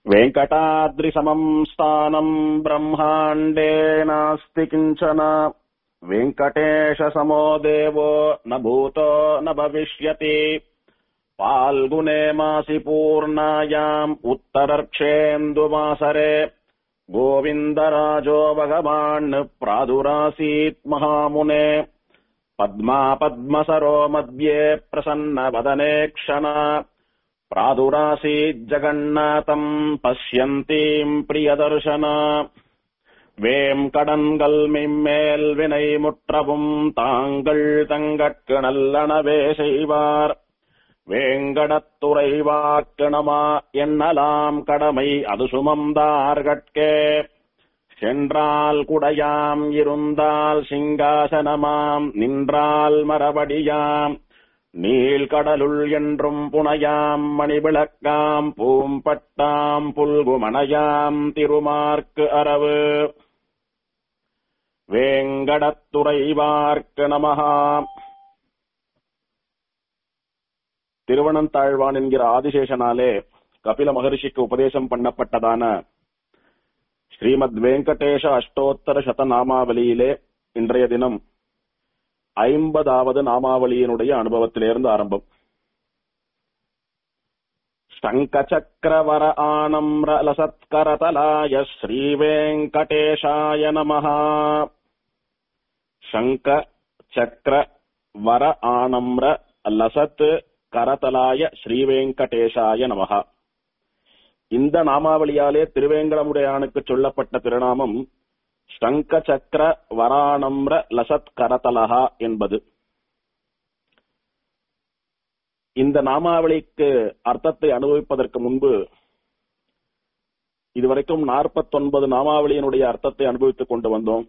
वेङ्कटाद्रिसमम् स्थानम् ब्रह्माण्डे नास्ति किञ्चन वेङ्कटेशसमो देवो न भूतो न भविष्यति फाल्गुने मासि पूर्णायाम् उत्तरर्क्षेन्दुवासरे गोविन्दराजो भगवान् प्रादुरासीत् महामुने पद्मा पद्मसरो मध्ये प्रसन्नवदने क्षण प्रादुरासीज्जगन्नाथम् पश्यन्तीम् प्रियदर्शन வேம்கடன்கள் மிம்மேல் வினை முற்றவும் தாங்கள் தங்கட்கு நல்லனவே செய்வார் வேங்கடத்துறை வாக்கிணமா எண்ணலாம் கடமை அது சுமந்தார்கட்கே சென்றால் குடையாம் இருந்தால் சிங்காசனமாம் நின்றால் மரபடியாம் நீள்கடலுள் என்றும் புனையாம் மணிவிளக்காம் பூம்பட்டாம் புல்குமணையாம் திருமார்க்கு அரவு வேங்கடத்துறைவார்க்கு நமகா திருவனந்தாழ்வான் என்கிற ஆதிசேஷனாலே கபில மகரிஷிக்கு உபதேசம் பண்ணப்பட்டதான ஸ்ரீமத் வெங்கடேஷ அஷ்டோத்தர சத நாமாவலியிலே இன்றைய தினம் ஐம்பதாவது நாமாவளியினுடைய அனுபவத்திலிருந்து ஆரம்பம் சங்கச்சக்கரவர ஆனம்ர லசத்கரதலாய ஸ்ரீவேங்கடேஷாய நமஹா சங்க சக்கர வர ஆனம்ர லசத் கரதலாய ஸ்ரீவேங்கடேஷாய நமஹா இந்த நாமாவளியாலே திருவேங்கடமுடையானுக்கு சொல்லப்பட்ட திருநாமம் சங்க சக்கர வராணம்ர லசத் கரதலஹா என்பது இந்த நாமாவளிக்கு அர்த்தத்தை அனுபவிப்பதற்கு முன்பு இதுவரைக்கும் நாற்பத்தொன்பது நாமாவளியினுடைய அர்த்தத்தை அனுபவித்துக் கொண்டு வந்தோம்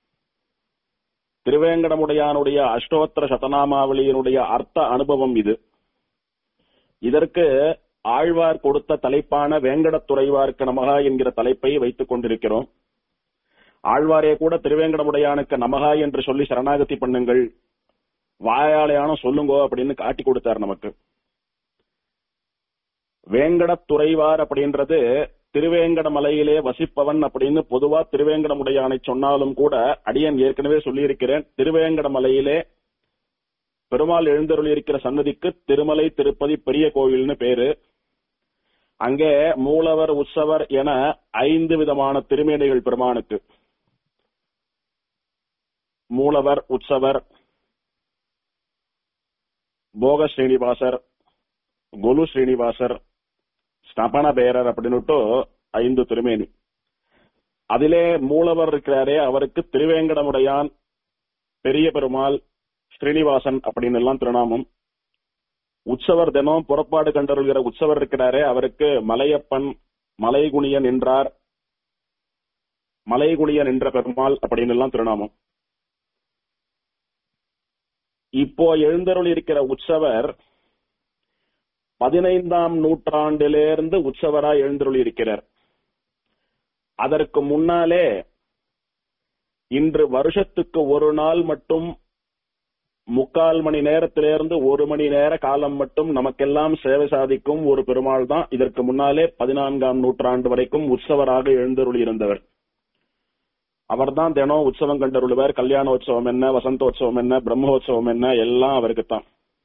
திருவேங்கடமுடையானுடைய அஷ்டோத்திர சதநாமாவளியினுடைய அர்த்த அனுபவம் இது இதற்கு ஆழ்வார் கொடுத்த தலைப்பான வேங்கடத்துறைவார்க்கு நமகா என்கிற தலைப்பை வைத்துக் கொண்டிருக்கிறோம் ஆழ்வாரே கூட திருவேங்கடமுடையானுக்கு நமகா என்று சொல்லி சரணாகதி பண்ணுங்கள் வாயாளையான சொல்லுங்கோ அப்படின்னு காட்டி கொடுத்தார் நமக்கு வேங்கடத்துறைவார் அப்படின்றது திருவேங்கட மலையிலே வசிப்பவன் அப்படின்னு பொதுவா திருவேங்கடமுடையானை சொன்னாலும் கூட அடியன் ஏற்கனவே சொல்லியிருக்கிறேன் திருவேங்கட மலையிலே பெருமாள் எழுந்தருள் இருக்கிற சன்னதிக்கு திருமலை திருப்பதி பெரிய கோவில்னு பேரு அங்கே மூலவர் உற்சவர் என ஐந்து விதமான திருமேடைகள் பெருமானுக்கு மூலவர் உற்சவர் போக ஸ்ரீனிவாசர் கொலு ஸ்ரீனிவாசர் ஸ்னபன பேரர் அப்படின்னுட்டு ஐந்து திருமேனி அதிலே மூலவர் இருக்கிறாரே அவருக்கு திருவேங்கடமுடையான் பெரிய பெருமாள் ஸ்ரீனிவாசன் அப்படின்னு எல்லாம் திருநாமம் உற்சவர் தினம் புறப்பாடு கண்டருள்கிற உற்சவர் இருக்கிறாரே அவருக்கு மலையப்பன் மலைகுணியன் என்றார் மலைகுணியன் என்ற பெருமாள் அப்படின்னு எல்லாம் திருநாமம் இப்போ எழுந்தருள் இருக்கிற உற்சவர் பதினைந்தாம் நூற்றாண்டிலிருந்து உற்சவராய் எழுந்தருள் இருக்கிறார் அதற்கு முன்னாலே இன்று வருஷத்துக்கு ஒரு நாள் மட்டும் முக்கால் மணி நேரத்திலிருந்து ஒரு மணி நேர காலம் மட்டும் நமக்கெல்லாம் சேவை சாதிக்கும் ஒரு பெருமாள் தான் இதற்கு முன்னாலே பதினான்காம் நூற்றாண்டு வரைக்கும் உற்சவராக எழுந்தருள் இருந்தவர் அவர்தான் தினம் உற்சவம் கண்டருள்வார் கல்யாண உற்சவம் என்ன வசந்தோற்சவம் என்ன பிரம்மோற்சவம் என்ன எல்லாம் அவருக்கு தான்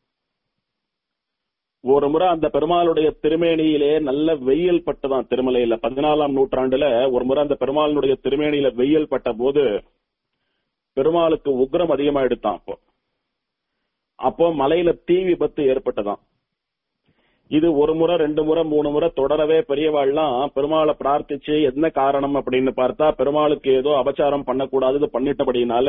ஒரு முறை அந்த பெருமாளுடைய திருமேனியிலே நல்ல வெயில் பட்டுதான் திருமலையில பதினாலாம் நூற்றாண்டுல ஒரு முறை அந்த பெருமாளுடைய திருமேனியில வெயில் பட்ட போது பெருமாளுக்கு உக்ரம் அதிகமா எடுத்தான் அப்போ அப்போ மலையில தீ விபத்து ஏற்பட்டதாம் இது ஒரு முறை ரெண்டு முறை மூணு முறை தொடரவே பெரியவாள்லாம் பெருமாளை பிரார்த்திச்சு என்ன காரணம் அப்படின்னு பார்த்தா பெருமாளுக்கு ஏதோ அபச்சாரம் பண்ணக்கூடாது பண்ணிட்டபடினால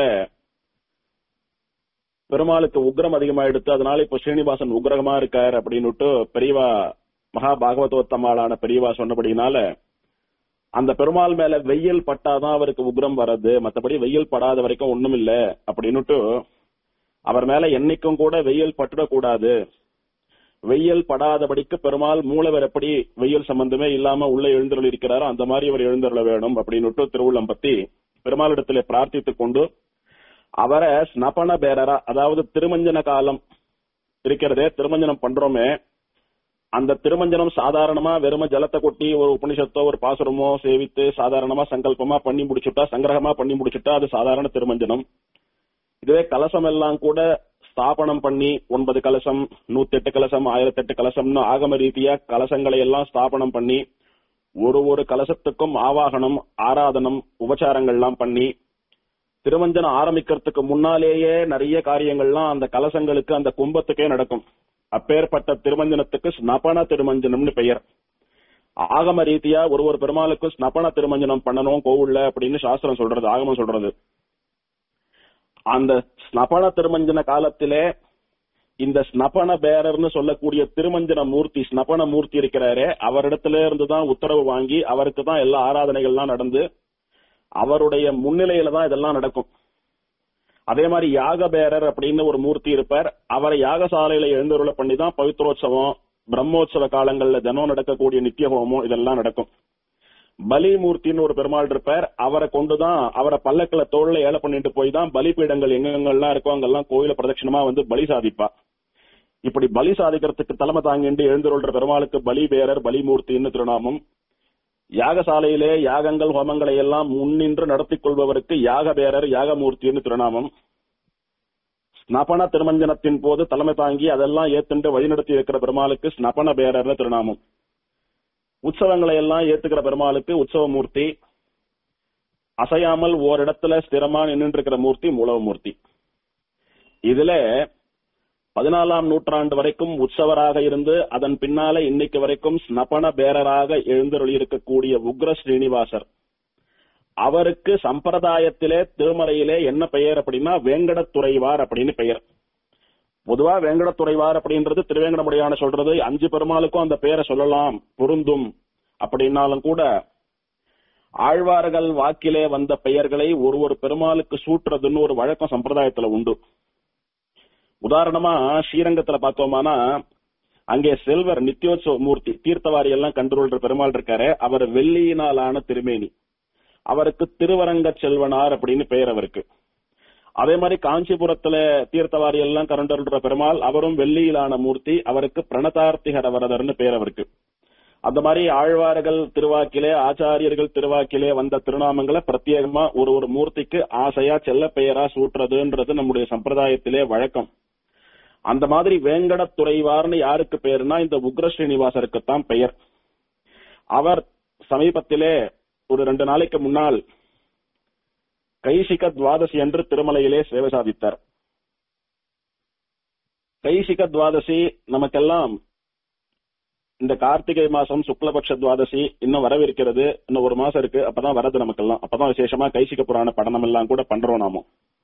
பெருமாளுக்கு உக்ரம் அதிகமா எடுத்து அதனால இப்ப ஸ்ரீனிவாசன் உக்ரகமா இருக்கார் அப்படின்னுட்டு பெரியவா மகா பாகவதோத்தமாளான பெரியவா சொன்னபடினால அந்த பெருமாள் மேல வெயில் பட்டாதான் அவருக்கு உக்ரம் வர்றது மத்தபடி வெயில் படாத வரைக்கும் ஒண்ணும் இல்ல அப்படின்னுட்டு அவர் மேல என்னைக்கும் கூட வெயில் பட்டுடக்கூடாது வெயில் படாதபடிக்கு பெருமாள் மூலவர் எப்படி வெயில் சம்பந்தமே இல்லாம உள்ள எழுந்தருள் இருக்கிறாரோ அந்த மாதிரி அவர் எழுந்தருள வேணும் அப்படின்னுட்டு திருவுள்ளம் பத்தி பெருமாளிடத்திலே பிரார்த்தித்துக் கொண்டு அவரை ஸ்னபன பேரரா அதாவது திருமஞ்சன காலம் இருக்கிறதே திருமஞ்சனம் பண்றோமே அந்த திருமஞ்சனம் சாதாரணமா வெறும ஜலத்தை கொட்டி ஒரு உபனிஷத்தோ ஒரு பாசுரமோ சேவித்து சாதாரணமா சங்கல்பமா பண்ணி முடிச்சுட்டா சங்கிரகமா பண்ணி முடிச்சுட்டா அது சாதாரண திருமஞ்சனம் இதுவே கலசம் எல்லாம் கூட ஸ்தாபனம் பண்ணி ஒன்பது கலசம் நூத்தி எட்டு கலசம் ஆயிரத்தி எட்டு கலசம்னு ஆகம ரீதியா கலசங்களை எல்லாம் ஸ்தாபனம் பண்ணி ஒரு ஒரு கலசத்துக்கும் ஆவாகனம் ஆராதனம் உபச்சாரங்கள்லாம் பண்ணி திருமஞ்சனம் ஆரம்பிக்கிறதுக்கு முன்னாலேயே நிறைய காரியங்கள்லாம் அந்த கலசங்களுக்கு அந்த கும்பத்துக்கே நடக்கும் அப்பேற்பட்ட திருமஞ்சனத்துக்கு ஸ்னபன திருமஞ்சனம்னு பெயர் ஆகம ரீதியா ஒரு ஒரு பெருமாளுக்கும் ஸ்னபன திருமஞ்சனம் பண்ணணும் கோவில்ல அப்படின்னு சாஸ்திரம் சொல்றது ஆகமம் சொல்றது அந்த ஸ்னபன திருமஞ்சன காலத்திலே இந்த ஸ்னபன பேரர்னு சொல்லக்கூடிய திருமஞ்சன மூர்த்தி ஸ்னபன மூர்த்தி இருக்கிறாரே அவரிடத்துல இருந்து தான் உத்தரவு வாங்கி அவருக்கு தான் எல்லா ஆராதனைகள்லாம் நடந்து அவருடைய முன்னிலையில தான் இதெல்லாம் நடக்கும் அதே மாதிரி யாக பேரர் அப்படின்னு ஒரு மூர்த்தி இருப்பார் அவரை யாகசாலையில எழுந்தருளை பண்ணி தான் பவித்ரோத்சவம் பிரம்மோற்சவ காலங்கள்ல தினம் நடக்கக்கூடிய நித்திய ஹோமம் இதெல்லாம் நடக்கும் பலி மூர்த்தின்னு ஒரு பெருமாள் இருப்பார் அவரை கொண்டுதான் அவரை பல்லக்கில தோல்ல ஏழை பண்ணிட்டு போய் தான் பலிபீடங்கள் எங்கெங்கெல்லாம் இருக்கோ அங்கெல்லாம் கோயில பிரதட்சணமா வந்து பலி சாதிப்பா இப்படி பலி சாதிக்கிறதுக்கு தலைமை தாங்கிண்டு எழுந்தருள்ற பெருமாளுக்கு பலி பேரர் பலிமூர்த்தின்னு திருநாமம் யாகசாலையிலே யாகங்கள் ஹோமங்களை எல்லாம் முன்னின்று நடத்திக் கொள்பவருக்கு யாக பேரர் யாகமூர்த்தின்னு திருநாமம் ஸ்னபன திருமஞ்சனத்தின் போது தலைமை தாங்கி அதெல்லாம் ஏத்துண்டு வழிநடத்தி இருக்கிற பெருமாளுக்கு ஸ்னபன பேரர்னு திருநாமம் உற்சவங்களை எல்லாம் ஏத்துக்கிற பெருமாளுக்கு உற்சவமூர்த்தி அசையாமல் ஓரிடத்துல ஸ்திரமா நின்று இருக்கிற மூர்த்தி மூலவமூர்த்தி இதுல பதினாலாம் நூற்றாண்டு வரைக்கும் உற்சவராக இருந்து அதன் பின்னால இன்னைக்கு வரைக்கும் ஸ்னபன பேரராக எழுந்தருளி இருக்கக்கூடிய உக்ர ஸ்ரீனிவாசர் அவருக்கு சம்பிரதாயத்திலே திருமறையிலே என்ன பெயர் அப்படின்னா வேங்கடத்துறைவார் அப்படின்னு பெயர் பொதுவா வேங்கடத்துறைவார் அப்படின்றது திருவேங்கடமுடையான சொல்றது அஞ்சு பெருமாளுக்கும் அந்த பெயரை சொல்லலாம் பொருந்தும் அப்படின்னாலும் கூட ஆழ்வார்கள் வாக்கிலே வந்த பெயர்களை ஒரு ஒரு பெருமாளுக்கு சூட்டுறதுன்னு ஒரு வழக்கம் சம்பிரதாயத்துல உண்டு உதாரணமா ஸ்ரீரங்கத்துல பார்த்தோமானா அங்கே செல்வர் நித்யோத்சவ மூர்த்தி தீர்த்தவாரி எல்லாம் கண்டுகொள்ற பெருமாள் இருக்காரு அவர் வெள்ளியினாலான திருமேனி அவருக்கு திருவரங்க செல்வனார் அப்படின்னு பெயர் அவருக்கு அதே மாதிரி காஞ்சிபுரத்துல தீர்த்தவாரி எல்லாம் கரண்டருள்ற பெருமாள் அவரும் வெள்ளியிலான மூர்த்தி அவருக்கு பிரணதார்த்திகர வரதர்னு பெயர் அவருக்கு அந்த மாதிரி ஆழ்வார்கள் திருவாக்கிலே ஆச்சாரியர்கள் திருவாக்கிலே வந்த திருநாமங்களை பிரத்யேகமா ஒரு ஒரு மூர்த்திக்கு ஆசையா செல்ல பெயரா சூட்டுறதுன்றது நம்முடைய சம்பிரதாயத்திலே வழக்கம் அந்த மாதிரி வேங்கடத்துறைவார்னு யாருக்கு பெயர்னா இந்த உக்ர ஸ்ரீனிவாசருக்குத்தான் பெயர் அவர் சமீபத்திலே ஒரு ரெண்டு நாளைக்கு முன்னால் கைசிக துவாதசி என்று திருமலையிலே சேவை சாதித்தார் கைசிக துவாதசி நமக்கெல்லாம் இந்த கார்த்திகை மாசம் சுக்லபக்ஷ துவாதசி இன்னும் வரவிருக்கிறது இன்னும் ஒரு மாசம் இருக்கு அப்பதான் வரது நமக்கெல்லாம் அப்பதான் விசேஷமா கைசிக புராண படனம் எல்லாம் கூட பண்றோம் நாம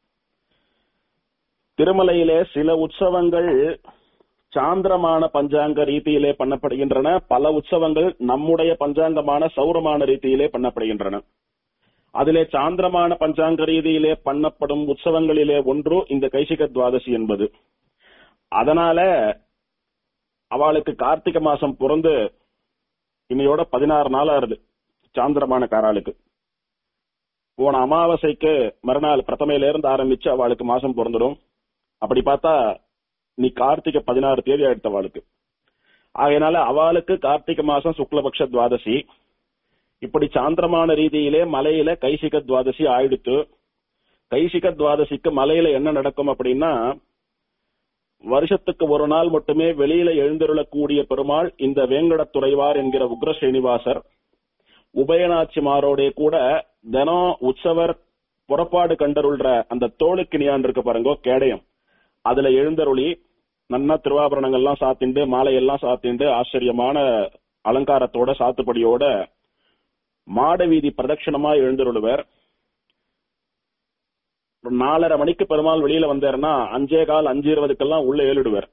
திருமலையிலே சில உற்சவங்கள் சாந்திரமான பஞ்சாங்க ரீதியிலே பண்ணப்படுகின்றன பல உற்சவங்கள் நம்முடைய பஞ்சாங்கமான சௌரமான ரீதியிலே பண்ணப்படுகின்றன அதிலே சாந்திரமான பஞ்சாங்க ரீதியிலே பண்ணப்படும் உற்சவங்களிலே ஒன்று இந்த கைசிக துவாதசி என்பது அதனால அவளுக்கு கார்த்திகை மாசம் பிறந்து இன்னையோட பதினாறு நாள் ஆறுது சாந்திரமான காராளுக்கு போன அமாவாசைக்கு மறுநாள் பிரதமையில இருந்து ஆரம்பிச்சு அவளுக்கு மாசம் பிறந்துடும் அப்படி பார்த்தா நீ கார்த்திகை பதினாறு தேதி ஆயிடுத்த அவளுக்கு ஆகையினால அவளுக்கு கார்த்திகை மாசம் சுக்லபக்ஷ துவாதசி இப்படி சாந்திரமான ரீதியிலே மலையில கைசிக துவாதசி ஆயிடுத்து கைசிக துவாதசிக்கு மலையில என்ன நடக்கும் அப்படின்னா வருஷத்துக்கு ஒரு நாள் மட்டுமே வெளியில எழுந்தருளக்கூடிய பெருமாள் இந்த வேங்கடத்துறைவார் என்கிற உக்ர ஸ்ரீனிவாசர் உபயநாச்சிமாரோட கூட தினம் உற்சவர் புறப்பாடு கண்டருள்ற அந்த தோளுக்கிணியான் இருக்கு பாருங்க கேடயம் அதுல எழுந்தருளி நன்னா திருவாபரணங்கள்லாம் சாத்திண்டு மாலையெல்லாம் சாத்திண்டு ஆச்சரியமான அலங்காரத்தோட சாத்துப்படியோட மாட வீதி பிரதட்சணமா எழுந்தருளுவர் ஒரு நாலரை மணிக்கு பெருமாள் வெளியில வந்தாருன்னா அஞ்சே கால் அஞ்சு இருபதுக்கெல்லாம் உள்ள ஏறிடுவார்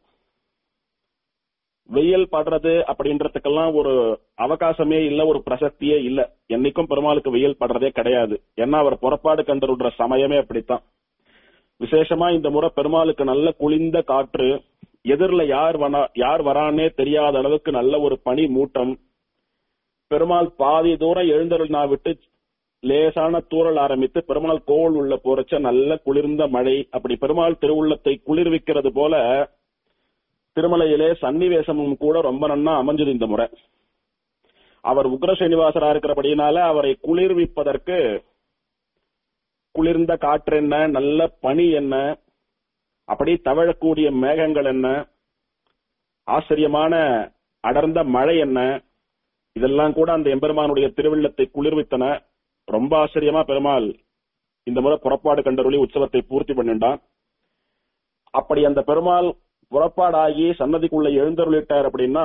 வெயில் படுறது அப்படின்றதுக்கெல்லாம் ஒரு அவகாசமே இல்ல ஒரு பிரசக்தியே இல்ல என்னைக்கும் பெருமாளுக்கு வெயில் படுறதே கிடையாது ஏன்னா அவர் புறப்பாடு கண்டுடுற சமயமே அப்படித்தான் விசேஷமா இந்த முறை பெருமாளுக்கு நல்ல குளிர்ந்த காற்று எதிரில யார் வனா யார் வரானே தெரியாத அளவுக்கு நல்ல ஒரு பனி மூட்டம் பெருமாள் பாதி தூரம் எழுந்தருள் விட்டு லேசான தூறல் ஆரம்பித்து பெருமாள் கோவில் உள்ள போறச்ச நல்ல குளிர்ந்த மழை அப்படி பெருமாள் திருவுள்ளத்தை குளிர்விக்கிறது போல திருமலையிலே சன்னிவேசமும் கூட ரொம்ப நன்னா அமைஞ்சது இந்த முறை அவர் உக்ர சீனிவாசரா இருக்கிறபடினால அவரை குளிர்விப்பதற்கு குளிர்ந்த காற்று என்ன நல்ல பனி என்ன அப்படி தவழக்கூடிய மேகங்கள் என்ன ஆச்சரியமான அடர்ந்த மழை என்ன இதெல்லாம் கூட அந்த எம்பெருமானுடைய திருவிழத்தை குளிர்வித்தன ரொம்ப ஆச்சரியமா பெருமாள் இந்த முறை புறப்பாடு கண்டருளி உற்சவத்தை பூர்த்தி பண்ணிட்டான் அப்படி அந்த பெருமாள் புறப்பாடாகி சன்னதிக்குள்ள எழுந்தருளிட்டார் அப்படின்னா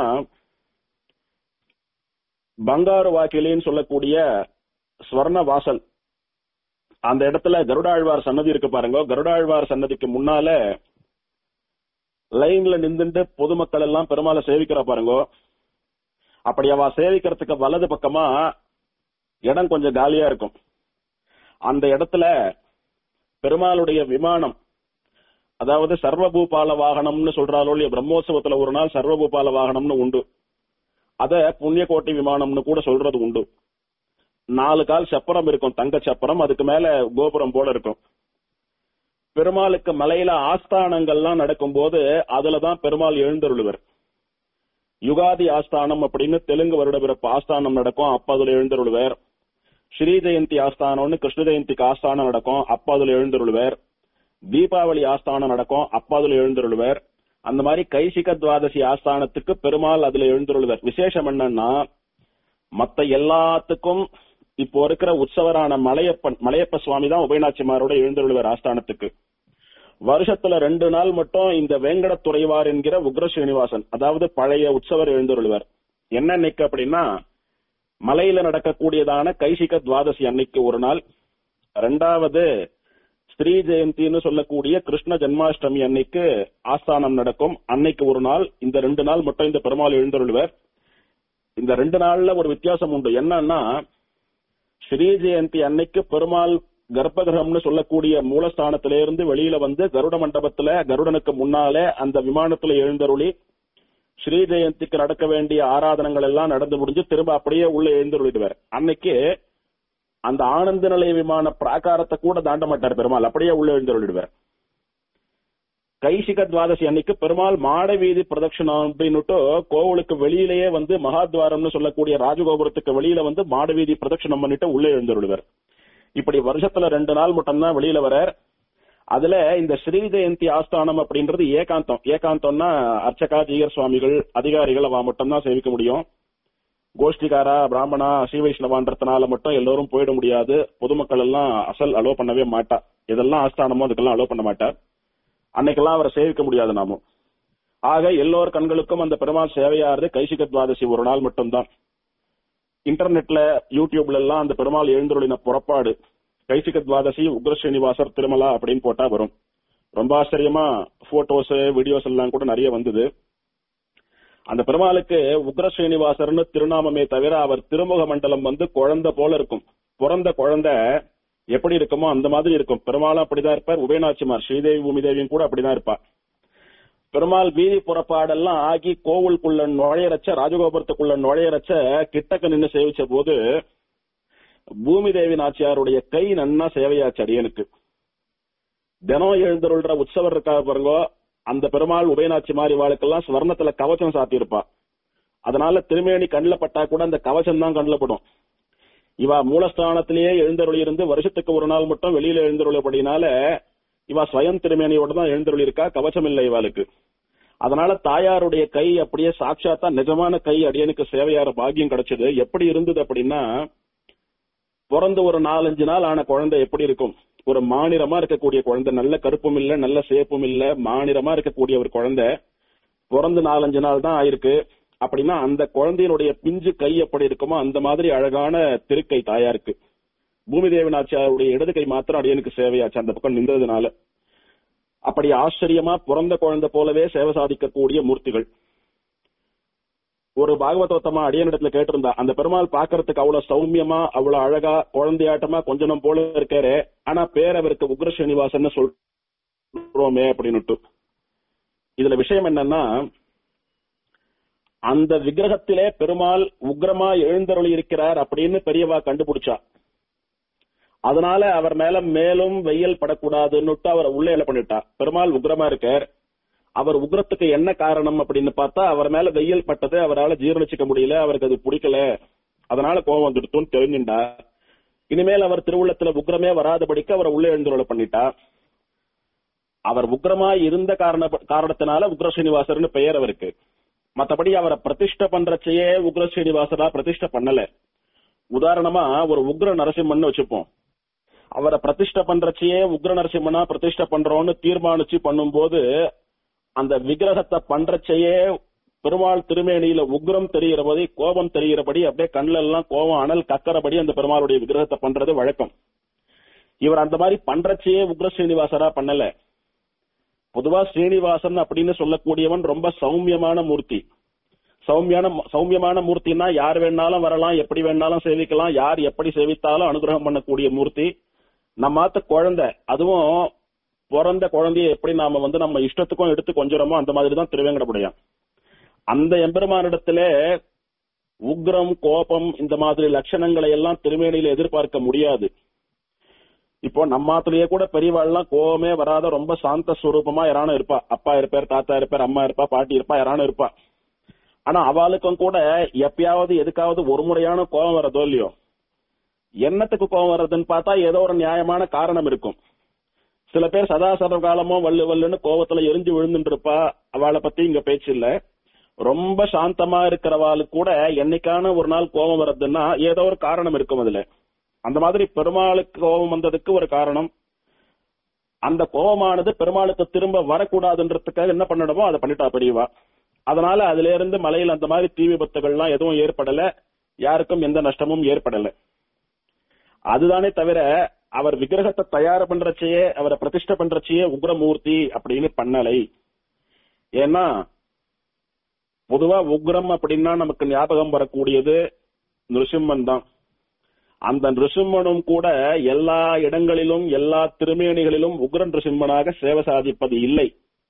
பங்காரு வாக்கிலேன்னு சொல்லக்கூடிய ஸ்வர்ண வாசல் அந்த இடத்துல கருடாழ்வார் சன்னதி இருக்கு பாருங்க கருடாழ்வார் சன்னதிக்கு முன்னால லைன்ல நின்றுட்டு பொதுமக்கள் எல்லாம் பெருமாளை சேவிக்கிற பாருங்க அப்படி அவ சேவிக்கிறதுக்கு வலது பக்கமா இடம் கொஞ்சம் காலியா இருக்கும் அந்த இடத்துல பெருமாளுடைய விமானம் அதாவது சர்வபூபால வாகனம்னு சொல்றாலோ இல்லையா பிரம்மோற்சவத்துல ஒரு நாள் சர்வபூபால வாகனம்னு உண்டு அத புண்ணியகோட்டி விமானம்னு கூட சொல்றது உண்டு நாலு கால் சப்பரம் இருக்கும் தங்க சப்பரம் அதுக்கு மேல கோபுரம் போல இருக்கும் பெருமாளுக்கு மலையில ஆஸ்தானங்கள்லாம் நடக்கும் போது அதுலதான் பெருமாள் எழுந்தருளுவர் யுகாதி ஆஸ்தானம் அப்படின்னு தெலுங்கு வருட பிறப்பு ஆஸ்தானம் நடக்கும் அப்ப அதுல எழுந்தருளுவர் ஸ்ரீ ஜெயந்தி ஆஸ்தானம்னு கிருஷ்ண ஜெயந்திக்கு ஆஸ்தானம் நடக்கும் அப்ப அதுல எழுந்தருளுவர் தீபாவளி ஆஸ்தானம் நடக்கும் அப்ப அதுல எழுந்தருளுவர் அந்த மாதிரி கைசிக துவாதசி ஆஸ்தானத்துக்கு பெருமாள் அதுல எழுந்தருளுவர் விசேஷம் என்னன்னா மத்த எல்லாத்துக்கும் இப்போ இருக்கிற உற்சவரான மலையப்பன் மலையப்ப சுவாமி தான் உபயநாச்சிமாரோட எழுந்தருளுவர் ஆஸ்தானத்துக்கு வருஷத்துல ரெண்டு நாள் மட்டும் இந்த வேங்கடத்துறைவார் என்கிற உக்ர ஸ்ரீனிவாசன் அதாவது பழைய உற்சவர் எழுந்தருளுவர் என்ன அன்னைக்கு அப்படின்னா மலையில நடக்கக்கூடியதான கைசிக துவாதசி அன்னைக்கு ஒரு நாள் ரெண்டாவது ஸ்ரீ ஜெயந்தின்னு சொல்லக்கூடிய கிருஷ்ண ஜென்மாஷ்டமி அன்னைக்கு ஆஸ்தானம் நடக்கும் அன்னைக்கு ஒரு நாள் இந்த ரெண்டு நாள் மட்டும் இந்த பெருமாள் எழுந்தருள்வர் இந்த ரெண்டு நாள்ல ஒரு வித்தியாசம் உண்டு என்னன்னா ஸ்ரீ ஜெயந்தி அன்னைக்கு பெருமாள் கர்ப்பகிரகம்னு சொல்லக்கூடிய மூலஸ்தானத்திலிருந்து வெளியில வந்து கருட மண்டபத்துல கருடனுக்கு முன்னாலே அந்த விமானத்துல எழுந்தருளி ஸ்ரீ ஜெயந்திக்கு நடக்க வேண்டிய ஆராதனங்கள் எல்லாம் நடந்து முடிஞ்சு திரும்ப அப்படியே உள்ள எழுந்தருளிடுவார் அன்னைக்கு அந்த ஆனந்த நிலைய விமான பிராகாரத்தை கூட தாண்ட மாட்டார் பெருமாள் அப்படியே உள்ள எழுந்தருளிடுவார் கைசிக துவாதசி அன்னைக்கு பெருமாள் மாட வீதி பிரதட்சணம் அப்படின்னுட்டு கோவிலுக்கு வெளியிலேயே வந்து மகாத்வாரம்னு சொல்லக்கூடிய ராஜகோபுரத்துக்கு வெளியில வந்து மாட வீதி பிரதட்சணம் பண்ணிட்டு உள்ளே எழுந்தருளுவர் இப்படி வருஷத்துல ரெண்டு நாள் மட்டும்தான் வெளியில வரார் அதுல இந்த ஸ்ரீ ஜெயந்தி ஆஸ்தானம் அப்படின்றது ஏகாந்தம் ஏகாந்தம்னா அர்ச்சகா ஜீகர் சுவாமிகள் அதிகாரிகள் அவ மட்டும்தான் சேவிக்க முடியும் கோஷ்டிகாரா பிராமணா ஸ்ரீ வைஷ்ணவான்றதுனால மட்டும் எல்லோரும் போயிட முடியாது பொதுமக்கள் எல்லாம் அசல் அலோ பண்ணவே மாட்டா இதெல்லாம் ஆஸ்தானமோ அதுக்கெல்லாம் அலோ பண்ண மாட்டார் அன்னைக்கெல்லாம் அவரை சேவிக்க முடியாது நாமும் ஆக எல்லோர் கண்களுக்கும் அந்த பெருமாள் சேவையாறது கைசிக துவாதசி ஒரு நாள் மட்டும்தான் இன்டர்நெட்ல யூடியூப்ல எல்லாம் அந்த பெருமாள் எழுந்துருளின புறப்பாடு கைசிக துவாதசி உக்ர ஸ்ரீனிவாசர் திருமலா அப்படின்னு போட்டா வரும் ரொம்ப ஆச்சரியமா போட்டோஸ் வீடியோஸ் எல்லாம் கூட நிறைய வந்தது அந்த பெருமாளுக்கு உக்ர ஸ்ரீனிவாசர்னு திருநாமமே தவிர அவர் திருமுக மண்டலம் வந்து குழந்தை போல இருக்கும் பிறந்த குழந்தை எப்படி இருக்குமோ அந்த மாதிரி இருக்கும் பெருமாளும் அப்படிதான் இருப்பார் உபயநாச்சிமார் ஸ்ரீதேவி பூமிதேவியும் கூட அப்படிதான் இருப்பா பெருமாள் வீதி புறப்பாடெல்லாம் ஆகி கோவிலுக்குள்ள நுழையறச்ச ராஜகோபுரத்துக்குள்ள நுழையறச்ச கிட்டக்க நின்னு சேவிச்ச போது பூமி தேவி நாச்சியாருடைய கை நன்னா சேவையாச்சு அடியனுக்கு தினம் எழுந்தருள்ற உற்சவர் இருக்கா பாருங்க அந்த பெருமாள் உபயநாச்சி மாதிரி வாழ்க்கெல்லாம் ஸ்வர்ணத்துல கவச்சம் சாத்தியிருப்பா அதனால திருமேனி கண்ணில் பட்டா கூட அந்த கவச்சம் தான் கண்ணில் படும் இவ மூலஸ்தானத்திலேயே எழுந்தருளி இருந்து வருஷத்துக்கு ஒரு நாள் மட்டும் வெளியில எழுந்தருளபடினால இவ ஸ்வயம் திருமேனியோட தான் எழுந்தருளி இருக்கா கவச்சம் இல்லை இவாளுக்கு அதனால தாயாருடைய கை அப்படியே சாட்சாத்தா நிஜமான கை அடியனுக்கு சேவையார பாக்கியம் கிடைச்சது எப்படி இருந்தது அப்படின்னா பிறந்து ஒரு நாலஞ்சு நாள் ஆன குழந்தை எப்படி இருக்கும் ஒரு மாநிறமா இருக்கக்கூடிய குழந்தை நல்ல கருப்பும் இல்ல நல்ல சேப்பும் இல்ல மாநிறமா இருக்கக்கூடிய ஒரு குழந்தை பிறந்து நாலஞ்சு நாள் தான் ஆயிருக்கு அப்படின்னா அந்த குழந்தையினுடைய பிஞ்சு கை எப்படி இருக்குமோ அந்த மாதிரி அழகான திருக்கை தாயாருக்கு பூமி தேவனாச்சியாருடைய இடது கை மாத்திரம் அடியனுக்கு சேவையாச்சு அந்த பக்கம் நின்றதுனால அப்படி ஆச்சரியமா பிறந்த குழந்தை போலவே சேவை சாதிக்கக்கூடிய மூர்த்திகள் ஒரு பாகவதோத்தமா அடியனிடத்துல கேட்டிருந்தா அந்த பெருமாள் பாக்குறதுக்கு அவ்வளவு சௌமியமா அவ்வளவு அழகா குழந்தையாட்டமா கொஞ்சம் போல இருக்காரு ஆனா பேர் அவருக்கு உக்ர ஸ்ரீனிவாசன் சொல்றோமே அப்படின்னுட்டு இதுல விஷயம் என்னன்னா அந்த விக்கிரகத்திலே பெருமாள் உக்ரமா எழுந்தருளி இருக்கிறார் அப்படின்னு பெரியவா கண்டுபிடிச்சா அதனால அவர் மேல மேலும் வெயில் படக்கூடாதுன்னுட்டு அவர் உள்ள என்ன பண்ணிட்டா பெருமாள் உக்ரமா இருக்கார் அவர் உக்ரத்துக்கு என்ன காரணம் அப்படின்னு பார்த்தா அவர் மேல வெயில் பட்டது அவரால் ஜீரணிச்சுக்க முடியல அவருக்கு அது பிடிக்கல அதனால கோபம் வந்துடுத்துன்னு தெரிஞ்சுண்டா இனிமேல் அவர் திருவுள்ளத்துல உக்ரமே வராதபடிக்கு அவரை உள்ளே எழுந்துருள பண்ணிட்டா அவர் உக்ரமா இருந்த காரண காரணத்தினால உக்ர ஸ்ரீனிவாசர்னு பெயர் அவருக்கு மத்தபடி அவரை பிரதிஷ்ட பண்றச்சையே உக்ர ஸ்ரீனிவாசரா பிரதிஷ்ட பண்ணல உதாரணமா ஒரு உக்ர நரசிம்மன் வச்சுப்போம் அவரை பிரதிஷ்ட பண்றச்சையே உக்ர நரசிம்மனா பிரதிஷ்ட பண்றோம்னு தீர்மானிச்சு பண்ணும்போது அந்த விக்கிரகத்தை பண்றச்சையே பெருமாள் திருமேனியில உக்ரம் தெரிகிறபடி கோபம் தெரிகிறபடி அப்படியே கண்ணுல எல்லாம் கோபம் அனல் கக்கறபடி அந்த பெருமாளுடைய விக்கிரகத்தை பண்றது வழக்கம் இவர் அந்த மாதிரி பண்றச்சையே உக்ர ஸ்ரீனிவாசரா பண்ணல பொதுவா ஸ்ரீனிவாசன் அப்படின்னு சொல்லக்கூடியவன் ரொம்ப சௌமியமான மூர்த்தி சௌமியான சௌமியமான மூர்த்தினா யார் வேணாலும் வரலாம் எப்படி வேணாலும் சேவிக்கலாம் யார் எப்படி சேவித்தாலும் அனுகிரகம் பண்ணக்கூடிய மூர்த்தி நம்மாத்த குழந்தை அதுவும் பிறந்த குழந்தைய எப்படி நாம வந்து நம்ம இஷ்டத்துக்கும் எடுத்து கொஞ்சறோமோ அந்த மாதிரி தான் திருவேங்கடமுடையான் அந்த எம்பெருமானிடத்துல உக்ரம் கோபம் இந்த மாதிரி லட்சணங்களை எல்லாம் திருமேனியில எதிர்பார்க்க முடியாது இப்போ நம்மாத்திலேயே கூட பெரியவாள்லாம் கோவமே வராத ரொம்ப சாந்த ஸ்வரூபமா யாரானும் இருப்பா அப்பா இருப்பார் தாத்தா இருப்பார் அம்மா இருப்பா பாட்டி இருப்பா யாரானும் இருப்பா ஆனா அவளுக்கும் கூட எப்பயாவது எதுக்காவது ஒரு முறையான கோபம் வரதோ இல்லையோ என்னத்துக்கு கோபம் வர்றதுன்னு பார்த்தா ஏதோ ஒரு நியாயமான காரணம் இருக்கும் சில பேர் சதா சர்வ காலமும் வல்லு வல்லுன்னு கோபத்துல எரிஞ்சு விழுந்துட்டு இருப்பா அவளை பத்தி இங்க பேச்சு இல்ல ரொம்ப சாந்தமா இருக்கிறவாளுக்கு கூட என்னைக்கான ஒரு நாள் கோபம் வர்றதுன்னா ஏதோ ஒரு காரணம் இருக்கும் அதுல அந்த மாதிரி பெருமாளுக்கு கோபம் வந்ததுக்கு ஒரு காரணம் அந்த கோபமானது பெருமாளுக்கு திரும்ப வரக்கூடாதுன்றதுக்காக என்ன பண்ணணுமோ அதை பண்ணிட்டா பெரியவா அதனால அதுல இருந்து மலையில் அந்த மாதிரி தீ விபத்துகள்லாம் எதுவும் ஏற்படல யாருக்கும் எந்த நஷ்டமும் ஏற்படல அதுதானே தவிர அவர் விக்கிரகத்தை தயார் பண்றச்சையே அவரை பிரதிஷ்ட பண்றச்சையே உக்ரமூர்த்தி அப்படின்னு பண்ணலை ஏன்னா பொதுவா உக்ரம் அப்படின்னா நமக்கு ஞாபகம் வரக்கூடியது நிருசிம்மன் தான் அந்த நிருசிம்மனும் கூட எல்லா இடங்களிலும் எல்லா திருமேனிகளிலும் உக்ர நிருசிம்மனாக சேவை சாதிப்பது இல்லை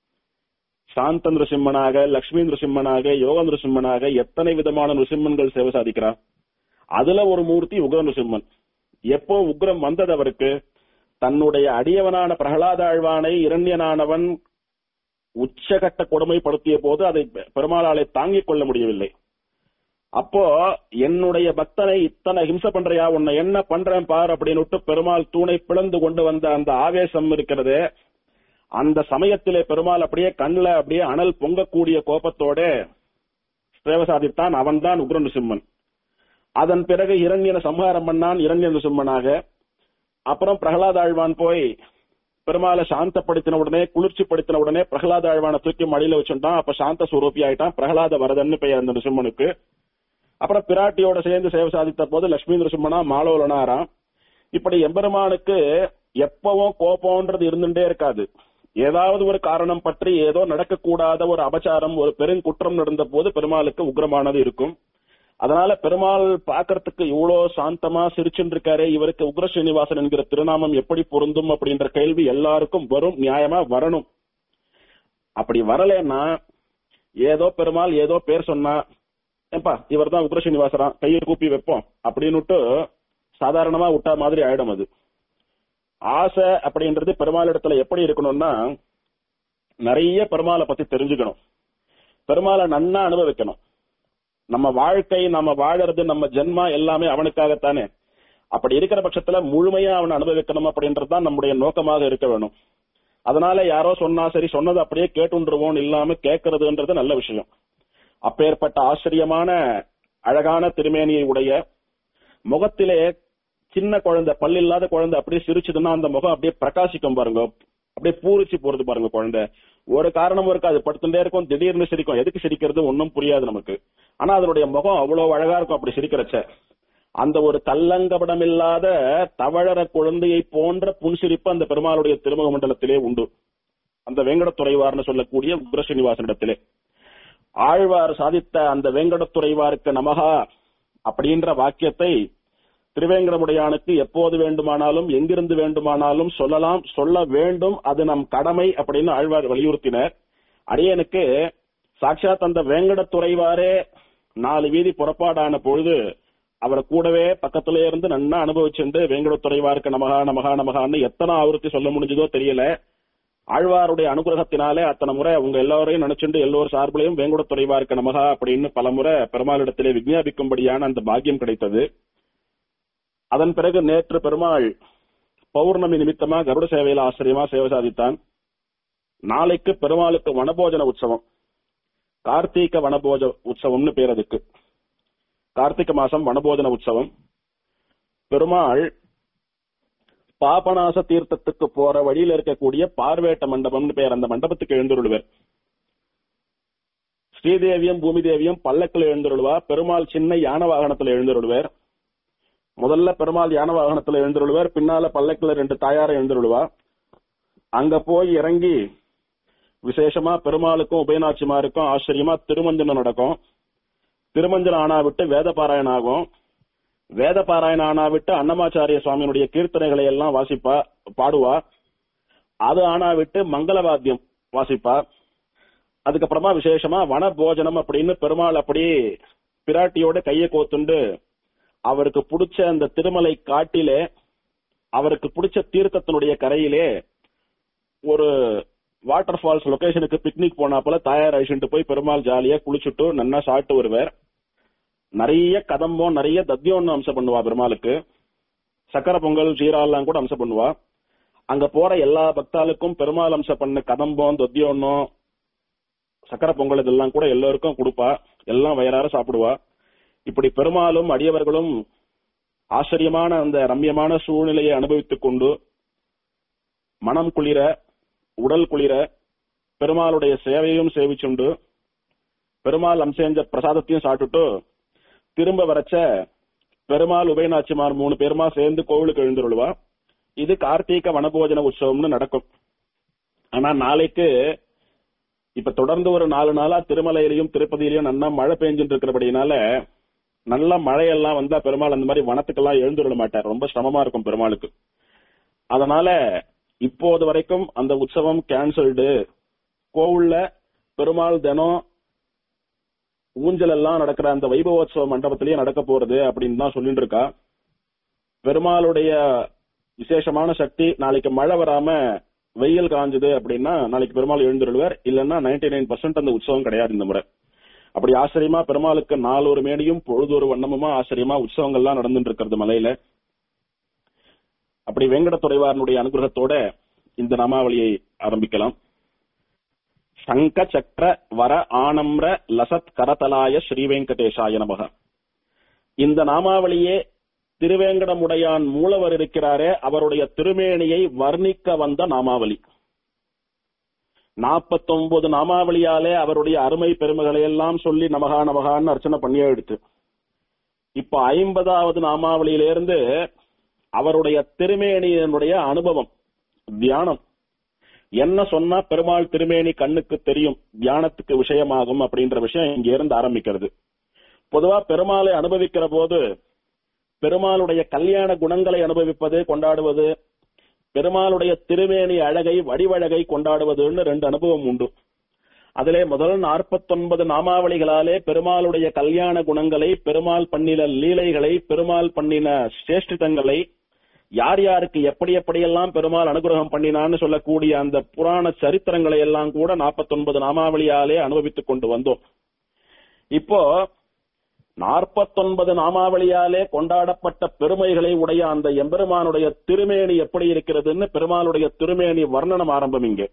சாந்த நிருசிம்மனாக லட்சுமி நிருசிம்மனாக யோக நிருசிம்மனாக எத்தனை விதமான நிருசிம்மன்கள் சேவை சாதிக்கிறார் அதுல ஒரு மூர்த்தி உக்ர நிருசிம்மன் எப்போ உக்ரம் வந்தது அவருக்கு தன்னுடைய அடியவனான பிரகலாதாழ்வானை இரண்யனானவன் உச்சகட்ட கொடுமைப்படுத்திய போது அதை பெருமாளாலே தாங்கிக் கொள்ள முடியவில்லை அப்போ என்னுடைய பக்தனை இத்தனை ஹிம்சை பண்றியா உன்னை என்ன பண்றேன் பார் அப்படின்னு பெருமாள் தூணை பிளந்து கொண்டு வந்த அந்த ஆவேசம் இருக்கிறது அந்த சமயத்திலே பெருமாள் அப்படியே கண்ணுல அப்படியே அனல் பொங்கக்கூடிய கோபத்தோட சேவை சாதித்தான் அவன்தான் உக்ர நிருசிம்மன் அதன் பிறகு இரண்யனை சம்ஹாரம் பண்ணான் இரண்ய நிருசிம்மனாக அப்புறம் பிரகலாத ஆழ்வான் போய் பெருமாளை சாந்தப்படுத்தின உடனே குளிர்ச்சிப்படுத்தின உடனே பிரகலாத ஆழ்வானை தூக்கி மடியில வச்சுட்டான் அப்ப சாந்த சுரூபி ஆயிட்டான் பிரகலாத வரதன்னு பெயர் அந்த நிருசிம்மனுக்கு அப்புறம் பிராட்டியோட சேர்ந்து சேவை சாதித்த போது லட்சுமி நிருசிம்மனா மாலோலனாராம் இப்படி எம்பெருமானுக்கு எப்பவும் கோபம்ன்றது இருந்துட்டே இருக்காது ஏதாவது ஒரு காரணம் பற்றி ஏதோ நடக்கக்கூடாத ஒரு அபச்சாரம் ஒரு பெருங்குற்றம் நடந்த போது பெருமாளுக்கு உக்ரமானது இருக்கும் அதனால பெருமாள் பாக்குறதுக்கு இவ்வளோ சாந்தமா சிரிச்சுட்டு இருக்காரு இவருக்கு உக்ர ஸ்ரீனிவாசன் என்கிற திருநாமம் எப்படி பொருந்தும் அப்படின்ற கேள்வி எல்லாருக்கும் வரும் நியாயமா வரணும் அப்படி வரலன்னா ஏதோ பெருமாள் ஏதோ பேர் சொன்னா ஏப்பா இவர் தான் உக்ர ஸ்ரீனிவாசரா கையை கூப்பி வைப்போம் அப்படின்னுட்டு சாதாரணமா விட்டா மாதிரி ஆயிடும் அது ஆசை அப்படின்றது பெருமாள் இடத்துல எப்படி இருக்கணும்னா நிறைய பெருமாளை பத்தி தெரிஞ்சுக்கணும் பெருமாளை நன்னா அனுபவிக்கணும் நம்ம வாழ்க்கை நம்ம வாழறது நம்ம ஜென்மா எல்லாமே அவனுக்காகத்தானே அப்படி இருக்கிற பட்சத்துல முழுமையா அவனை அனுபவிக்கணும் அப்படின்றதுதான் நம்முடைய நோக்கமாக இருக்க வேணும் அதனால யாரோ சொன்னா சரி சொன்னது அப்படியே கேட்டுருவோம் இல்லாம கேட்கறதுன்றது நல்ல விஷயம் அப்பேற்பட்ட ஆச்சரியமான அழகான திருமேனியை உடைய முகத்திலே சின்ன குழந்தை பல்லில்லாத குழந்தை அப்படியே சிரிச்சதுன்னா அந்த முகம் அப்படியே பிரகாசிக்கும் பாருங்க அப்படியே பூரிச்சு போறது பாருங்க குழந்தை ஒரு காரணமும் இருக்காது படுத்துட்டே இருக்கும் திடீர்னு சிரிக்கும் எதுக்கு சிரிக்கிறது ஒன்னும் புரியாது நமக்கு ஆனா அதனுடைய முகம் அவ்வளவு அழகா இருக்கும் அப்படி சிரிக்கிறச்ச அந்த ஒரு தல்லங்கபடம் இல்லாத தவழற குழந்தையை போன்ற புன்சிரிப்பு அந்த பெருமாளுடைய திருமுக மண்டலத்திலே உண்டு அந்த வேங்கடத்துறைவார்னு சொல்லக்கூடிய உக்ரஸ்ரீனிவாசனிடத்திலே ஆழ்வார் சாதித்த அந்த வேங்கடத்துறைவாருக்கு நமகா அப்படின்ற வாக்கியத்தை திருவேங்கடமுடையானுக்கு எப்போது வேண்டுமானாலும் எங்கிருந்து வேண்டுமானாலும் சொல்லலாம் சொல்ல வேண்டும் அது நம் கடமை அப்படின்னு ஆழ்வார் வலியுறுத்தினர் அடியனுக்கு சாட்சாத் அந்த வேங்கடத்துறைவாரே நாலு வீதி புறப்பாடான பொழுது அவர் கூடவே பக்கத்திலே இருந்து நன்னா அனுபவிச்சுண்டு வேங்கடத்துறைவாருக்கு நமகா நமகா நமகான்னு எத்தனை ஆவருத்தி சொல்ல முடிஞ்சதோ தெரியல ஆழ்வாருடைய அனுகிரகத்தினாலே அத்தனை முறை உங்க எல்லாரையும் நினைச்சுண்டு எல்லோர் சார்பிலையும் வேங்குடத்துறைவா இருக்க நமகா அப்படின்னு பல முறை பெருமாளிடத்திலே விஞ்ஞாபிக்கும்படியான அந்த பாக்கியம் கிடைத்தது அதன் பிறகு நேற்று பெருமாள் பௌர்ணமி நிமித்தமா கருட சேவையில ஆச்சரியமா சேவை சாதித்தான் நாளைக்கு பெருமாளுக்கு வனபோஜன உற்சவம் கார்த்திக வனபோஜ உற்சவம்னு பேர் அதுக்கு கார்த்திகை மாசம் வனபோஜன உற்சவம் பெருமாள் பாபநாச தீர்த்தத்துக்கு போற வழியில இருக்கக்கூடிய பார்வேட்ட மண்டபம்னு பேர் அந்த மண்டபத்துக்கு எழுந்துருள்வர் ஸ்ரீதேவியும் பூமி தேவியும் பல்லக்கில் எழுந்துருள்வா பெருமாள் சின்ன யான வாகனத்துல எழுந்துருள்வர் முதல்ல பெருமாள் யான வாகனத்துல எழுந்துருள்வர் பின்னால பல்லக்கில் ரெண்டு தாயார எழுந்துருள்வா அங்க போய் இறங்கி விசேஷமா பெருமாளுக்கும் உபயநாச்சிமாருக்கும் ஆச்சரியமா திருமஞ்சனம் நடக்கும் திருமஞ்சனம் ஆனா விட்டு வேத பாராயணம் ஆகும் வேத பாராயணம் ஆனா விட்டு அன்னமாச்சாரிய சுவாமியினுடைய கீர்த்தனைகளை எல்லாம் வாசிப்பா பாடுவா அது ஆனா விட்டு மங்கள வாத்தியம் வாசிப்பா அதுக்கப்புறமா விசேஷமா வன போஜனம் அப்படின்னு பெருமாள் அப்படி பிராட்டியோட கையை கோத்துண்டு அவருக்கு பிடிச்ச அந்த திருமலை காட்டிலே அவருக்கு பிடிச்ச தீர்த்தத்தினுடைய கரையிலே ஒரு வாட்டர் ஃபால்ஸ் லொகேஷனுக்கு பிக்னிக் போனா போல தாயார் அழிச்சுட்டு போய் பெருமாள் ஜாலியா குளிச்சுட்டு நன்னா சாப்பிட்டு வருவார் நிறைய கதம்பம் நிறைய தத்தியம் அம்சம் பண்ணுவா பெருமாளுக்கு சக்கரை பொங்கல் ஜீராலாம் கூட அம்சம் பண்ணுவா அங்க போற எல்லா பக்தாளுக்கும் பெருமாள் அம்சம் பண்ண கதம்பம் தொத்தியோன்னம் சக்கரை பொங்கல் இதெல்லாம் கூட எல்லாருக்கும் கொடுப்பா எல்லாம் வயிறார சாப்பிடுவா இப்படி பெருமாளும் அடியவர்களும் ஆச்சரியமான அந்த ரம்யமான சூழ்நிலையை அனுபவித்துக் கொண்டு மனம் குளிர உடல் குளிர பெருமாளுடைய சேவையும் சேவிச்சுண்டு பெருமாள் அம்சேஞ்ச பிரசாதத்தையும் சாப்பிட்டுட்டு திரும்ப வரச்ச பெருமாள் உபயநாச்சிமார் மூணு பேருமா சேர்ந்து கோவிலுக்கு எழுந்துருவா இது கார்த்திக வனபோஜன உற்சவம்னு நடக்கும் ஆனா நாளைக்கு இப்ப தொடர்ந்து ஒரு நாலு நாளா திருமலையிலையும் திருப்பதியிலையும் நல்லா மழை பெஞ்சுட்டு இருக்கிறபடினால நல்ல மழையெல்லாம் வந்தா பெருமாள் அந்த மாதிரி வனத்துக்கெல்லாம் எழுந்துருட மாட்டார் ரொம்ப சிரமமா இருக்கும் பெருமாளுக்கு அதனால இப்போது வரைக்கும் அந்த உற்சவம் கேன்சல்டு கோவில்ல பெருமாள் தினம் ஊஞ்சல் எல்லாம் நடக்கிற அந்த வைபவோத்சவ மண்டபத்திலேயே நடக்க போறது அப்படின்னு தான் சொல்லிட்டு இருக்கா பெருமாளுடைய விசேஷமான சக்தி நாளைக்கு மழை வராம வெயில் காஞ்சது அப்படின்னா நாளைக்கு பெருமாள் எழுந்துருவார் இல்லைன்னா நைன்டி நைன் பர்சன்ட் அந்த உற்சவம் கிடையாது இந்த முறை அப்படி ஆச்சரியமா பெருமாளுக்கு நாலு ஒரு மேனியும் பொழுது ஒரு வண்ணமுமா ஆச்சரியமா உற்சவங்கள்லாம் நடந்துட்டு இருக்கிறது மலையில அப்படி வெங்கடத்துறைவாரனுடைய அனுகிரகத்தோட இந்த நாமாவளியை ஆரம்பிக்கலாம் சங்க சக்கர வர ஆனம்ர லசத் கரதலாய ஸ்ரீ வெங்கடேஷாய நமக இந்த நாமாவளியே திருவேங்கடமுடையான் மூலவர் இருக்கிறாரே அவருடைய திருமேனியை வர்ணிக்க வந்த நாமாவளி நாற்பத்தொன்பது நாமாவளியாலே அவருடைய அருமை பெருமைகளை எல்லாம் சொல்லி நமகா நமகான்னு அர்ச்சனை பண்ணியே எடுத்து இப்ப ஐம்பதாவது நாமாவளியிலிருந்து அவருடைய திருமேனியினுடைய அனுபவம் தியானம் என்ன சொன்னா பெருமாள் திருமேனி கண்ணுக்கு தெரியும் தியானத்துக்கு விஷயமாகும் அப்படின்ற விஷயம் இங்க இருந்து ஆரம்பிக்கிறது பொதுவா பெருமாளை அனுபவிக்கிற போது பெருமாளுடைய கல்யாண குணங்களை அனுபவிப்பது கொண்டாடுவது பெருமாளுடைய திருமேனி அழகை வடிவழகை கொண்டாடுவதுன்னு ரெண்டு அனுபவம் உண்டு அதிலே முதல் நாற்பத்தொன்பது நாமாவளிகளாலே பெருமாளுடைய கல்யாண குணங்களை பெருமாள் பண்ணின லீலைகளை பெருமாள் பண்ணின சேஷ்டிதங்களை யார் யாருக்கு எப்படி எப்படியெல்லாம் பெருமாள் அனுகிரகம் பண்ணினான்னு சொல்லக்கூடிய அந்த புராண சரித்திரங்களை எல்லாம் கூட நாற்பத்தொன்பது நாமாவளியாலே அனுபவித்துக் கொண்டு வந்தோம் இப்போ நாற்பத்தொன்பது நாமாவளியாலே கொண்டாடப்பட்ட பெருமைகளை உடைய அந்த எம்பெருமானுடைய திருமேனி எப்படி இருக்கிறதுன்னு பெருமாளுடைய திருமேனி வர்ணனம் ஆரம்பம் இங்கே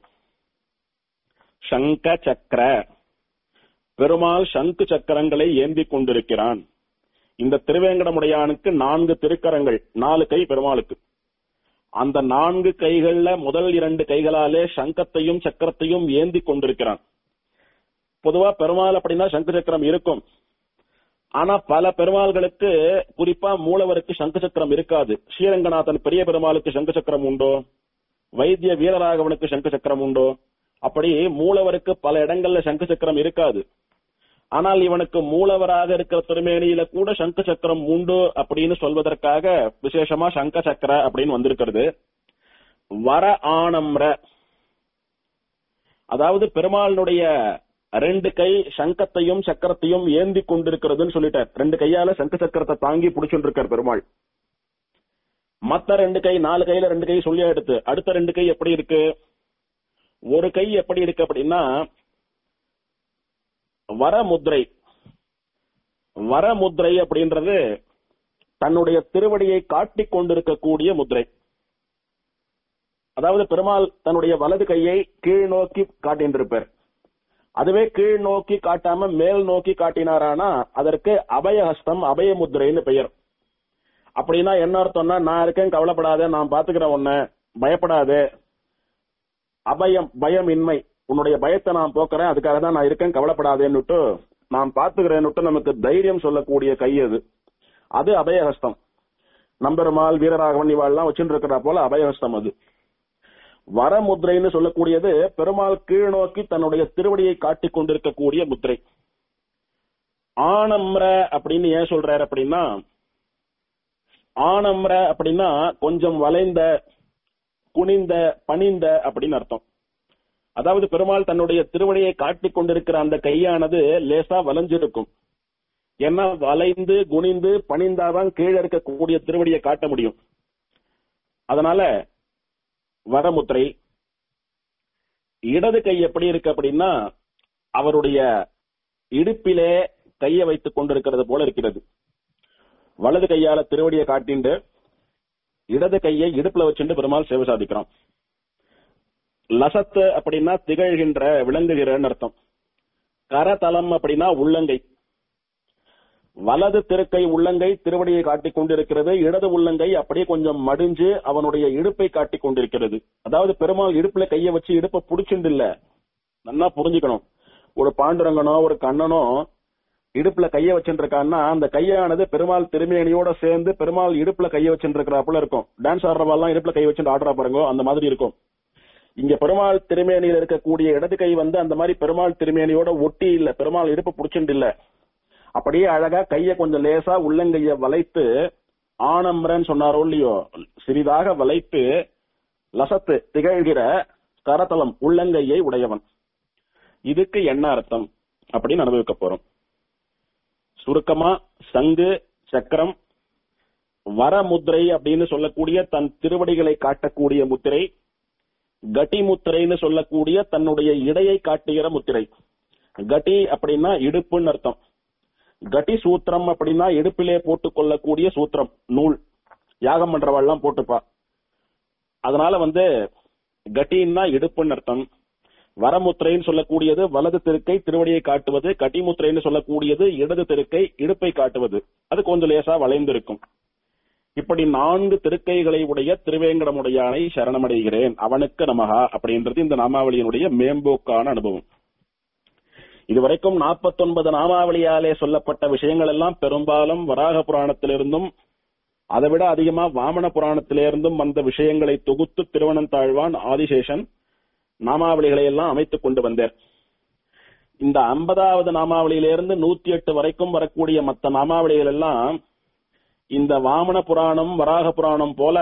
சங்க சக்கர பெருமாள் சங்கு சக்கரங்களை ஏந்தி கொண்டிருக்கிறான் இந்த திருவேங்கடமுடையானுக்கு நான்கு திருக்கரங்கள் நாலு கை பெருமாளுக்கு அந்த நான்கு கைகள்ல முதல் இரண்டு கைகளாலே சங்கத்தையும் சக்கரத்தையும் ஏந்தி கொண்டிருக்கிறான் பொதுவா பெருமாள் அப்படின்னா சங்கு சக்கரம் இருக்கும் ஆனா பல பெருமாள்களுக்கு குறிப்பா மூலவருக்கு சங்கு சக்கரம் இருக்காது ஸ்ரீரங்கநாதன் பெரிய பெருமாளுக்கு சங்கு சக்கரம் உண்டோ வைத்திய வீரராகவனுக்கு சங்கு சக்கரம் உண்டோ அப்படி மூலவருக்கு பல இடங்கள்ல சங்கு சக்கரம் இருக்காது ஆனால் இவனுக்கு மூலவராக இருக்கிற திருமேனியில கூட சங்கு சக்கரம் உண்டு அப்படின்னு சொல்வதற்காக விசேஷமா சங்க சக்கர அப்படின்னு வந்திருக்கிறது வர ஆனம்ர அதாவது பெருமாளினுடைய ரெண்டு கை சங்கத்தையும் சக்கரத்தையும் ஏந்தி கொண்டிருக்கிறதுன்னு சொல்லிட்டார் ரெண்டு கையால சங்க சக்கரத்தை தாங்கி பிடிச்சுட்டு இருக்கார் பெருமாள் மத்த ரெண்டு கை நாலு கையில ரெண்டு கை சொல்லியா எடுத்து அடுத்த ரெண்டு கை எப்படி இருக்கு ஒரு கை எப்படி இருக்கு அப்படின்னா வரமுத்ரை வரமுத்ரை அப்படின்றது தன்னுடைய திருவடியை காட்டிக் கொண்டிருக்கக்கூடிய முத்ரை அதாவது பெருமாள் தன்னுடைய வலது கையை கீழ் நோக்கி காட்டின்றிருப்பார் அதுவே கீழ் நோக்கி காட்டாம மேல் நோக்கி காட்டினாரானா அதற்கு அபயஹஸ்தம் அபயமுத்ரைன்னு பெயர் அப்படின்னா என்ன அர்த்தம்னா நான் இருக்கேன் கவலைப்படாத நான் பாத்துக்கிறேன் உன்னை பயப்படாதே அபயம் பயமின்மை உன்னுடைய பயத்தை நான் போக்குறேன் அதுக்காக தான் நான் இருக்கேன் கவலைப்படாதேன்னுட்டு நான் பாத்துக்கிறேன்னுட்டு நமக்கு தைரியம் சொல்லக்கூடிய கை அது அது அபயஹஸ்தம் நம்பெருமாள் வீரராகவன் இவாள்லாம் வச்சுட்டு இருக்கிறா போல அபயஹஸ்தம் அது வரமுத்ரைன்னு சொல்லக்கூடியது பெருமாள் கீழ் நோக்கி தன்னுடைய திருவடியை காட்டிக் கொண்டிருக்கக்கூடிய முத்திரை ஆனம்ர அப்படின்னு ஏன் சொல்றாரு அப்படின்னா ஆனம்ர அப்படின்னா கொஞ்சம் வளைந்த குனிந்த பணிந்த அப்படின்னு அர்த்தம் அதாவது பெருமாள் தன்னுடைய திருவடியை காட்டிக் கொண்டிருக்கிற அந்த கையானது லேசா வளைஞ்சிருக்கும் ஏன்னா வளைந்து குனிந்து பணிந்தாதான் கீழே இருக்கக்கூடிய திருவடியை காட்ட முடியும் அதனால வரமுத்திரை இடது கை எப்படி இருக்கு அப்படின்னா அவருடைய இடுப்பிலே கையை வைத்துக் கொண்டிருக்கிறது போல இருக்கிறது வலது கையால திருவடியை காட்டிண்டு இடது கையை இடுப்புல வச்சுட்டு பெருமாள் சேவை சாதிக்கிறோம் லசத்து அப்படின்னா திகழ்கின்ற விளங்குகிறன்னு அர்த்தம் கரதலம் அப்படின்னா உள்ளங்கை வலது திருக்கை உள்ளங்கை திருவடியை காட்டிக் கொண்டிருக்கிறது இடது உள்ளங்கை அப்படியே கொஞ்சம் மடிஞ்சு அவனுடைய இடுப்பை காட்டிக் கொண்டிருக்கிறது அதாவது பெருமாள் இடுப்புல கைய வச்சு இடுப்பை புடிச்சுண்டு இல்ல நல்லா புரிஞ்சுக்கணும் ஒரு பாண்டுரங்கனோ ஒரு கண்ணனோ இடுப்புல கைய வச்சுட்டு இருக்கான்னா அந்த கையானது பெருமாள் திருமேனியோட சேர்ந்து பெருமாள் இடுப்புல கைய வச்சுட்டு இருக்கிறாப்புல இருக்கும் டான்ஸ் ஆடுறவாள்லாம் இடுப்புல கை வச்சுட்டு ஆடுறா பாருங்க அந்த மாதிரி இருக்கும் இங்க பெருமாள் திருமேனியில் இருக்கக்கூடிய இடது கை வந்து அந்த மாதிரி பெருமாள் திருமேனியோட ஒட்டி இல்ல பெருமாள் இடுப்பு புடிச்சுட்டு இல்ல அப்படியே அழகா கைய கொஞ்சம் லேசா உள்ளங்கைய வளைத்து ஆனம்ரன் சொன்னாரோ இல்லையோ சிறிதாக வளைத்து லசத்து திகழ்கிற கரத்தலம் உள்ளங்கையை உடையவன் இதுக்கு என்ன அர்த்தம் அப்படின்னு அனுபவிக்க போறோம் சுருக்கமா சங்கு சக்கரம் வரமுத்திரை அப்படின்னு சொல்லக்கூடிய தன் திருவடிகளை காட்டக்கூடிய முத்திரை கட்டி முத்திரைன்னு சொல்லக்கூடிய தன்னுடைய இடையை காட்டுகிற முத்திரை கட்டி அப்படின்னா இடுப்புன்னு அர்த்தம் கட்டி சூத்திரம் அப்படின்னா இடுப்பிலே போட்டுக் கொள்ளக்கூடிய சூத்திரம் நூல் யாகம் பண்றவாள்லாம் போட்டுப்பா அதனால வந்து கட்டின்னா இடுப்புன்னு அர்த்தம் வரமுத்திரைன்னு சொல்லக்கூடியது வலது திருக்கை திருவடியை காட்டுவது கட்டிமுத்திரைன்னு சொல்லக்கூடியது இடது திருக்கை இடுப்பை காட்டுவது அது கொஞ்சம் லேசா வளைந்திருக்கும் இப்படி நான்கு திருக்கைகளை உடைய திருவேங்கடமுடையானை சரணமடைகிறேன் அவனுக்கு நமகா அப்படின்றது இந்த நாமாவளியினுடைய மேம்போக்கான அனுபவம் இதுவரைக்கும் நாற்பத்தொன்பது நாமாவளியாலே சொல்லப்பட்ட விஷயங்கள் எல்லாம் பெரும்பாலும் வராக புராணத்திலிருந்தும் அதை விட அதிகமா வாமன புராணத்திலிருந்தும் வந்த விஷயங்களை தொகுத்து திருவனந்தாழ்வான் ஆதிசேஷன் நாமாவளிகளை எல்லாம் அமைத்துக் கொண்டு வந்தார் இந்த ஐம்பதாவது நாமாவளியிலிருந்து நூத்தி எட்டு வரைக்கும் வரக்கூடிய மற்ற நாமாவளிகள் எல்லாம் இந்த வாமன புராணம் வராக புராணம் போல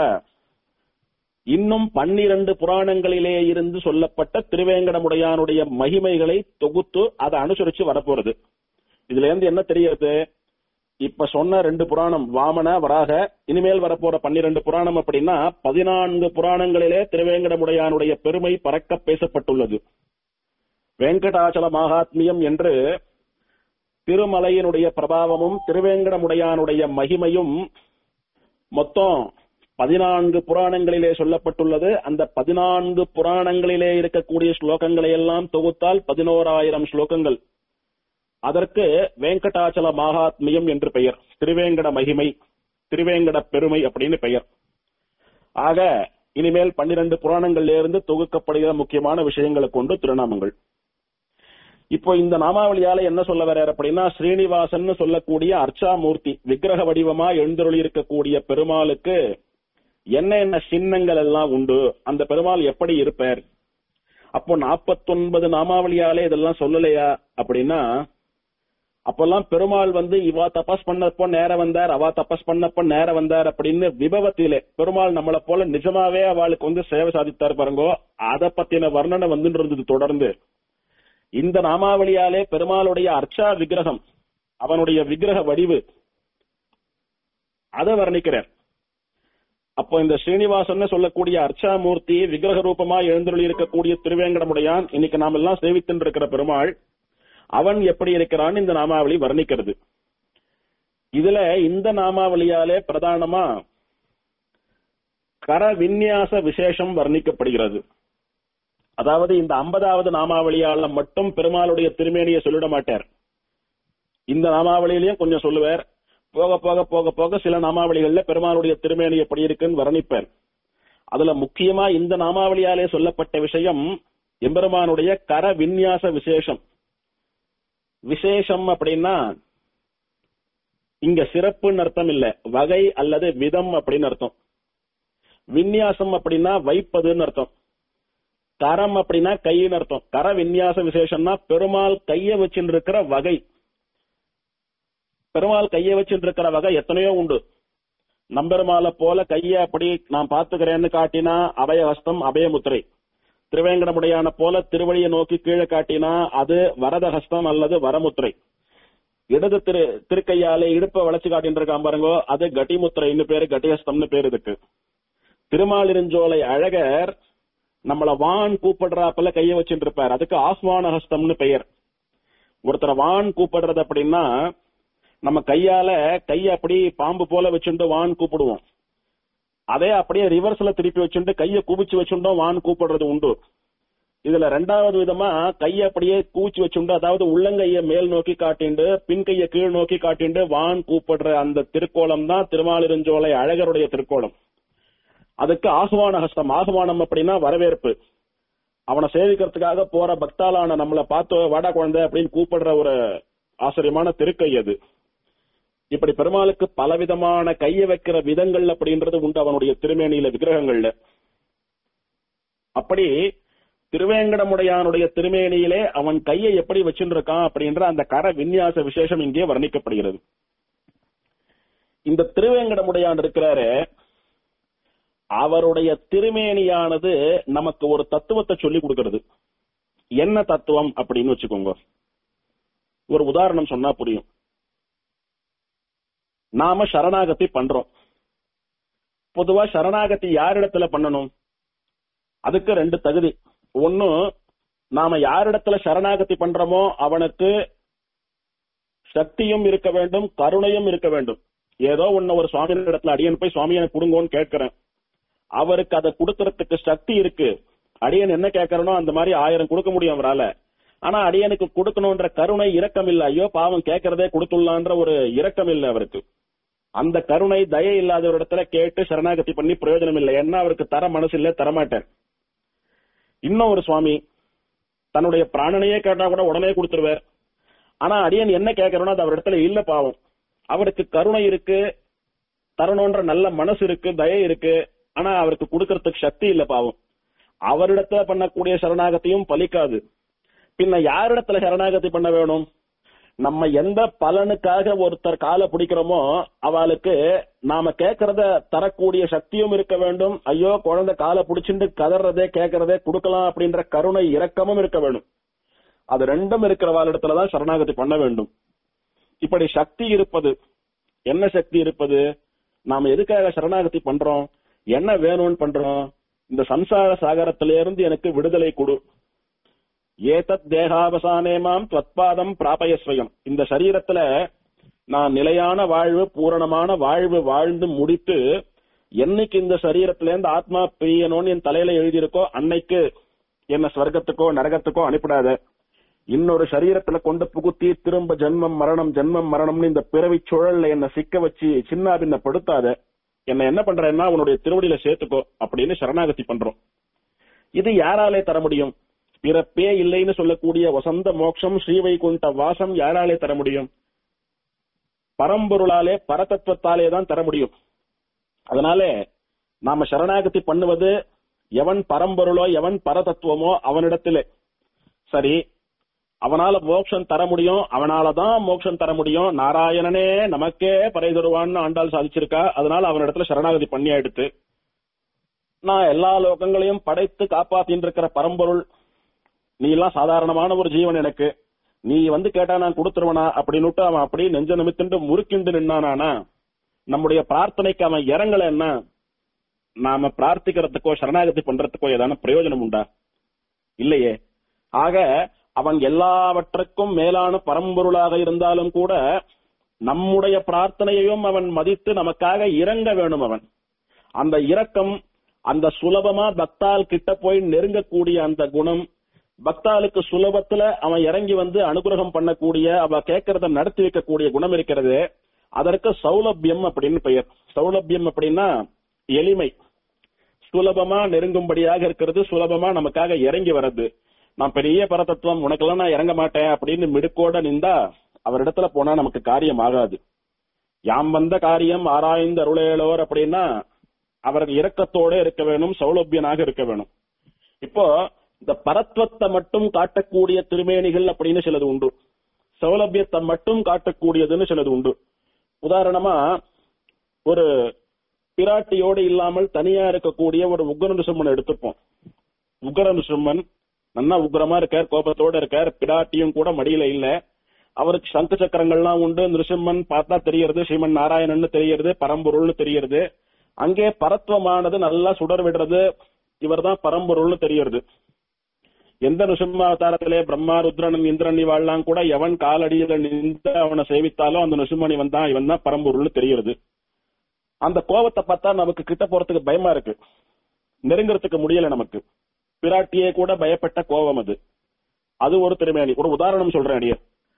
இன்னும் பன்னிரண்டு புராணங்களிலே இருந்து சொல்லப்பட்ட திருவேங்கடமுடையானுடைய மகிமைகளை தொகுத்து அதை அனுசரிச்சு வரப்போறது இதுல இருந்து என்ன தெரியுது இப்ப சொன்ன ரெண்டு புராணம் வாமன வராக இனிமேல் வரப்போற பன்னிரண்டு புராணம் அப்படின்னா பதினான்கு புராணங்களிலே திருவேங்கடமுடையானுடைய பெருமை பறக்க பேசப்பட்டுள்ளது வெங்கடாச்சல மகாத்மியம் என்று திருமலையினுடைய பிரபாவமும் திருவேங்கடமுடையானுடைய மகிமையும் மொத்தம் பதினான்கு புராணங்களிலே சொல்லப்பட்டுள்ளது அந்த பதினான்கு புராணங்களிலே இருக்கக்கூடிய ஸ்லோகங்களை எல்லாம் தொகுத்தால் பதினோராயிரம் ஸ்லோகங்கள் அதற்கு வெங்கடாச்சல மகாத்மியம் என்று பெயர் திருவேங்கட மகிமை திருவேங்கட பெருமை அப்படின்னு பெயர் ஆக இனிமேல் பன்னிரண்டு புராணங்கள்ல இருந்து தொகுக்கப்படுகிற முக்கியமான விஷயங்களை கொண்டு திருநாமங்கள் இப்போ இந்த நாமாவளியால என்ன சொல்ல வர்றார் அப்படின்னா ஸ்ரீனிவாசன் சொல்லக்கூடிய அர்ச்சாமூர்த்தி விக்கிரக வடிவமா எழுந்தருளி இருக்கக்கூடிய பெருமாளுக்கு என்ன என்ன சின்னங்கள் எல்லாம் உண்டு அந்த பெருமாள் எப்படி இருப்பார் அப்போ நாற்பத்தொன்பது நாமாவளியாலே இதெல்லாம் சொல்லலையா அப்படின்னா அப்பெல்லாம் பெருமாள் வந்து இவா தபஸ் பண்ணப்போ நேர வந்தார் அவா தபஸ் பண்ணப்போ நேர வந்தார் அப்படின்னு விபவத்திலே பெருமாள் நம்மளை போல நிஜமாவே அவளுக்கு வந்து சேவை சாதித்தார் பாருங்கோ அத பத்தின வர்ணனை வந்து இருந்தது தொடர்ந்து இந்த நாமாவளியாலே பெருமாளுடைய அர்ச்சா விக்கிரகம் அவனுடைய விக்கிரக வடிவு அதை வர்ணிக்கிறார் அப்போ இந்த ஸ்ரீனிவாசன் சொல்லக்கூடிய அர்ச்சாமூர்த்தி விக்கிரக ரூபமா எழுந்தருளி இருக்கக்கூடிய திருவேங்கடமுடையான் இன்னைக்கு நாம் எல்லாம் சேவித்துட்டு இருக்கிற பெருமாள் அவன் எப்படி இருக்கிறான் இந்த நாமாவளி வர்ணிக்கிறது இதுல இந்த நாமாவளியாலே பிரதானமா கர விந்நியாச விசேஷம் வர்ணிக்கப்படுகிறது அதாவது இந்த ஐம்பதாவது நாமாவளியால மட்டும் பெருமாளுடைய திருமேனியை சொல்லிட மாட்டார் இந்த நாமாவளியிலையும் கொஞ்சம் சொல்லுவார் போக போக போக போக சில நாமாவளிகள்ல பெருமாளுடைய திருமேனி எப்படி இருக்குன்னு வர்ணிப்பார் அதுல முக்கியமா இந்த நாமாவளியாலே சொல்லப்பட்ட விஷயம் எம்பெருமானுடைய கர விந்நியாச விசேஷம் விசேஷம் அப்படின்னா இங்க சிறப்புன்னு அர்த்தம் இல்ல வகை அல்லது விதம் அப்படின்னு அர்த்தம் விந்நியாசம் அப்படின்னா வைப்பதுன்னு அர்த்தம் கரம் அப்படின்னா கைன்னு அர்த்தம் கர விந்நியாச விசேஷம்னா பெருமாள் கைய வச்சுட்டு இருக்கிற வகை பெருமாள் கைய வச்சுட்டு இருக்கிற வகை எத்தனையோ உண்டு நம்பெருமாளை போல கைய அப்படி நான் பாத்துக்கிறேன்னு காட்டினா அபயஹஸ்தம் அபயமுத்திரை திருவேங்கடமுடையான போல திருவழியை நோக்கி கீழே காட்டினா அது வரதஹஸ்தம் அல்லது வரமுத்திரை இடது திரு திருக்கையாலே இடுப்பை வளைச்சு காட்டின்னு இருக்கான் பாருங்கோ அது கட்டிமுத்திரைன்னு பேரு கட்டிஹஸ்தம்னு பேரு இதுக்கு திருமாலிருஞ்சோலை அழகர் நம்மள வான் கூப்பிடுறாப்புல கைய வச்சுட்டு இருப்பார் அதுக்கு ஆஸ்வான ஹஸ்தம்னு பெயர் ஒருத்தரை வான் கூப்பிடுறது அப்படின்னா நம்ம கையால கைய அப்படி பாம்பு போல வச்சுட்டு வான் கூப்பிடுவோம் அதே அப்படியே ரிவர்ஸ்ல திருப்பி வச்சுட்டு கைய குவிச்சு வச்சுட்டோம் வான் கூப்பிடுறது உண்டு இதுல ரெண்டாவது விதமா கைய அப்படியே கூச்சி வச்சுண்டு அதாவது உள்ளங்கைய மேல் நோக்கி காட்டிண்டு பின் கைய கீழ் நோக்கி காட்டிண்டு வான் கூப்பிடுற அந்த திருக்கோலம் தான் திருமாலிருஞ்சோலை அழகருடைய திருக்கோலம் அதுக்கு ஆகுவான ஹஸ்தம் ஆகுவானம் அப்படின்னா வரவேற்பு அவனை சேவிக்கிறதுக்காக போற பக்தாலான நம்மளை பார்த்து வாடா குழந்தை அப்படின்னு கூப்பிடுற ஒரு ஆச்சரியமான திருக்கை அது இப்படி பெருமாளுக்கு பலவிதமான கைய வைக்கிற விதங்கள் அப்படின்றது உண்டு அவனுடைய திருமேனியில விக்கிரகங்கள்ல அப்படி திருவேங்கடமுடையானுடைய திருமேனியிலே அவன் கையை எப்படி வச்சுருக்கான் அப்படின்ற அந்த கர விந்யாச விசேஷம் இங்கே வர்ணிக்கப்படுகிறது இந்த திருவேங்கடமுடையான் இருக்கிறாரு அவருடைய திருமேனியானது நமக்கு ஒரு தத்துவத்தை சொல்லி கொடுக்கிறது என்ன தத்துவம் அப்படின்னு வச்சுக்கோங்க ஒரு உதாரணம் சொன்னா புரியும் நாம சரணாகதி பண்றோம் பொதுவா சரணாகதி யாரிடத்துல பண்ணணும் அதுக்கு ரெண்டு தகுதி ஒன்னு நாம யாரிடத்துல சரணாகதி பண்றோமோ அவனுக்கு சக்தியும் இருக்க வேண்டும் கருணையும் இருக்க வேண்டும் ஏதோ ஒன்னு ஒரு சுவாமி இடத்துல அடியன் போய் சுவாமி எனக்கு கொடுங்கோன்னு கேட்கிறேன் அவருக்கு அதை கொடுக்கறதுக்கு சக்தி இருக்கு அடியன் என்ன கேட்கறனோ அந்த மாதிரி ஆயிரம் கொடுக்க முடியும் அவரால ஆனா அடியனுக்கு கொடுக்கணும்ன்ற கருணை இரக்கம் இல்ல ஐயோ பாவம் கேட்கறதே கொடுத்துடலான்ற ஒரு இரக்கம் இல்ல அவருக்கு அந்த கருணை தயை இல்லாத ஒரு இடத்துல கேட்டு சரணாகதி பண்ணி பிரயோஜனம் இல்லை என்ன அவருக்கு தர மனசு இல்ல தரமாட்டேன் இன்னும் ஒரு சுவாமி தன்னுடைய பிராணனையே கேட்டா கூட உடனே கொடுத்துருவார் ஆனா அடியன் என்ன கேட்கறனோ அது அவர் இடத்துல இல்ல பாவம் அவருக்கு கருணை இருக்கு தரணுன்ற நல்ல மனசு இருக்கு தயை இருக்கு ஆனா அவருக்கு கொடுக்கறதுக்கு சக்தி இல்ல பாவம் அவரிடத்துல பண்ணக்கூடிய சரணாகத்தியும் பலிக்காது பின்ன யாரிடத்துல சரணாகதி பண்ண வேணும் நம்ம எந்த பலனுக்காக ஒருத்தர் காலை பிடிக்கிறோமோ அவளுக்கு நாம கேட்கறத தரக்கூடிய சக்தியும் இருக்க வேண்டும் ஐயோ குழந்தை காலை பிடிச்சிட்டு கதறதே கேட்கறதே கொடுக்கலாம் அப்படின்ற கருணை இரக்கமும் இருக்க வேண்டும் அது ரெண்டும் இருக்கிறவாளிடத்துலதான் சரணாகதி பண்ண வேண்டும் இப்படி சக்தி இருப்பது என்ன சக்தி இருப்பது நாம எதுக்காக சரணாகதி பண்றோம் என்ன வேணும்னு பண்றோம் இந்த சம்சார சாகரத்திலிருந்து எனக்கு விடுதலை கொடு ஏதத் தேகாவசானே மாம் துவத்பாதம் பிராபயஸ்வயம் இந்த சரீரத்துல நான் நிலையான வாழ்வு பூரணமான வாழ்வு வாழ்ந்து முடித்து என்னைக்கு இந்த சரீரத்துல இருந்து ஆத்மா பிரியணும்னு என் தலையில எழுதியிருக்கோ அன்னைக்கு என்ன ஸ்வர்க்கத்துக்கோ நரகத்துக்கோ அனுப்பிடாத இன்னொரு சரீரத்துல கொண்டு புகுத்தி திரும்ப ஜென்மம் மரணம் ஜென்மம் மரணம்னு இந்த பிறவி சுழல்ல என்ன சிக்க வச்சு சின்ன பின்னப்படுத்தாத என்ன என்ன பண்றேன்னா உன்னுடைய திருவடியில சேர்த்துக்கோ அப்படின்னு சரணாகதி பண்றோம் இது யாராலே தர முடியும் பிறப்பே இல்லைன்னு சொல்லக்கூடிய வசந்த மோட்சம் ஸ்ரீவைகுண்ட வாசம் யாராலே தர முடியும் பரம்பொருளாலே பரதத்துவத்தாலே தான் தர முடியும் அதனால நாம சரணாகதி பண்ணுவது எவன் பரம்பொருளோ எவன் பரதத்துவமோ அவனிடத்திலே சரி அவனால மோட்சம் தர முடியும் அவனால தான் மோட்சம் தர முடியும் நாராயணனே நமக்கே பறை தருவான்னு ஆண்டாள் சாதிச்சிருக்கா அதனால அவனிடத்துல சரணாகதி பண்ணி எடுத்து நான் எல்லா லோகங்களையும் படைத்து காப்பாத்தின்னு இருக்கிற பரம்பொருள் நீ எல்லாம் சாதாரணமான ஒரு ஜீவன் எனக்கு நீ வந்து கேட்டா நான் கொடுத்துருவனா அப்படின்னுட்டு அவன் அப்படியே நெஞ்ச நிமித்துண்டு முறுக்கிண்டு நின்னானா நம்முடைய பிரார்த்தனைக்கு அவன் இறங்கல என்ன நாம பிரார்த்திக்கிறதுக்கோ சரணாகதி பண்றதுக்கோ ஏதான பிரயோஜனம் உண்டா இல்லையே ஆக அவன் எல்லாவற்றுக்கும் மேலான பரம்பொருளாக இருந்தாலும் கூட நம்முடைய பிரார்த்தனையையும் அவன் மதித்து நமக்காக இறங்க வேணும் அவன் அந்த இரக்கம் அந்த சுலபமா பக்தால் கிட்ட போய் நெருங்கக்கூடிய அந்த குணம் பக்தாளுக்கு சுலபத்துல அவன் இறங்கி வந்து அனுகிரகம் பண்ணக்கூடிய அவ கேட்கறத நடத்தி வைக்கக்கூடிய குணம் இருக்கிறது அதற்கு சௌலபியம் அப்படின்னு பெயர் சௌலபியம் அப்படின்னா எளிமை சுலபமா நெருங்கும்படியாக இருக்கிறது சுலபமா நமக்காக இறங்கி வர்றது நான் பெரிய பரதத்துவம் உனக்கெல்லாம் நான் இறங்க மாட்டேன் அப்படின்னு மிடுக்கோட நின்றா அவரிடத்துல போனா நமக்கு காரியம் ஆகாது யாம் வந்த காரியம் ஆராய்ந்து அருளேலோர் அப்படின்னா அவருக்கு இரக்கத்தோட இருக்க வேணும் சௌலபியனாக இருக்க வேணும் இப்போ இந்த பரத்வத்தை மட்டும் காட்டக்கூடிய திருமேனிகள் அப்படின்னு சிலது உண்டு சௌலபியத்தை மட்டும் காட்டக்கூடியதுன்னு சிலது உண்டு உதாரணமா ஒரு பிராட்டியோடு இல்லாமல் தனியா இருக்கக்கூடிய ஒரு உக்ர நிருசிம்மன் எடுத்துப்போம் உக்ர நிருசிம்மன் நல்லா உக்ரமா இருக்கார் கோபத்தோட இருக்கார் பிராட்டியும் கூட மடியில இல்ல அவருக்கு சங்கு சக்கரங்கள்லாம் உண்டு நிருசிம்மன் பார்த்தா தெரியறது ஸ்ரீமன் நாராயணன்னு தெரியறது பரம்பொருள்னு தெரியறது அங்கே பரத்வமானது நல்லா சுடர் விடுறது இவர்தான் பரம்பொருள்னு தெரியறது எந்த நிருசிம்ம அவதாரத்திலே பிரம்மா ருத்ரன் இந்திரன் இவாள்லாம் கூட எவன் காலடியில நின்று அவனை சேவித்தாலும் அந்த நிருசிம்மன் இவன் தான் இவன் தான் பரம்பொருள்னு தெரியறது அந்த கோபத்தை பார்த்தா நமக்கு கிட்ட போறதுக்கு பயமா இருக்கு நெருங்கறதுக்கு முடியல நமக்கு பிராட்டியே கூட பயப்பட்ட கோபம் அது அது ஒரு திருமேனி ஒரு உதாரணம் சொல்றேன் அடியே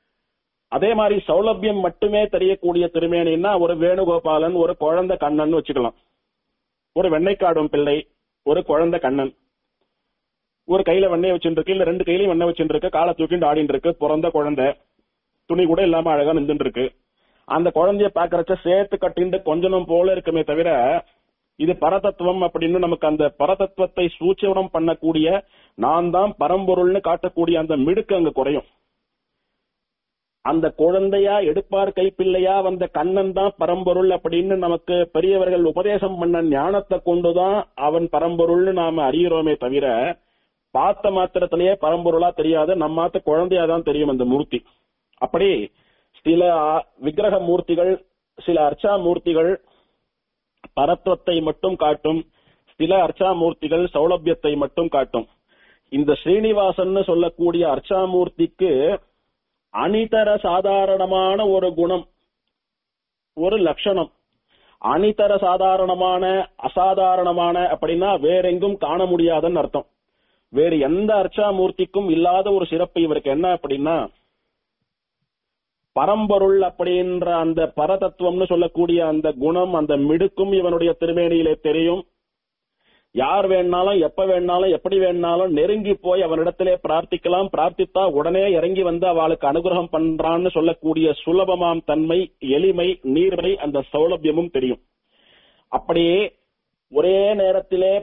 அதே மாதிரி சௌலபியம் மட்டுமே தெரியக்கூடிய திருமேனின்னா ஒரு வேணுகோபாலன் ஒரு குழந்தை கண்ணன் வச்சுக்கலாம் ஒரு வெண்ணைக்காடும் பிள்ளை ஒரு குழந்தை கண்ணன் ஒரு கையில வெண்ணெய் வச்சுட்டு இல்ல ரெண்டு கையிலயும் வெண்ணெய் வச்சுட்டு இருக்கு காலை தூக்கிட்டு ஆடிட்டு இருக்கு பிறந்த குழந்தை துணி கூட இல்லாம அழகா நின்றுட்டு இருக்கு அந்த குழந்தைய பாக்குறச்ச சேர்த்து கட்டிண்டு கொஞ்சனம் போல இருக்குமே தவிர இது பரதத்துவம் அப்படின்னு நமக்கு அந்த பரதத்துவத்தை சூச்சனம் பண்ணக்கூடிய நான் தான் பரம்பொருள்னு காட்டக்கூடிய அந்த மிடுக்கு அங்க குறையும் அந்த குழந்தையா எடுப்பார் கைப்பிள்ளையா வந்த கண்ணன் தான் பரம்பொருள் அப்படின்னு நமக்கு பெரியவர்கள் உபதேசம் பண்ண ஞானத்தை கொண்டுதான் அவன் பரம்பொருள்னு நாம அறிகிறோமே தவிர பார்த்த மாத்திரத்திலேயே பரம்பொருளா தெரியாது நம்மாத்த குழந்தையா தான் தெரியும் அந்த மூர்த்தி அப்படி சில விக்கிரக மூர்த்திகள் சில அர்ச்சா மூர்த்திகள் பரத்வத்தை மட்டும் காட்டும் சில அர்ச்சா மூர்த்திகள் சௌலபியத்தை மட்டும் காட்டும் இந்த ஸ்ரீனிவாசன் சொல்லக்கூடிய அர்ச்சாமூர்த்திக்கு அனிதர சாதாரணமான ஒரு குணம் ஒரு லட்சணம் அனிதர சாதாரணமான அசாதாரணமான அப்படின்னா வேறெங்கும் காண முடியாதுன்னு அர்த்தம் வேறு எந்த அர்ச்சாமூர்த்திக்கும் இல்லாத ஒரு சிறப்பு இவருக்கு என்ன அப்படின்னா பரம்பொருள் அப்படின்ற அந்த பரதத்துவம்னு சொல்லக்கூடிய அந்த குணம் அந்த மிடுக்கும் இவனுடைய திருமேனியிலே தெரியும் யார் வேணாலும் எப்ப வேணாலும் எப்படி வேணாலும் நெருங்கி போய் அவனிடத்திலே பிரார்த்திக்கலாம் பிரார்த்தித்தா உடனே இறங்கி வந்து அவளுக்கு அனுகிரகம் பண்றான்னு சொல்லக்கூடிய சுலபமாம் தன்மை எளிமை நீர்மை அந்த சௌலபியமும் தெரியும் அப்படியே ஒரே நேரத்திலே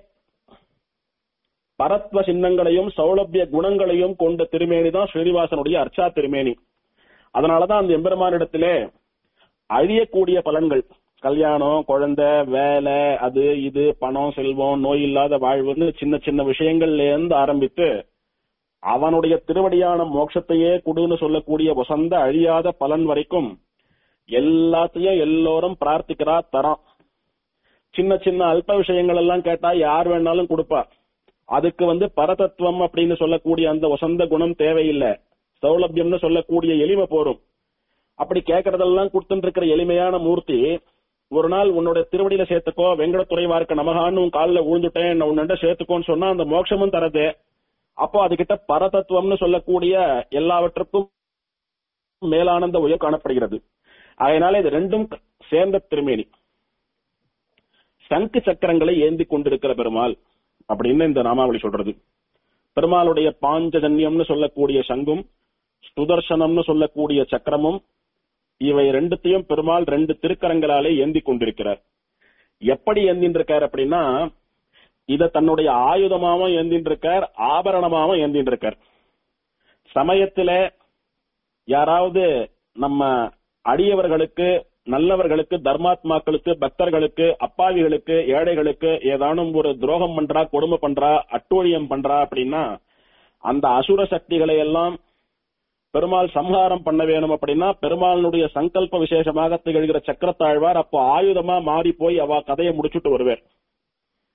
பரத்வ சின்னங்களையும் சௌலபிய குணங்களையும் கொண்ட திருமேனி தான் ஸ்ரீனிவாசனுடைய அர்ச்சா திருமேனி அதனாலதான் அந்த எம்பெருமானிடத்திலே அழியக்கூடிய பலன்கள் கல்யாணம் குழந்தை வேலை அது இது பணம் செல்வம் நோய் இல்லாத வாழ்வுன்னு சின்ன சின்ன விஷயங்கள்ல இருந்து ஆரம்பித்து அவனுடைய திருவடியான மோட்சத்தையே கொடுன்னு சொல்லக்கூடிய வசந்த அழியாத பலன் வரைக்கும் எல்லாத்தையும் எல்லோரும் பிரார்த்திக்கிறா தரம் சின்ன சின்ன அல்ப விஷயங்கள் எல்லாம் கேட்டா யார் வேணாலும் கொடுப்பா அதுக்கு வந்து பரதத்துவம் அப்படின்னு சொல்லக்கூடிய அந்த வசந்த குணம் தேவையில்லை சௌலபியம்னு சொல்லக்கூடிய எளிமை போரும் அப்படி கேட்கறதெல்லாம் கொடுத்துட்டு இருக்கிற எளிமையான மூர்த்தி ஒரு நாள் உன்னோட திருவடியில சேர்த்துக்கோ வெங்கடத்துறைவார்க்க நமகான்னு உன் காலில் விழுந்துட்டேன் நான் உன்னண்ட சேர்த்துக்கோன்னு சொன்னா அந்த மோட்சமும் தரது அப்போ அதுகிட்ட பரதத்துவம்னு சொல்லக்கூடிய எல்லாவற்றுக்கும் மேலானந்த உயர் காணப்படுகிறது அதனால இது ரெண்டும் சேர்ந்த திருமேனி சங்கு சக்கரங்களை ஏந்தி கொண்டிருக்கிற பெருமாள் அப்படின்னு இந்த நாமாவளி சொல்றது பெருமாளுடைய பாஞ்சஜன்யம்னு சொல்லக்கூடிய சங்கும் சுதர்சனம்னு சொல்லக்கூடிய சக்கரமும் இவை ரெண்டுத்தையும் பெருமாள் ரெண்டு திருக்கரங்களாலே ஏந்தி கொண்டிருக்கிறார் எப்படி ஏந்தின்றிருக்கார் அப்படின்னா இத தன்னுடைய ஆயுதமாவும் ஏந்தின்றிருக்கார் ஆபரணமாவும் ஏந்தின்றிருக்கார் சமயத்துல யாராவது நம்ம அடியவர்களுக்கு நல்லவர்களுக்கு தர்மாத்மாக்களுக்கு பக்தர்களுக்கு அப்பாவிகளுக்கு ஏழைகளுக்கு ஏதானும் ஒரு துரோகம் பண்றா கொடுமை பண்றா அட்டூழியம் பண்றா அப்படின்னா அந்த அசுர சக்திகளை எல்லாம் பெருமாள் சம்ஹாரம் பண்ண வேணும் அப்படின்னா பெருமாளுடைய சங்கல்ப விசேஷமாக திகழ்கிற சக்கரத்தாழ்வார் அப்போ ஆயுதமா மாறி போய் அவ கதையை முடிச்சுட்டு வருவார்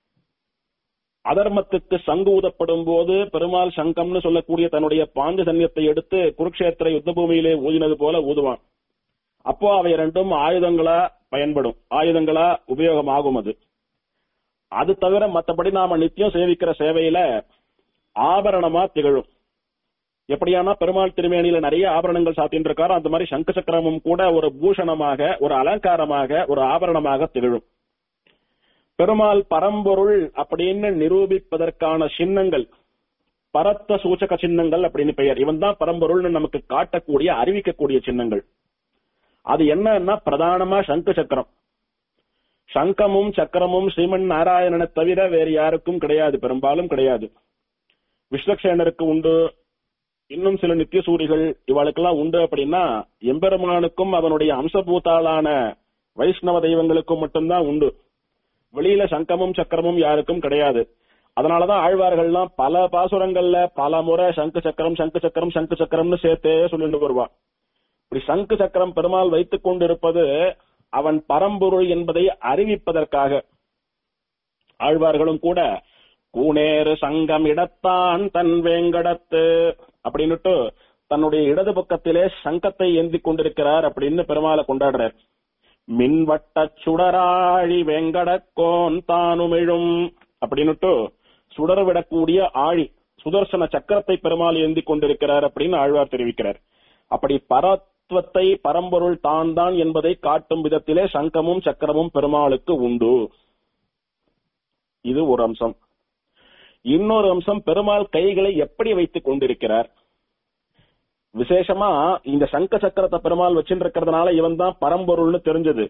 அதர்மத்துக்கு சங்கு ஊதப்படும் போது பெருமாள் சங்கம்னு சொல்லக்கூடிய தன்னுடைய பாஞ்சஜன்யத்தை எடுத்து குருக்ஷேத்திர யுத்த பூமியிலே ஊதினது போல ஊதுவான் அப்போ அவை ரெண்டும் ஆயுதங்களா பயன்படும் ஆயுதங்களா உபயோகமாகும் அது அது தவிர மத்தபடி நாம நித்தியம் சேவிக்கிற சேவையில ஆபரணமா திகழும் எப்படியானா பெருமாள் திருமேனியில நிறைய ஆபரணங்கள் சாத்தின்னு இருக்காரோ அந்த மாதிரி சங்கு சக்கரமும் கூட ஒரு பூஷணமாக ஒரு அலங்காரமாக ஒரு ஆபரணமாக திகழும் பெருமாள் பரம்பொருள் அப்படின்னு நிரூபிப்பதற்கான சின்னங்கள் பரத்த சூச்சக சின்னங்கள் அப்படின்னு பெயர் இவன் தான் பரம்பொருள்னு நமக்கு காட்டக்கூடிய அறிவிக்கக்கூடிய சின்னங்கள் அது என்னன்னா பிரதானமா சங்கு சக்கரம் சங்கமும் சக்கரமும் ஸ்ரீமன் நாராயணனை தவிர வேறு யாருக்கும் கிடையாது பெரும்பாலும் கிடையாது விஸ்வக்சேனருக்கு உண்டு இன்னும் சில நித்திய சூரிகள் இவளுக்கெல்லாம் உண்டு அப்படின்னா எம்பெருமானுக்கும் அவனுடைய அம்சபூத்தாளான வைஷ்ணவ தெய்வங்களுக்கும் மட்டும்தான் உண்டு வெளியில சங்கமும் சக்கரமும் யாருக்கும் கிடையாது அதனாலதான் ஆழ்வார்கள்லாம் பல பாசுரங்கள்ல பல முறை சங்கு சக்கரம் சங்கு சக்கரம் சங்கு சக்கரம்னு சேர்த்தே சொல்லிட்டு வருவான் இப்படி சங்கு சக்கரம் பெருமாள் வைத்துக் கொண்டிருப்பது அவன் பரம்பொருள் என்பதை அறிவிப்பதற்காக ஆழ்வார்களும் கூட கூனேறு சங்கம் இடத்தான் தன் வேங்கடத்து அப்படின்னுட்டு தன்னுடைய இடது பக்கத்திலே சங்கத்தை ஏந்தி கொண்டிருக்கிறார் அப்படின்னு பெருமாளை கொண்டாடுறார் மின்வட்ட சுடராழி வெங்கடக்கோன் தானுமிழும் அப்படின்னுட்டு சுடர் விடக்கூடிய ஆழி சுதர்சன சக்கரத்தை பெருமாள் ஏந்தி கொண்டிருக்கிறார் அப்படின்னு ஆழ்வார் தெரிவிக்கிறார் அப்படி பரத்வத்தை பரம்பொருள் தான் தான் என்பதை காட்டும் விதத்திலே சங்கமும் சக்கரமும் பெருமாளுக்கு உண்டு இது ஒரு அம்சம் இன்னொரு அம்சம் பெருமாள் கைகளை எப்படி வைத்துக் கொண்டிருக்கிறார் விசேஷமா இந்த சங்க சக்கரத்தை பெருமாள் வச்சுட்டு இருக்கிறதுனால இவன் தான் பரம்பொருள்னு தெரிஞ்சது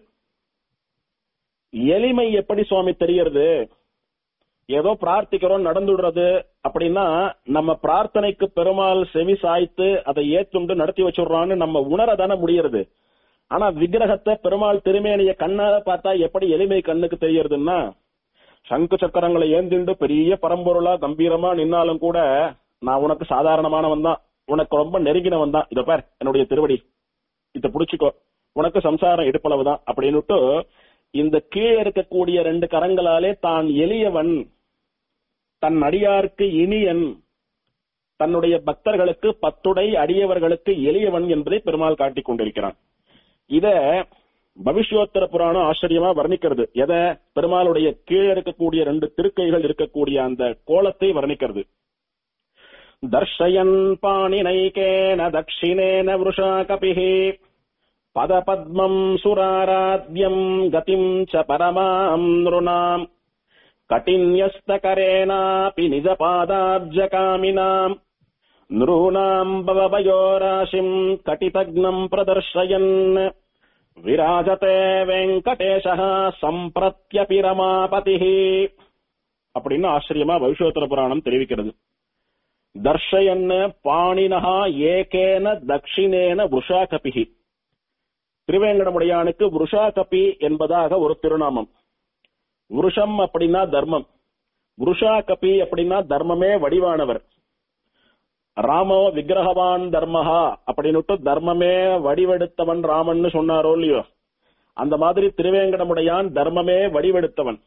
எளிமை எப்படி சுவாமி தெரியறது ஏதோ பிரார்த்திக்கிறோம் நடந்துடுறது அப்படின்னா நம்ம பிரார்த்தனைக்கு பெருமாள் செவி சாய்த்து அதை ஏத்துண்டு நடத்தி வச்சுடுறான்னு நம்ம உணரதானே முடியறது ஆனா விக்கிரகத்தை பெருமாள் திருமேனிய கண்ணால பார்த்தா எப்படி எளிமை கண்ணுக்கு தெரியறதுன்னா சங்கு சக்கரங்களை ஏந்திண்டு பெரிய பரம்பொருளா கம்பீரமா நின்னாலும் கூட நான் உனக்கு சாதாரணமானவன் தான் உனக்கு ரொம்ப நெருங்கினவன் தான் இத பார் என்னுடைய திருவடி இத புடிச்சுக்கோ உனக்கு சம்சாரம் இடுப்பளவு தான் அப்படின்னுட்டு இந்த கீழே இருக்கக்கூடிய ரெண்டு கரங்களாலே தான் எளியவன் தன் அடியார்க்கு இனியன் தன்னுடைய பக்தர்களுக்கு பத்துடை அடியவர்களுக்கு எளியவன் என்பதை பெருமாள் காட்டிக் கொண்டிருக்கிறான் இத பவிஷ்யோத்தர புராணம் ஆச்சரியமா வர்ணிக்கிறது எதை பெருமாளுடைய கீழே இருக்கக்கூடிய ரெண்டு திருக்கைகள் இருக்கக்கூடிய அந்த கோலத்தை வர்ணிக்கிறது தர்ஷயன் பாணினைகேன தட்சிணேன விருஷா கபிஹி பதபத்மம் சுராராத்யம் கதிம் ச பரமாம் நృணாம் கட்டின்யஸ்தகரேனாபி நிஜபாதாப்ஜகாமினாம் நృணாம் பவபயோராசிம் கட்டிதக்னம் பிரதர்ஷயன் விராஜதே வெங்கடேஷः சம்பிரத்யபி ரமாபதிः அப்படின்னு ஆச்சரியமா பவிஷ்யோத்தர புராணம் தெரிவிக்கிறது தர்ஷயன்னு பாணினஹா ஏகேன தட்சிணேன புருஷா கபிஹி திருவேங்கடமுடையானுக்கு புருஷா கபி என்பதாக ஒரு திருநாமம் புருஷம் அப்படின்னா தர்மம் புருஷா கபி அப்படின்னா தர்மமே வடிவானவர் ராமோ விக்கிரகவான் தர்மஹா அப்படின்னுட்டு தர்மமே வடிவெடுத்தவன் ராமன்னு சொன்னாரோ இல்லையோ அந்த மாதிரி திருவேங்கடமுடையான் தர்மமே வடிவெடுத்தவன்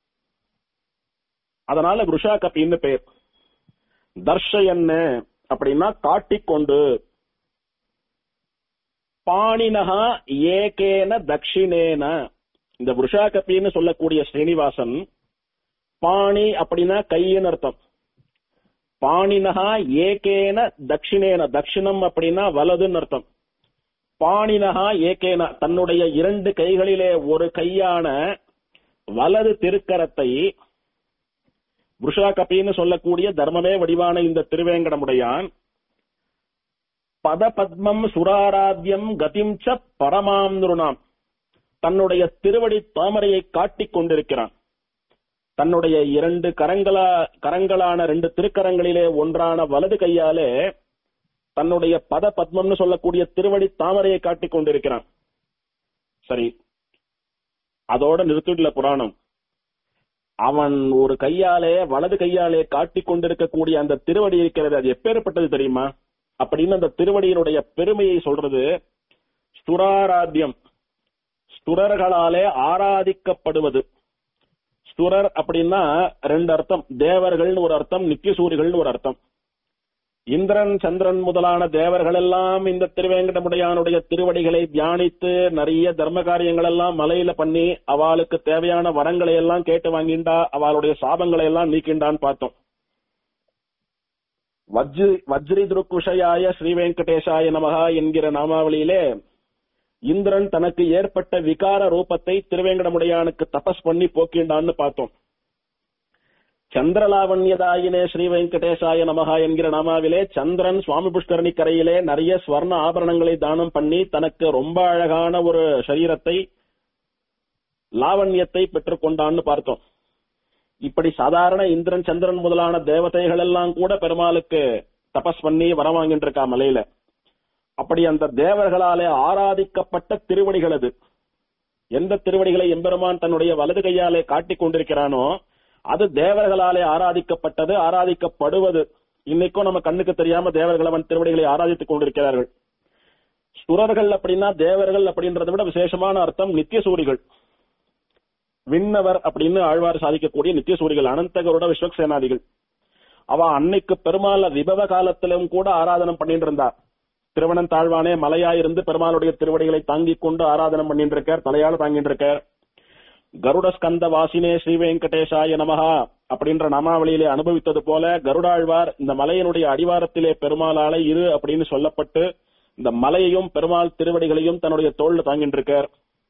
அதனால புருஷா கபின்னு பெயர் தர்ஷயன்னு அப்படின்னா காட்டிக்கொண்டு பாணினகா ஏகேன தட்சிணேன இந்த புருஷா கப்பின்னு சொல்லக்கூடிய ஸ்ரீனிவாசன் பாணி அப்படின்னா கையின் அர்த்தம் பாணினகா ஏகேன தட்சிணேன தட்சிணம் அப்படின்னா வலதுன்னு அர்த்தம் பாணினகா ஏகேன தன்னுடைய இரண்டு கைகளிலே ஒரு கையான வலது திருக்கரத்தை புருஷா கபின்னு சொல்லக்கூடிய தர்மமே வடிவான இந்த திருவேங்கடமுடையான் பத பத்மம் சுராராத்யம் கதிம் ச பரமாம் நிருணாம் தன்னுடைய திருவடி தாமரையை காட்டிக் கொண்டிருக்கிறான் தன்னுடைய இரண்டு கரங்களா கரங்களான ரெண்டு திருக்கரங்களிலே ஒன்றான வலது கையாலே தன்னுடைய பத பத்மம்னு சொல்லக்கூடிய திருவடி தாமரையை காட்டிக் கொண்டிருக்கிறான் சரி அதோட நிறுத்திடல புராணம் அவன் ஒரு கையாலே வலது கையாலே காட்டிக் கொண்டிருக்கக்கூடிய அந்த திருவடி இருக்கிறது அது எப்பேற்பட்டது தெரியுமா அப்படின்னு அந்த திருவடியினுடைய பெருமையை சொல்றது ஸ்துராராத்தியம் ஸ்துரர்களாலே ஆராதிக்கப்படுவது சுரர் அப்படின்னா ரெண்டு அர்த்தம் தேவர்கள்னு ஒரு அர்த்தம் நித்தியசூரிகள்னு ஒரு அர்த்தம் இந்திரன் சந்திரன் முதலான தேவர்கள் எல்லாம் இந்த திருவேங்கடமுடையானுடைய திருவடிகளை தியானித்து நிறைய தர்ம காரியங்கள் எல்லாம் மலையில பண்ணி அவளுக்கு தேவையான வரங்களை எல்லாம் கேட்டு வாங்கிண்டா அவளுடைய சாபங்களை எல்லாம் நீக்கிண்டான்னு பார்த்தோம் வஜ்ரி வஜ்ரி திருக்குஷயாய ஸ்ரீ வெங்கடேஷாய நமகா என்கிற நாமாவளியிலே இந்திரன் தனக்கு ஏற்பட்ட விகார ரூபத்தை திருவேங்கடமுடையானுக்கு தபஸ் பண்ணி போக்கிண்டான்னு பார்த்தோம் சந்திரலாவண்யதாயினே ஸ்ரீ வெங்கடேசாய நமகா என்கிற நாமாவிலே சந்திரன் சுவாமி புஷ்கரணி கரையிலே நிறைய ஸ்வர்ண ஆபரணங்களை தானம் பண்ணி தனக்கு ரொம்ப அழகான ஒரு சரீரத்தை லாவண்யத்தை பெற்றுக்கொண்டான்னு பார்த்தோம் இப்படி சாதாரண இந்திரன் சந்திரன் முதலான தேவதைகள் எல்லாம் கூட பெருமாளுக்கு தபஸ் பண்ணி வரவாங்கிட்டு இருக்கா மலையில அப்படி அந்த தேவர்களாலே ஆராதிக்கப்பட்ட திருவடிகள் அது எந்த திருவடிகளை எம்பெருமான் தன்னுடைய வலது கையாலே காட்டிக் கொண்டிருக்கிறானோ அது தேவர்களாலே ஆராதிக்கப்பட்டது ஆராதிக்கப்படுவது இன்னைக்கும் நம்ம கண்ணுக்கு தெரியாம தேவர்கள் அவன் திருவடிகளை ஆராதித்துக் கொண்டிருக்கிறார்கள் சுரர்கள் அப்படின்னா தேவர்கள் அப்படின்றத விட விசேஷமான அர்த்தம் நித்தியசூரிகள் விண்ணவர் அப்படின்னு ஆழ்வார் சாதிக்கக்கூடிய நித்தியசூரிகள் அனந்தகருட விஸ்வக்சேனாதிகள் அவ அன்னைக்கு பெருமாள விபவ காலத்திலும் கூட ஆராதனம் பண்ணிட்டு இருந்தா திருவணம் தாழ்வானே மலையாயிருந்து பெருமாளுடைய திருவடிகளை தாங்கிக் கொண்டு ஆராதனம் பண்ணிட்டு இருக்கார் தலையால தாங்கிட்டு இருக்கார் கருட ஸ்கந்த வாசினே ஸ்ரீ வெங்கடேசாய நமகா அப்படின்ற நாமாவளியிலே அனுபவித்தது போல கருடாழ்வார் இந்த மலையினுடைய அடிவாரத்திலே பெருமாளால இரு அப்படின்னு சொல்லப்பட்டு இந்த மலையையும் பெருமாள் திருவடிகளையும் தன்னுடைய தோல்ல தாங்கிட்டு இருக்கார்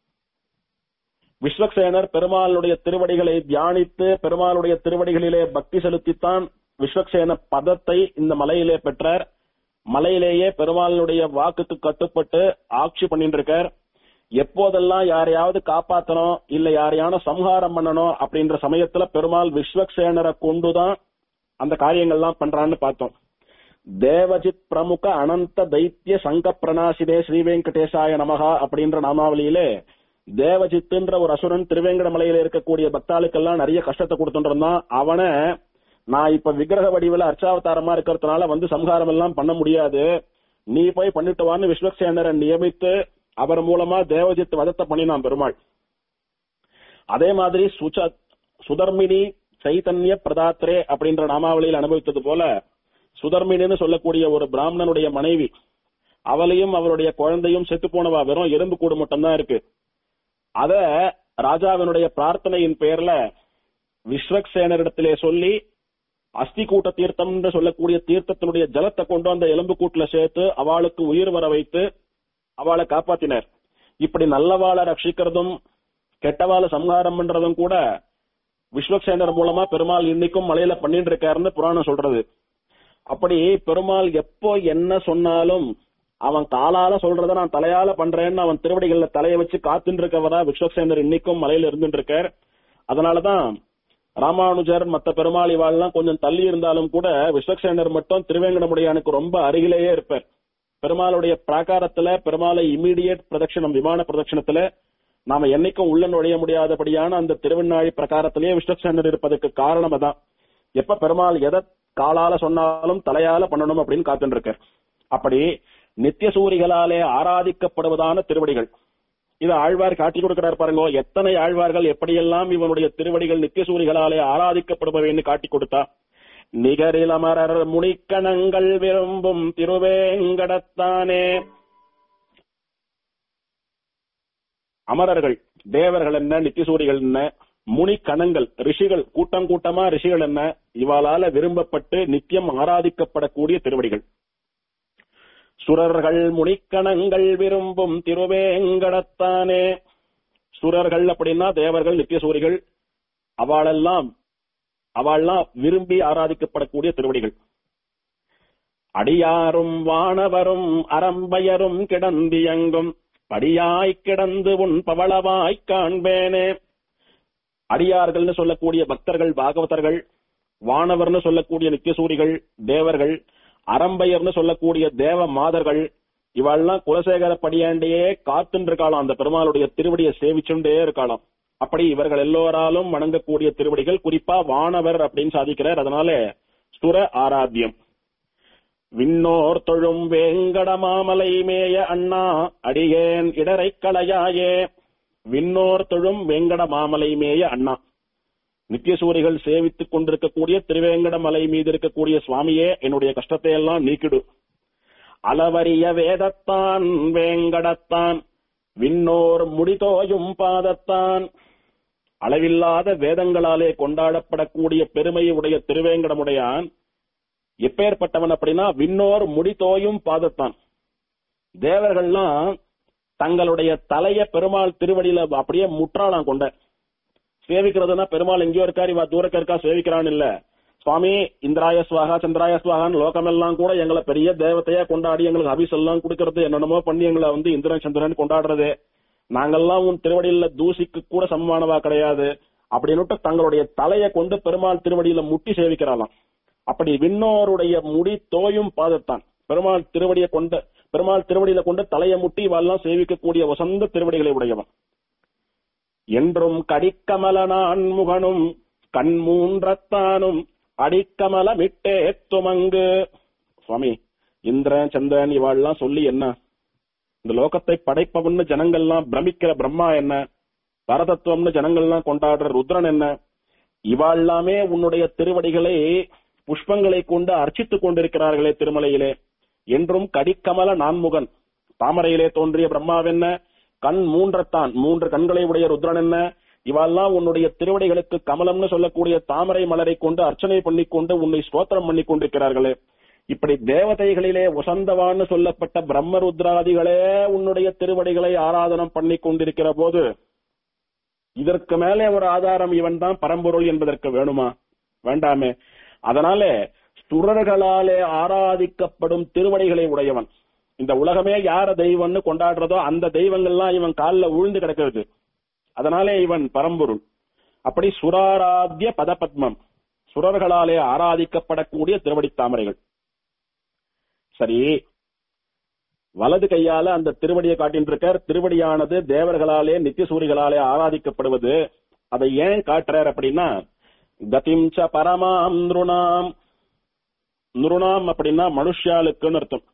விஸ்வக்சேனர் பெருமாளுடைய திருவடிகளை தியானித்து பெருமாளுடைய திருவடிகளிலே பக்தி செலுத்தித்தான் விஸ்வக்சேன பதத்தை இந்த மலையிலே பெற்றார் மலையிலேயே பெருமாளுடைய வாக்குக்கு கட்டுப்பட்டு ஆட்சி பண்ணிட்டு இருக்கார் எப்போதெல்லாம் யாரையாவது காப்பாத்தணும் இல்ல யாரையான சம்ஹாரம் பண்ணணும் அப்படின்ற சமயத்துல பெருமாள் விஸ்வக்சேனரை கொண்டுதான் அந்த காரியங்கள்லாம் பண்றான்னு பார்த்தோம் தேவஜித் பிரமுக அனந்த தைத்திய சங்க பிரணாசிதே ஸ்ரீ வெங்கடேசாய நமகா அப்படின்ற நாமாவளியிலே தேவஜித்துன்ற ஒரு அசுரன் திருவேங்கடமலையில இருக்கக்கூடிய பக்தாளுக்கெல்லாம் நிறைய கஷ்டத்தை கொடுத்துட்டு இருந்தான் அவனை நான் இப்ப விக்கிரக வடிவில் அர்ச்சாவதாரமா இருக்கிறதுனால வந்து சம்ஹாரம் எல்லாம் பண்ண முடியாது நீ போய் பண்ணிட்டு வான்னு விஸ்வக்சேனரை நியமித்து அவர் மூலமா தேவஜித் வதத்தை பண்ணினான் பெருமாள் அதே மாதிரி சுச்ச சுதர்மினி சைதன்ய பிரதாத்ரே அப்படின்ற நாமாவளியில் அனுபவித்தது போல சுதர்மினின்னு சொல்லக்கூடிய ஒரு பிராமணனுடைய மனைவி அவளையும் அவருடைய குழந்தையும் செத்து போனவா வெறும் எறும்பு கூடு மட்டும்தான் இருக்கு அத ராஜாவினுடைய பிரார்த்தனையின் பெயர்ல விஸ்வக்சேனரிடத்திலே சொல்லி அஸ்தி கூட்ட தீர்த்தம் என்று சொல்லக்கூடிய தீர்த்தத்தினுடைய ஜலத்தை கொண்டு அந்த எலும்பு கூட்டுல சேர்த்து அவளுக்கு உயிர் வர வைத்து அவளை காப்பாத்தினர் இப்படி நல்லவாளை ரட்சிக்கிறதும் கெட்டவாளை சம்ஹாரம் பண்றதும் கூட விஸ்வக்சேனர் மூலமா பெருமாள் இன்னைக்கும் மலையில பண்ணிட்டு இருக்காருன்னு புராணம் சொல்றது அப்படி பெருமாள் எப்போ என்ன சொன்னாலும் அவன் காலால சொல்றத நான் தலையால பண்றேன்னு அவன் திருவடிகள்ல தலைய வச்சு காத்துட்டு இருக்கவரா விஸ்வக்சேனர் இன்னைக்கும் மலையில இருந்துட்டு இருக்கார் அதனாலதான் ராமானுஜர் மத்த பெருமாள் இவாள்லாம் கொஞ்சம் தள்ளி இருந்தாலும் கூட விஸ்வக்சேனர் மட்டும் திருவேங்கடமுடையானுக்கு ரொம்ப அருகிலேயே இருப்பார் பெருமாளுடைய பிராகாரத்துல பெருமாளை இமீடியட் பிரதட்சணம் விமான பிரதட்சணத்துல நாம என்னைக்கும் உள்ள நுழைய முடியாதபடியான அந்த திருவண்ணாழி பிரகாரத்திலேயே விஸ்வக்சேனர் இருப்பதற்கு காரணம் தான் எப்ப பெருமாள் எதை காலால சொன்னாலும் தலையால பண்ணணும் அப்படின்னு காத்துட்டு இருக்கார் அப்படி நித்திய சூரிகளாலே ஆராதிக்கப்படுவதான திருவடிகள் இது ஆழ்வார் காட்டி கொடுக்கிறார் பாருங்க எத்தனை ஆழ்வார்கள் எப்படியெல்லாம் இவனுடைய திருவடிகள் நித்திய சூரிகளாலே ஆராதிக்கப்படுபவைன்னு காட்டி கொடுத்தா நிகரில் அமரர் முனிக்கணங்கள் விரும்பும் திருவேங்கடத்தானே அமரர்கள் தேவர்கள் என்ன நித்தியசூரிகள் என்ன முனி கணங்கள் ரிஷிகள் கூட்டம் கூட்டமா ரிஷிகள் என்ன இவாளால விரும்பப்பட்டு நித்தியம் ஆராதிக்கப்படக்கூடிய திருவடிகள் சுரர்கள் முனிக்கணங்கள் விரும்பும் திருவேங்கடத்தானே சுரர்கள் அப்படின்னா தேவர்கள் நித்தியசூரிகள் அவளெல்லாம் அவள்லாம் விரும்பி ஆராதிக்கப்படக்கூடிய திருவடிகள் அடியாரும் வானவரும் அரம்பயரும் கிடந்தியங்கும் படியாய் கிடந்து உன் பவளவாய் காண்பேனே அடியார்கள்னு சொல்லக்கூடிய பக்தர்கள் பாகவதர்கள் வானவர்னு சொல்லக்கூடிய நித்தியசூரிகள் தேவர்கள் அரம்பையர்னு சொல்லக்கூடிய தேவ மாதர்கள் இவெல்லாம் குலசேகர படியாண்டையே காத்துன்னு இருக்காளாம் அந்த பெருமாளுடைய திருவடியை சேவிச்சுட்டே இருக்காளாம் அப்படி இவர்கள் எல்லோராலும் வணங்கக்கூடிய திருவடிகள் குறிப்பா வானவர் அப்படின்னு சாதிக்கிறார் அதனால சுர ஆராத்தியம் விண்ணோர் தொழும் வேங்கட மாமலை மேய அண்ணா அடியேன் இடரை களையாயே விண்ணோர் தொழும் வேங்கட மாமலை மேய அண்ணா நித்தியசூரிகள் சேவித்துக் கொண்டிருக்கக்கூடிய திருவேங்கட மலை மீது இருக்கக்கூடிய சுவாமியே என்னுடைய கஷ்டத்தை எல்லாம் நீக்கிடு அளவரிய வேதத்தான் வேங்கடத்தான் விண்ணோர் முடிதோயும் பாதத்தான் அளவில்லாத வேதங்களாலே கொண்டாடப்படக்கூடிய பெருமை உடைய திருவேங்கடமுடையான் எப்பேற்பட்டவன் அப்படின்னா விண்ணோர் முடிதோயும் பாதத்தான் தேவர்கள்லாம் தங்களுடைய தலைய பெருமாள் திருவடியில அப்படியே முற்றாளாம் கொண்ட சேவிக்கிறதுனா பெருமாள் எங்கேயோ இருக்காரு இவ தூரக்க இருக்கா சேவிக்கிறான் இல்ல சுவாமி இந்திராய சுவாகா சந்திராய சுவாகான்னு லோகமெல்லாம் கூட எங்களை பெரிய தேவதையா கொண்டாடி எங்களுக்கு அபிஸ் எல்லாம் கொடுக்கறது என்னென்னமோ பண்ணி எங்களை வந்து இந்திரன் சந்திரன் கொண்டாடுறது நாங்கெல்லாம் உன் திருவடியில தூசிக்கு கூட சமமானவா கிடையாது அப்படின்னுட்டு தங்களுடைய தலையை கொண்டு பெருமாள் திருவடியில முட்டி சேவிக்கிறாளாம் அப்படி விண்ணோருடைய முடி தோயும் பாதத்தான் பெருமாள் திருவடியை கொண்ட பெருமாள் திருவடியில கொண்டு தலையை முட்டி இவெல்லாம் சேவிக்கக்கூடிய வசந்த திருவடிகளை உடையவன் என்றும் கடிக்கமல நான் முகனும் கண் மூன்றத்தானும் அடிக்கமலமிட்டே துமங்கு சுவாமி இந்திரன் சந்திரன் இவாள்லாம் சொல்லி என்ன இந்த லோகத்தை படைப்பவன்னு ஜனங்கள்லாம் பிரமிக்கிற பிரம்மா என்ன பரதத்துவம்னு ஜனங்கள்லாம் கொண்டாடுற ருத்ரன் என்ன இவாள்லாமே உன்னுடைய திருவடிகளை புஷ்பங்களை கொண்டு அர்ச்சித்துக் கொண்டிருக்கிறார்களே திருமலையிலே என்றும் கடிக்கமல நான்முகன் தாமரையிலே தோன்றிய பிரம்மாவென்ன கண் மூன்றத்தான் மூன்று கண்களை உடைய ருத்ரன் என்ன இவெல்லாம் உன்னுடைய திருவடிகளுக்கு கமலம்னு சொல்லக்கூடிய தாமரை மலரை கொண்டு அர்ச்சனை பண்ணி கொண்டு உன்னை ஸ்தோத்திரம் பண்ணி கொண்டிருக்கிறார்களே இப்படி தேவதைகளிலே உசந்தவான்னு சொல்லப்பட்ட பிரம்மருத்ராதிகளே உன்னுடைய திருவடிகளை ஆராதனம் பண்ணி கொண்டிருக்கிற போது இதற்கு மேலே ஒரு ஆதாரம் இவன் தான் பரம்பொருள் என்பதற்கு வேணுமா வேண்டாமே அதனால சுரர்களாலே ஆராதிக்கப்படும் திருவடிகளை உடையவன் இந்த உலகமே யார தெய்வம்னு கொண்டாடுறதோ அந்த தெய்வங்கள்லாம் இவன் காலில் உழுந்து கிடக்கிறது அதனாலே இவன் பரம்பொருள் அப்படி சுராராத்திய பதபத்மம் சுரர்களாலே ஆராதிக்கப்படக்கூடிய திருவடி தாமரைகள் சரி வலது கையால அந்த திருவடியை காட்டின்னு இருக்கார் திருவடியானது தேவர்களாலே நித்தியசூரிகளாலே ஆராதிக்கப்படுவது அதை ஏன் காட்டுறார் அப்படின்னா கதிம் ச பரமாம் நிருணாம் நிருணாம் அப்படின்னா மனுஷாளுக்குன்னு அர்த்தம்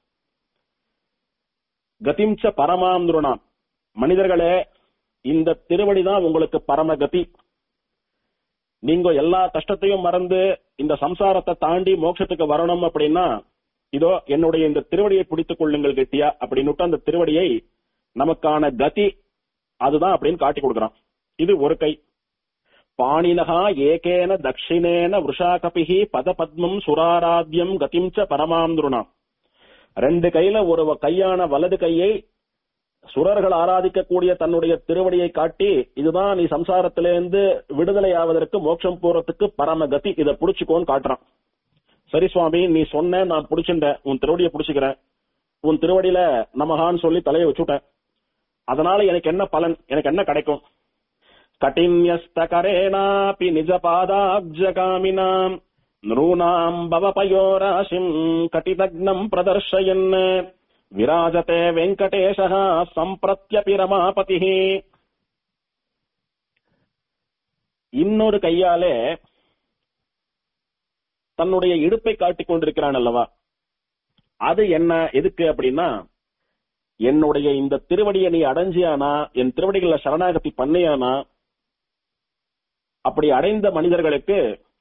கதிம் ச பரமாம் நிருணாம் மனிதர்களே இந்த திருவடி தான் உங்களுக்கு பரமகதி நீங்க எல்லா கஷ்டத்தையும் மறந்து இந்த சம்சாரத்தை தாண்டி மோட்சத்துக்கு வரணும் அப்படின்னா இதோ என்னுடைய இந்த திருவடியை பிடித்துக் கொள்ளுங்கள் கெட்டியா அப்படின்னு அந்த திருவடியை நமக்கான கதி அதுதான் அப்படின்னு காட்டி கொடுக்கறான் இது ஒரு கை பாணினகா ஏகேன தட்சிணேன விஷாகபிகி பதபத்மம் சுராராத்தியம் கதிம் ச பரமாந்துருணாம் ரெண்டு கையில ஒரு கையான வலது கையை சுரர்கள் ஆராதிக்கக்கூடிய தன்னுடைய திருவடியை காட்டி இதுதான் நீ சம்சாரத்திலிருந்து விடுதலை ஆவதற்கு மோட்சம் போறதுக்கு பரமகதி இதை புடிச்சுக்கோன்னு காட்டுறான் சரி சுவாமி நீ சொன்ன நான் புடிச்சுட்டேன் உன் திருவடியை புடிச்சுக்கிறேன் உன் திருவடியில நமகான்னு சொல்லி தலையை வச்சுட்டேன் அதனால எனக்கு என்ன பலன் எனக்கு என்ன கிடைக்கும் கட்டின்யஸ்தகரேனாபி நிஜ பாதாப்ஜகாமினாம் நூனாம் பவபயோராசிம் கட்டிதக்னம் பிரதர்ஷயன் விராஜதே வெங்கடேஷா சம்பிரத்யபி ரமாபதி இன்னொரு கையாலே தன்னுடைய இடுப்பை காட்டிக் கொண்டிருக்கிறான் அல்லவா அது என்ன எதுக்கு அப்படின்னா என்னுடைய இந்த திருவடியை நீ அடைஞ்சியானா என் திருவடிகள சரணாகதி பண்ணியானா அப்படி அடைந்த மனிதர்களுக்கு